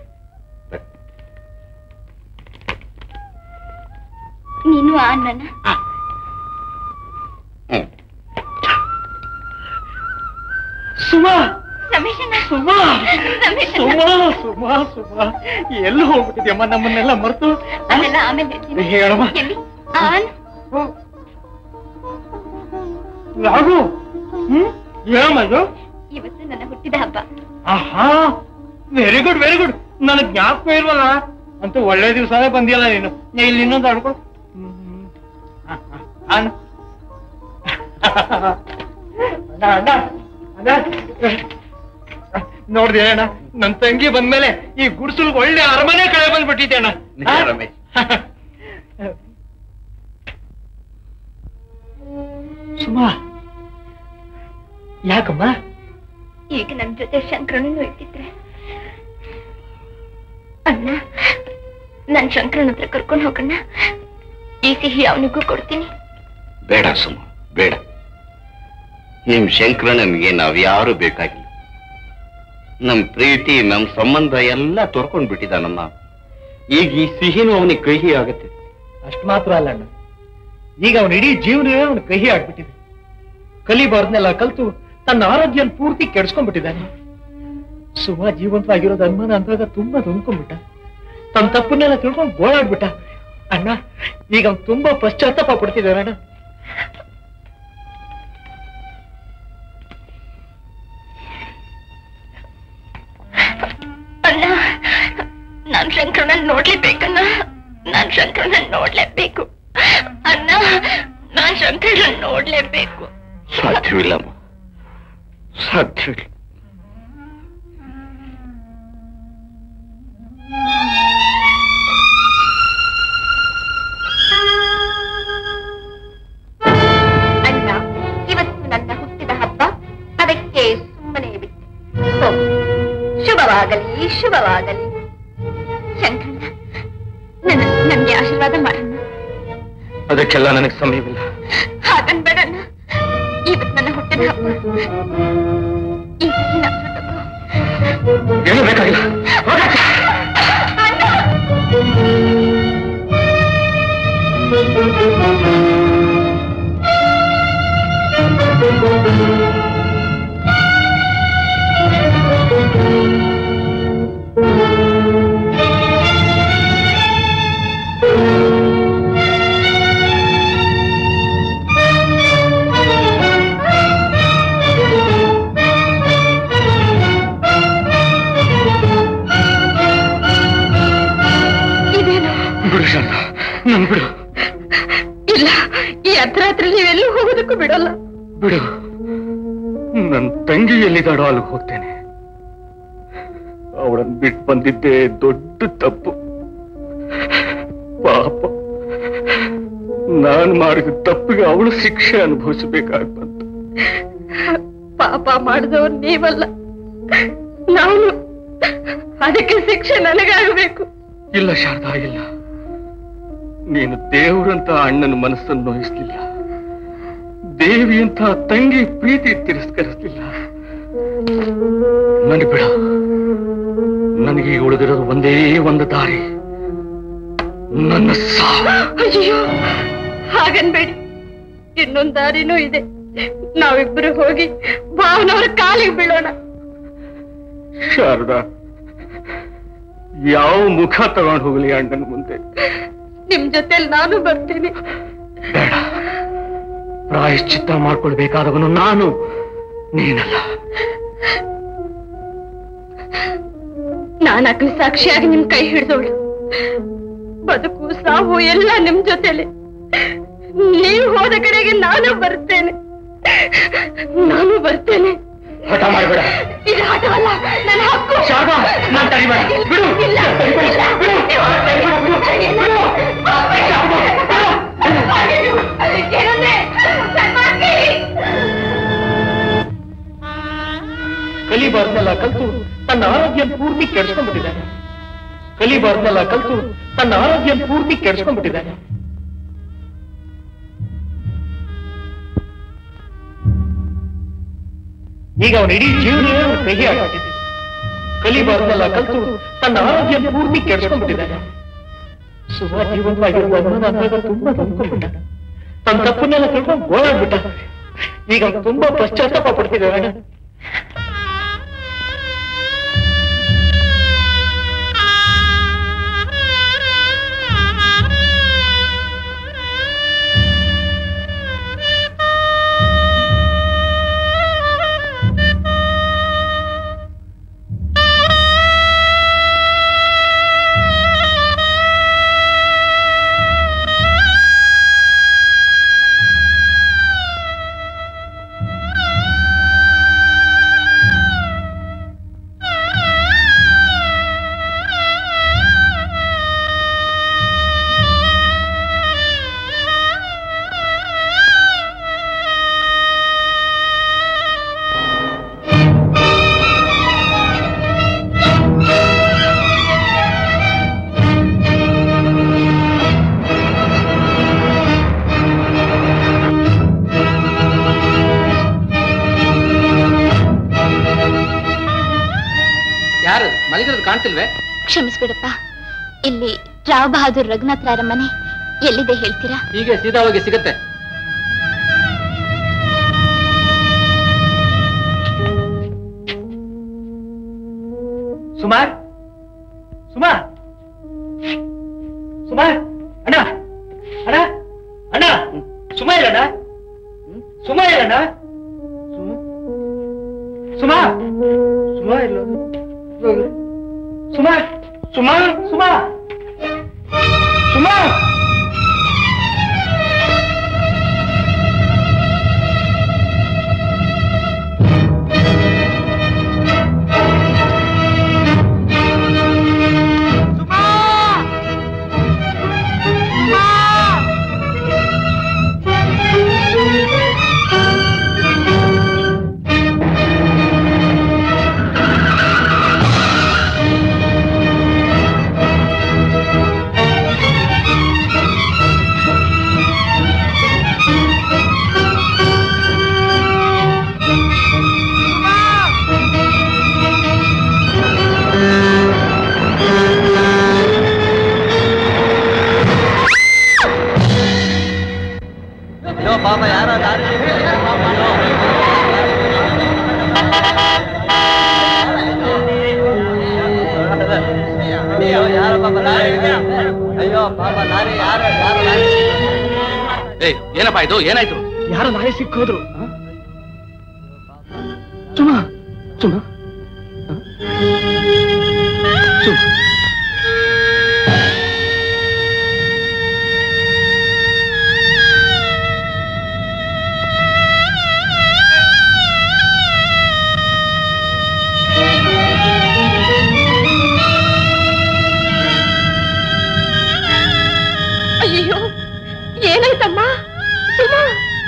ನೀನು ಆ ಅಣ್ಣನ
ಸುಮಾ
ರಮೇಶಣ್ಣ
ಸುಮಾ
ರಮೇಶಣ್ಣ
ಸುಮಾ ಸುಮಾ ಸುಮಾ ಎಲ್ಲಿ ಹೋಗ್ಬಿಟ್ಟಿದ್ಯಮ್ಮ ನಮ್ಮನ್ನೆಲ್ಲ ಮರೆತು
ಅದೆಲ್ಲ ಆಮೇಲೆ ಹೇಳ್ತೀನಿ
ಹೇಳಮ್ಮ
ಎಲ್ಲಿ ಆನ್
ರಾಘು ಹ್ಮ್ ಏನಮ್ಮ ಇದು
ಇವತ್ತು ನನ್ನ ಹುಟ್ಟಿದ ಹಬ್ಬ
ಆಹಾ ವೆರಿ ಗುಡ್ ವೆರಿ ಗುಡ್ ನನಗೆ ಜ್ಞಾಪಕ ಇಲ್ವಲ್ಲ ಅಂತೂ ಒಳ್ಳೆ ದಿವಸನೇ ಬಂದಿಯಲ್ಲ ನೀನು ನೀ ಇಲ್ಲಿ ಇನ್ನೊಂದು ಆಡ್ಕೊ ಅಣ್ಣ ಅಣ್ಣ ಅಣ್ಣ ಅಣ್ಣ ನೋಡ್ದೆ ಅಣ್ಣ ನನ್ ತಂಗಿ ಬಂದ್ಮೇಲೆ ಈ ಗುಡ್ಸಲ್ ಒಳ್ಳೆ ಅರಮನೆ ಕಡೆ ಬಂದ್ಬಿಟ್ಟಿದ್ದೆ ಅಣ್ಣ
ನಿಜ ರಮೇಶ್
ಸುಮಾ ಯಾಕಮ್ಮ
ಈಗ ನನ್ ಜೊತೆ ಶಂಕರಣ್ಣನು ಇಟ್ಟಿದ್ರೆ ಅಣ್ಣ ನನ್ ಶಂಕರನ ಹತ್ರ ಕರ್ಕೊಂಡು ಹೋಗಣ್ಣ ಈ ಸಿಹಿ ಅವನಿಗೂ ಕೊಡ್ತೀನಿ
ಬೇಡ ಸುಮ ಬೇಡ ನಿಮ್ ಶಂಕರಣ್ಣನಿಗೆ ನಾವ್ ಯಾರು ಬೇಕಾಗಿಲ್ಲ ನಮ್ ಪ್ರೀತಿ ನಮ್ ಸಂಬಂಧ ಎಲ್ಲ ತೋರ್ಕೊಂಡ್ ಬಿಟ್ಟಿದಾನಮ್ಮ ಈಗ ಈ ಸಿಹಿನೂ ಅವನಿಗೆ ಕಹಿ ಆಗತ್ತೆ
ಅಷ್ಟು ಮಾತ್ರ ಅಲ್ಲ ಅಣ್ಣ ಈಗ ಅವನ ಇಡೀ ಜೀವನವೇ ಅವನ ಕಹಿ ಆಗ್ಬಿಟ್ಟಿದೆ ಕಲಿಬಾರ್ದನ್ನೆಲ್ಲ ಕಲ್ತು ತನ್ನ ಆರೋಗ್ಯ ಪೂರ್ತಿ ಕೆಡ್ಸ್ಕೊಂಡ್ಬಿಟ್ಟಿದ್ದಾನೆ ಸುಮಾ ಜೀವಂತವಾಗಿರೋದು ಅನುಮಾನ ಅಂದಾಗ ತುಂಬಾ ನೊಂದ್ಕೊಂಡ್ಬಿಟ್ಟ ತನ್ನ ತಪ್ಪನ್ನೆಲ್ಲ ತಿಳ್ಕೊಂಡು ಗೋಳಾಡ್ಬಿಟ್ಟ ಅಣ್ಣ ಈಗ ಅವ್ನು ತುಂಬಾ ಪಶ್ಚಾತ್ತಾಪ ಪಡ್ತಿದ್ದಾನೆ ಅಣ್ಣ
ಅಣ್ಣ ನಾನ್ ಶಂಕರನ ನೋಡ್ಲೇಬೇಕಣ್ಣ ನಾನ್ ಶಂಕರನ ನೋಡ್ಲೇಬೇಕು ಅಣ್ಣ ನಾನ್ ಶಂಕರನ ನೋಡ್ಲೇಬೇಕು
ಸಾಧ್ಯವಿಲ್ಲಮ್ಮ ಸಾಧ್ಯವಿಲ್ಲ
ಅಣ್ಣ ಇವತ್ತು ನನ್ನ ಹುಟ್ಟಿದ ಹಬ್ಬ ಅದಕ್ಕೆ ಸುಮ್ಮನೆ ಬಿಟ್ಟೆ ಹೋಗು. ಶುಭವಾಗಲಿ ಶುಭವಾಗಲಿ ಶಂಕರಣ್ಣ ನನ್ನ ನನ್ಗೆ ಆಶೀರ್ವಾದ ಮಾಡಣ್ಣ
ಅದಕ್ಕೆಲ್ಲ ನನಗೆ ಸಮಯವಿಲ್ಲ
ಹಾಗನ್ಬೇಡಣ್ಣ ಇವತ್ತು ನನ್ನ ಹುಟ್ಟಿದ ಹಬ್ಬ ಈ ಸಿಹಿ ನನ್ನ ಹತ್ರ ತಗೋ.
ಏನು ಬೇಕಾಗಿಲ್ಲ ಹೋಗಾಚೆ.
ಇದೇನು
ಬಿಡು ಶಾರದ ನನ್ ಬಿಡು
ಇಲ್ಲ ಈ ಅರ್ಧರಾತ್ರಿ ನೀವೆಲ್ಲೂ ಹೋಗೋದಕ್ಕೂ ಬಿಡೋಲ್ಲ
ಬಿಡು ನನ್ ತಂಗಿ ಎಲ್ಲಿದ್ದಾಡೋ ಅಲ್ಲಿಗೆ ಹೋಗ್ತೇನೆ ಅವಳನ್ನ ಬಿಟ್ಟು ಬಂದಿದ್ದೆ ದೊಡ್ಡ ತಪ್ಪು ಪಾಪ ನಾನು ಮಾಡಿದ ತಪ್ಪಿಗೆ ಅವಳು ಶಿಕ್ಷೆ ಅನುಭವಿಸಬೇಕಾಗಿ ಬಂತು
ಪಾಪ ಮಾಡಿದವ್ರು ನೀವಲ್ಲ ನಾನು ಅದಕ್ಕೆ ಶಿಕ್ಷೆ ನನಗಾಗಬೇಕು
ಇಲ್ಲ ಶಾರದಾ ಇಲ್ಲ ನೀನು ದೇವರಂತ ಅಣ್ಣನ ಮನಸ್ಸನ್ನು ನೋಯಿಸ್ಲಿಲ್ಲ ದೇವಿಯಂತ ತಂಗಿ ಪ್ರೀತಿ ತಿರಸ್ಕರಿಸ್ಲಿಲ್ಲ ನನಗೆ ಬಿಡ ನನಗೆ ಈಗ ಉಳಿದಿರೋದು ಒಂದೇ ಒಂದು ದಾರಿ ನನ್ನ ಸಾವು
ಅಯ್ಯೋ ಹಾಗನ್ಬೇಡಿ ಇನ್ನೊಂದ್ ದಾರಿನೂ ಇದೆ ನಾವಿಬ್ರು ಹೋಗಿ ಭಾವನವ್ರ ಕಾಲಿಗೆ ಬೀಳೋಣ
ಶಾರದಾ ಯಾವ ಮುಖ ತಗೊಂಡು ಹೋಗಲಿ ಅಣ್ಣನ ಮುಂದೆ
ನಿಮ್ ಜೊತೆಲಿ ನಾನು ಬರ್ತೀನಿ
ಬೇಡ ಪ್ರಾಯಶ್ಚಿತ್ತ ಮಾಡ್ಕೊಳ್ಬೇಕಾದವನು ನಾನು ನೀನಲ್ಲ
ನಾನು ಅಗ್ನಿ ಸಾಕ್ಷಿಯಾಗಿ ನಿಮ್ ಕೈ ಹಿಡಿದವಳು ಬದುಕು ಸಾವು ಎಲ್ಲ ನಿಮ್ ಜೊತೆಲೆ ನೀವು ಹೋದ ಕಡೆಗೆ ನಾನು ಬರ್ತೇನೆ ನಾನು ಬರ್ತೇನೆ
ಹಠ ಮಾಡಬೇಡ
ಇದು ಆಟವಲ್ಲ ನನ್ನ ಹಕ್ಕು
ಶಾರದಾ ನಾನು ತಡಿಬೇಡ ಬಿಡು
ಇಲ್ಲ, ಇಲ್ಲ, ಏನಂದ್ರೆ? ಸನ್ಮಾರ್ಗಿ!
ಕಲಿಬಾರ್ದೆಲ್ಲ ಕಲ್ತು ತನ್ನ ಆರೋಗ್ಯ ಪೂರ್ತಿ ಕೆಡಿಸ್ಕೊಂಡ್ಬಿಟ್ಟಿದ್ದಾನೆ ಕಲಿಬಾರ್ದೆಲ್ಲ ಕಲ್ತು ತನ್ನ ಆರೋಗ್ಯ ಪೂರ್ತಿ ಕೆಡಿಸ್ಕೊಂಡ್ಬಿಟ್ಟಿದ್ದಾನೆ ಈಗ ಅವನ ಇಡೀ ಜೀವನವೇ ಅವನ ಕಹಿ ಆಗ್ಬಿಟ್ಟಿದೆ ಕಲಿಬಾರ್ದೆಲ್ಲ ಕಲ್ತು ತನ್ನ ಆರೋಗ್ಯ ಪೂರ್ತಿ ಕೆಡಿಸ್ಕೊಂಡ್ಬಿಟ್ಟಿದ್ದಾನೆ ಸುಮಾ ಜೀವಂತವಾಗಿರುವ ಅನುಮಾನ ಅಂದಾಗ ತುಂಬಾ ನಂಬ್ಕೊಂಡ್ಬಿಟ್ಟ ತನ್ನ ತಪ್ಪನ್ನೆಲ್ಲ ತಿಳ್ಕೊಂಡು ಗೋಳಾಡ್ಬಿಟ್ಟ ಈಗ ಅವ್ನು ತುಂಬಾ ಪಶ್ಚಾತ್ತಾಪ ಪಡ್ತಿದ್ದಾನೆ
ಆ
ಕಾಣ್ತಿಲ್ವೇ
ಕ್ಷಮಿಸ್ಬಿಡಪ್ಪ ಇಲ್ಲಿ ರಾವ್ ಬಹದ್ದೂರ್ ರಘುನಾಥ್ ರಾಯರ ಮನೆ ಎಲ್ಲಿದೆ ಹೇಳ್ತೀರಾ
ಹೀಗೆ ಸೀದಾವಾಗಿ ಸಿಗತ್ತೆ
ಸುಮಾರ್ ಸುಮಾರ್ ಸುಮಾರ್ ಅಣ್ಣ ಅಣ್ಣ ಅಣ್ಣ ಸುಮಾ ಇಲ್ಲಣ್ಣ ಸುಮಾ ಇಲ್ಲಣ್ಣ ಸುಮಾ ಸುಮಾ ಇಲ್ಲ ಸುಮಾ ಸುಮಾ ಸುಮಾ ಸುಮಾ
ಏ ಏನಪ್ಪಾ ಇದು ಏನಾಯ್ತು
ಯಾರೋ ನಾಳೆ ಸಿಕ್ಕೋದ್ರು ಸುಮಾ ಸುಮಾ ಸುಮಾ
ಅಯ್ಯೋ ಏನಾಯ್ತಮ್ಮ ಸುಮಾ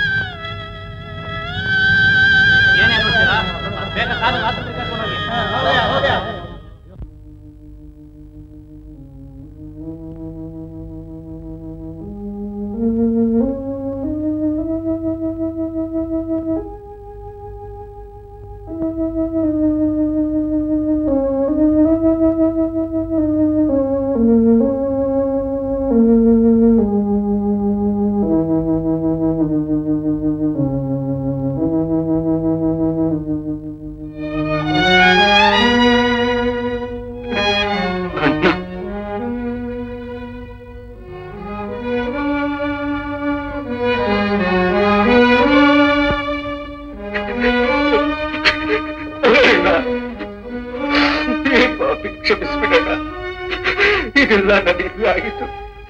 ಕ್ಷಮಿಸ್ಬಿಡೋಣ ಇದೆಲ್ಲ ನನಗೆ ಆಗಿತ್ತು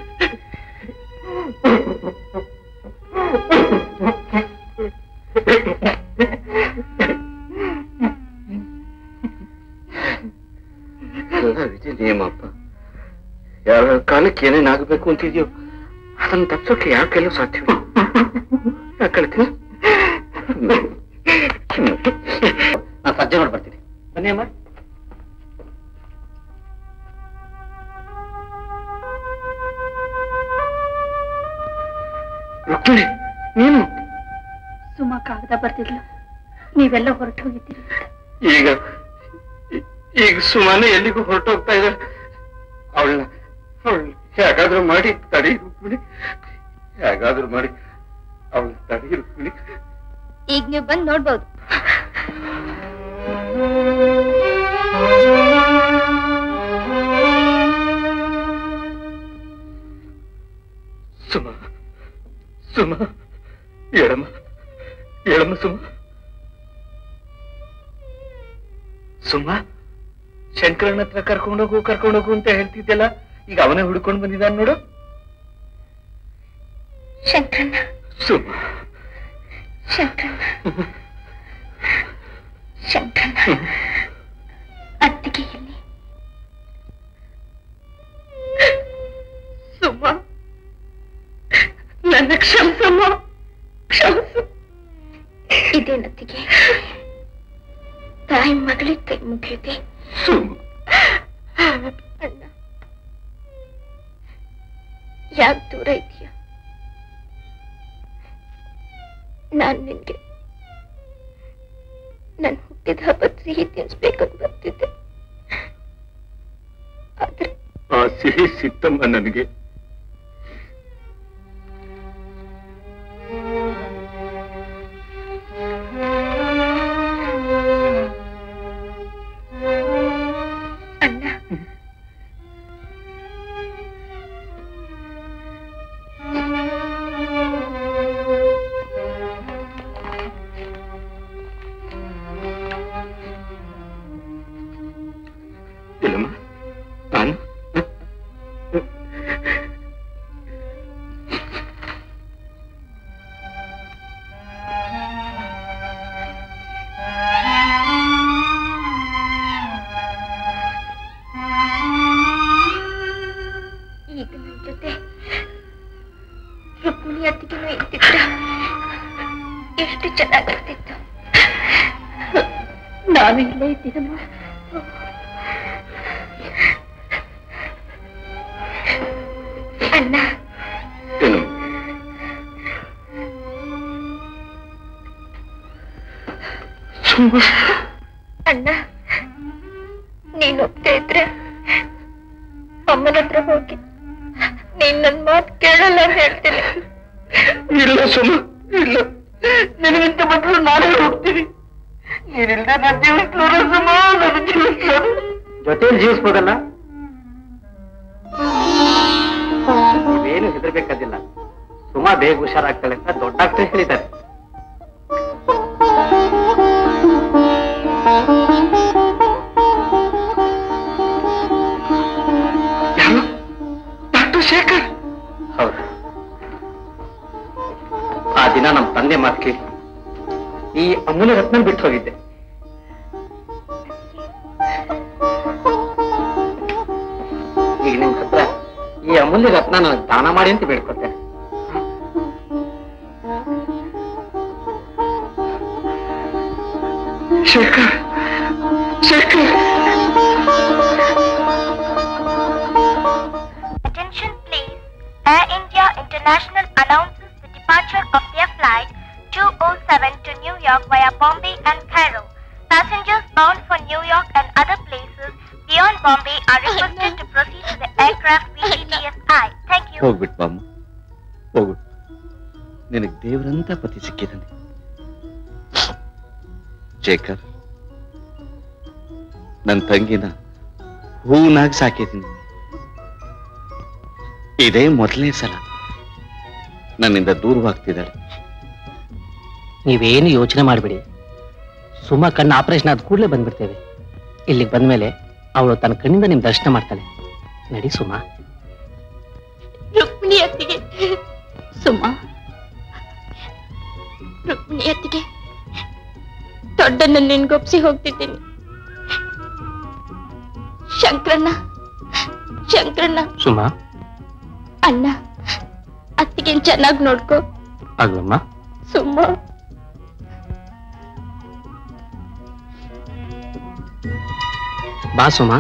ಎಲ್ಲ ವಿಧಿ ನಿಯಮಪ್ಪ ಯಾವ ಕಾಲಕ್ಕೆ ಏನೇನಾಗಬೇಕು ಅಂತಿದ್ಯೋ ಅದನ್ನು ತಪ್ಸೋಕೆ ಯಾವ ಕೈಲೂ ಸಾಧ್ಯವಿಲ್ಲ ಯಾಕೆ ಕಳ್ತೀನಿ
ನಾನು ಸಜ್ಜೆ ಮಾಡಿ ಬರ್ತೀನಿ
ಬನ್ನಿ ಅಮ್ಮ
ರುಕ್ಮಿಣಿ ನೀನು
ಸುಮಾ ಕಾಗದ ಬರ್ತಿದ್ಲು ನೀವೆಲ್ಲ ಹೊರಟು ಹೋಗಿದ್ದೀರಿ
ಈಗ ಈ- ಈಗ ಸುಮ್ಮನೆ ಎಲ್ಲಿಗೂ ಹೊರಟೋಗ್ತಾ ಇದ್ದಾರೆ ಅವಳನ್ನ ಅವಳನ್ನ ಹೇಗಾದ್ರೂ ಮಾಡಿ ತಡಿ ರುಕ್ಮಿಣಿ ಹೇಗಾದ್ರೂ ಮಾಡಿ ಅವಳನ್ನ ತಡಿ ರುಕ್ಮಿಣಿ
ಈಗ ನೀವು ಬಂದು ನೋಡ್ಬೋದು
ಸುಮ ಸುಮ ಎಳಮ್ಮ ಎಳಮ್ಮ ಸುಮ ಸುಮ ಶಂಕರಣ್ಣ ಹತ್ರ ಕರ್ಕೊಂಡೋಗು ಕರ್ಕೊಂಡೋಗು ಅಂತ ಹೇಳ್ತಿದ್ದೆಲ್ಲ ಈಗ ಅವನೇ ಹುಡ್ಕೊಂಡು ಬಂದಿದ್ದಾನೆ ನೋಡು
ಶಂಕರಣ್ಣ
ಸುಮ
ಶಂಕರಣ್ಣ ಶಂಕರಣ್ಣ ಅತ್ತಿಗೆ ಎಲ್ಲಿ ಸುಮ್ಮ ನನ್ನ ಕ್ಷಮಿಸಮ್ಮ ಕ್ಷಮಿಸು ಇದೇನತ್ತಿಗೆ ತಾಯಿ ಮಗಳಿಗೆ ಕೈ ಮುಗಿಯುತ್ತೆ
ಸುಮ
ಅಣ್ಣ ಯಾಕೆ ದೂರ ಇದೆಯಾ ನಾನ್ ನಿನ್ಗೆ ನನ್ ಹುಟ್ಟಿದ ಹಬ್ಬದ ಸಿಹಿ ತಿನ್ಸ್ಬೇಕಂತ ಬರ್ತಿದ್ದೆ
ಆ ಸಿಹಿ ಸಿತ್ತಮ್ಮ ನನಗೆ
ಅಣ್ಣ
ಇಲ್ಲಮ್ಮ ನಾನು
ಈಗ ನನ್ನ ಜೊತೆ ರುಕ್ಮಿಣಿ ಅತ್ತಿಗೆನೂ ಇದ್ದಿದ್ರೆ ಎಷ್ಟು ಚೆನ್ನಾಗಿರ್ತಿತ್ತು ನಾನು ಇಲ್ಲೇ ಇದ್ದೀನಮ್ಮ ಅಣ್ಣ
ಏನು ಸುಮ್ಮ
ಅಣ್ಣ ನೀನ್ ಒಪ್ತಾ ಇದ್ರೆ ಅಮ್ಮನ ಹತ್ರ ಹೋಗಿ ನೀನ್ ನನ್ ಮಾತು ಕೇಳಲ್ಲ ಅಂತ ಹೇಳ್ತೀನಿ
ಇಲ್ಲ ಸುಮ್ಮ ಇಲ್ಲ
ನಿನಗಿಂತ ಮೊದಲು ನಾನೇ ಹೋಗ್ತೀನಿ ನೀನಿಲ್ದೆ ನನ್ನ ಜೀವಿಸ್ಲೋರ ಸುಮ ನನ್ನ ಜೀವಿಸ್ಲೋರ ಜೊತೆಯಲ್ಲಿ ಜೀವಿಸ್ಬೋದಲ್ಲ ನೀವೇನು ಹೆದರ್ಬೇಕಾದಿಲ್ಲ ಸುಮಾ ಬೇಗ ಹುಷಾರಾಗ್ತಾಳೆ ಅಂತ ದೊಡ್ಡ ಡಾಕ್ಟರ್ ಹೇಳಿದ್ದಾರೆ
ಯಾರು ಡಾಕ್ಟರ್ ಶೇಖರ್
ಹೌದು ಆ ದಿನ ನಮ್ಮ ತಂದೆ ಮಾತು ಕೇಳಿ ಈ ಅಮೂಲ್ಯ ರತ್ನ ಬಿಟ್ಟು ಹೋಗಿದ್ದೆ ಈಗ ನಿಮ್ ಹತ್ರ ಈ ಅಮೂಲ್ಯ ರತ್ನ ನನಗೆ ದಾನ ಮಾಡಿ ಅಂತ ಬೇಡ್ಕೊತೇನೆ
Shekhar Shekhar
Attention please. Air India International announces the departure of their flight 207 to New York via Bombay and Cairo. Passengers bound for New York and other places beyond Bombay are requested to proceed to the aircraft VGTSI. Thank you.
ಹೋಗ್ಬಿಟ್ಟು ಬಾಮ್ಮ ಹೋಗು ನಿನಗೆ ದೇವರಂತ ಪತಿ ಸಿಕ್ಕಿದ್ದಾನೆ ಶೇಖರ್ ನನ್ನ ತಂಗಿನ ಹೂನಾಗಿ ಸಾಕಿದ್ದೀನಿ ಇದೇ ಮೊದಲನೇ ಸಲ ನನ್ನಿಂದ ದೂರವಾಗ್ತಿದ್ದಾಳೆ
ನೀವೇನು ಯೋಚನೆ ಮಾಡಬೇಡಿ ಸುಮ್ಮ ಕಣ್ಣು ಆಪರೇಷನ್ ಆದ ಕೂಡಲೇ ಬಂದ್ಬಿಡ್ತೇವೆ ಇಲ್ಲಿಗೆ ಬಂದ್ಮೇಲೆ ಅವಳು ತನ್ನ ಕಣ್ಣಿಂದ ನಿಮ್ ದರ್ಶನ ಮಾಡ್ತಾಳೆ ನಡಿ ಸುಮಾ
ರುಕ್ಮಿಣಿ ಅತ್ತಿಗೆ ಸುಮ್ಮ ರುಕ್ಮಿಣಿ ಅತ್ತಿಗೆ ದೊಡ್ಡನ್ನ ನಿನ್ಗೊಪ್ಸಿ ಹೋಗ್ತಿದ್ದೀನಿ ಶಂಕರಣ್ಣ ಶಂಕರಣ್ಣ
ಸುಮಾ
ಅಣ್ಣ ಅತ್ತಿಗೆ ಚೆನ್ನಾಗಿ ನೋಡ್ಕೋ
ಆಗ್ಲಮ್ಮ
ಸುಮ್ಮ
ಬಾ ಸುಮಾ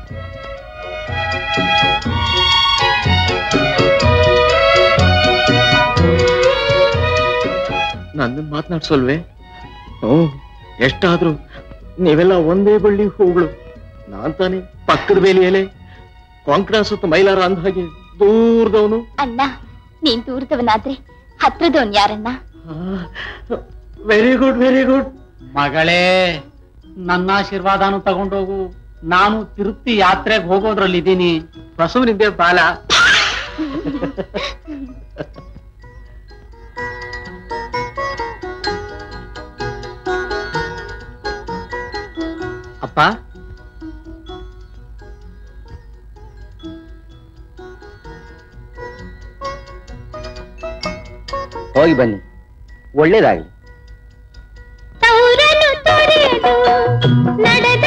ನನ್ನ ಮಾತನಾಡ್ಸಲ್ವೇ ಹ್ಞೂ ಎಷ್ಟಾದ್ರೂ ನೀವೆಲ್ಲ ಒಂದೇ ಬಳ್ಳಿ ಹೂಗಳು ನಾನ್ ತಾನೇ ಪಕ್ಕದ ಬೇಲಿಯಲೆ ಕೊಂಕಣ ಸುತ್ತ ಮೈಲಾರ ಅಂದ ಹಾಗೆ ದೂರದವನು
ಅಣ್ಣ ನೀನ್ ದೂರದವನಾದ್ರೆ ಹತ್ರದವನ್ ಯಾರಣ್ಣ
ವೆರಿ ಗುಡ್ ವೆರಿ ಗುಡ್
ಮಗಳೇ ನನ್ನ ಆಶೀರ್ವಾದನು ತಗೊಂಡೋಗು ನಾನು ತಿರುಪ್ತಿ ಯಾತ್ರೆಗೆ ಹೋಗೋದ್ರಲ್ಲಿ ಇದ್ದೀನಿ
ಬಸವನಿದ್ದೆ ಬಾಲ
ಅಪ್ಪ
ಹೋಗಿ ಬನ್ನಿ ಒಳ್ಳೇದಾಗ್ಲಿ
ತೌರನು ತೊರೆದು ನಡೆದ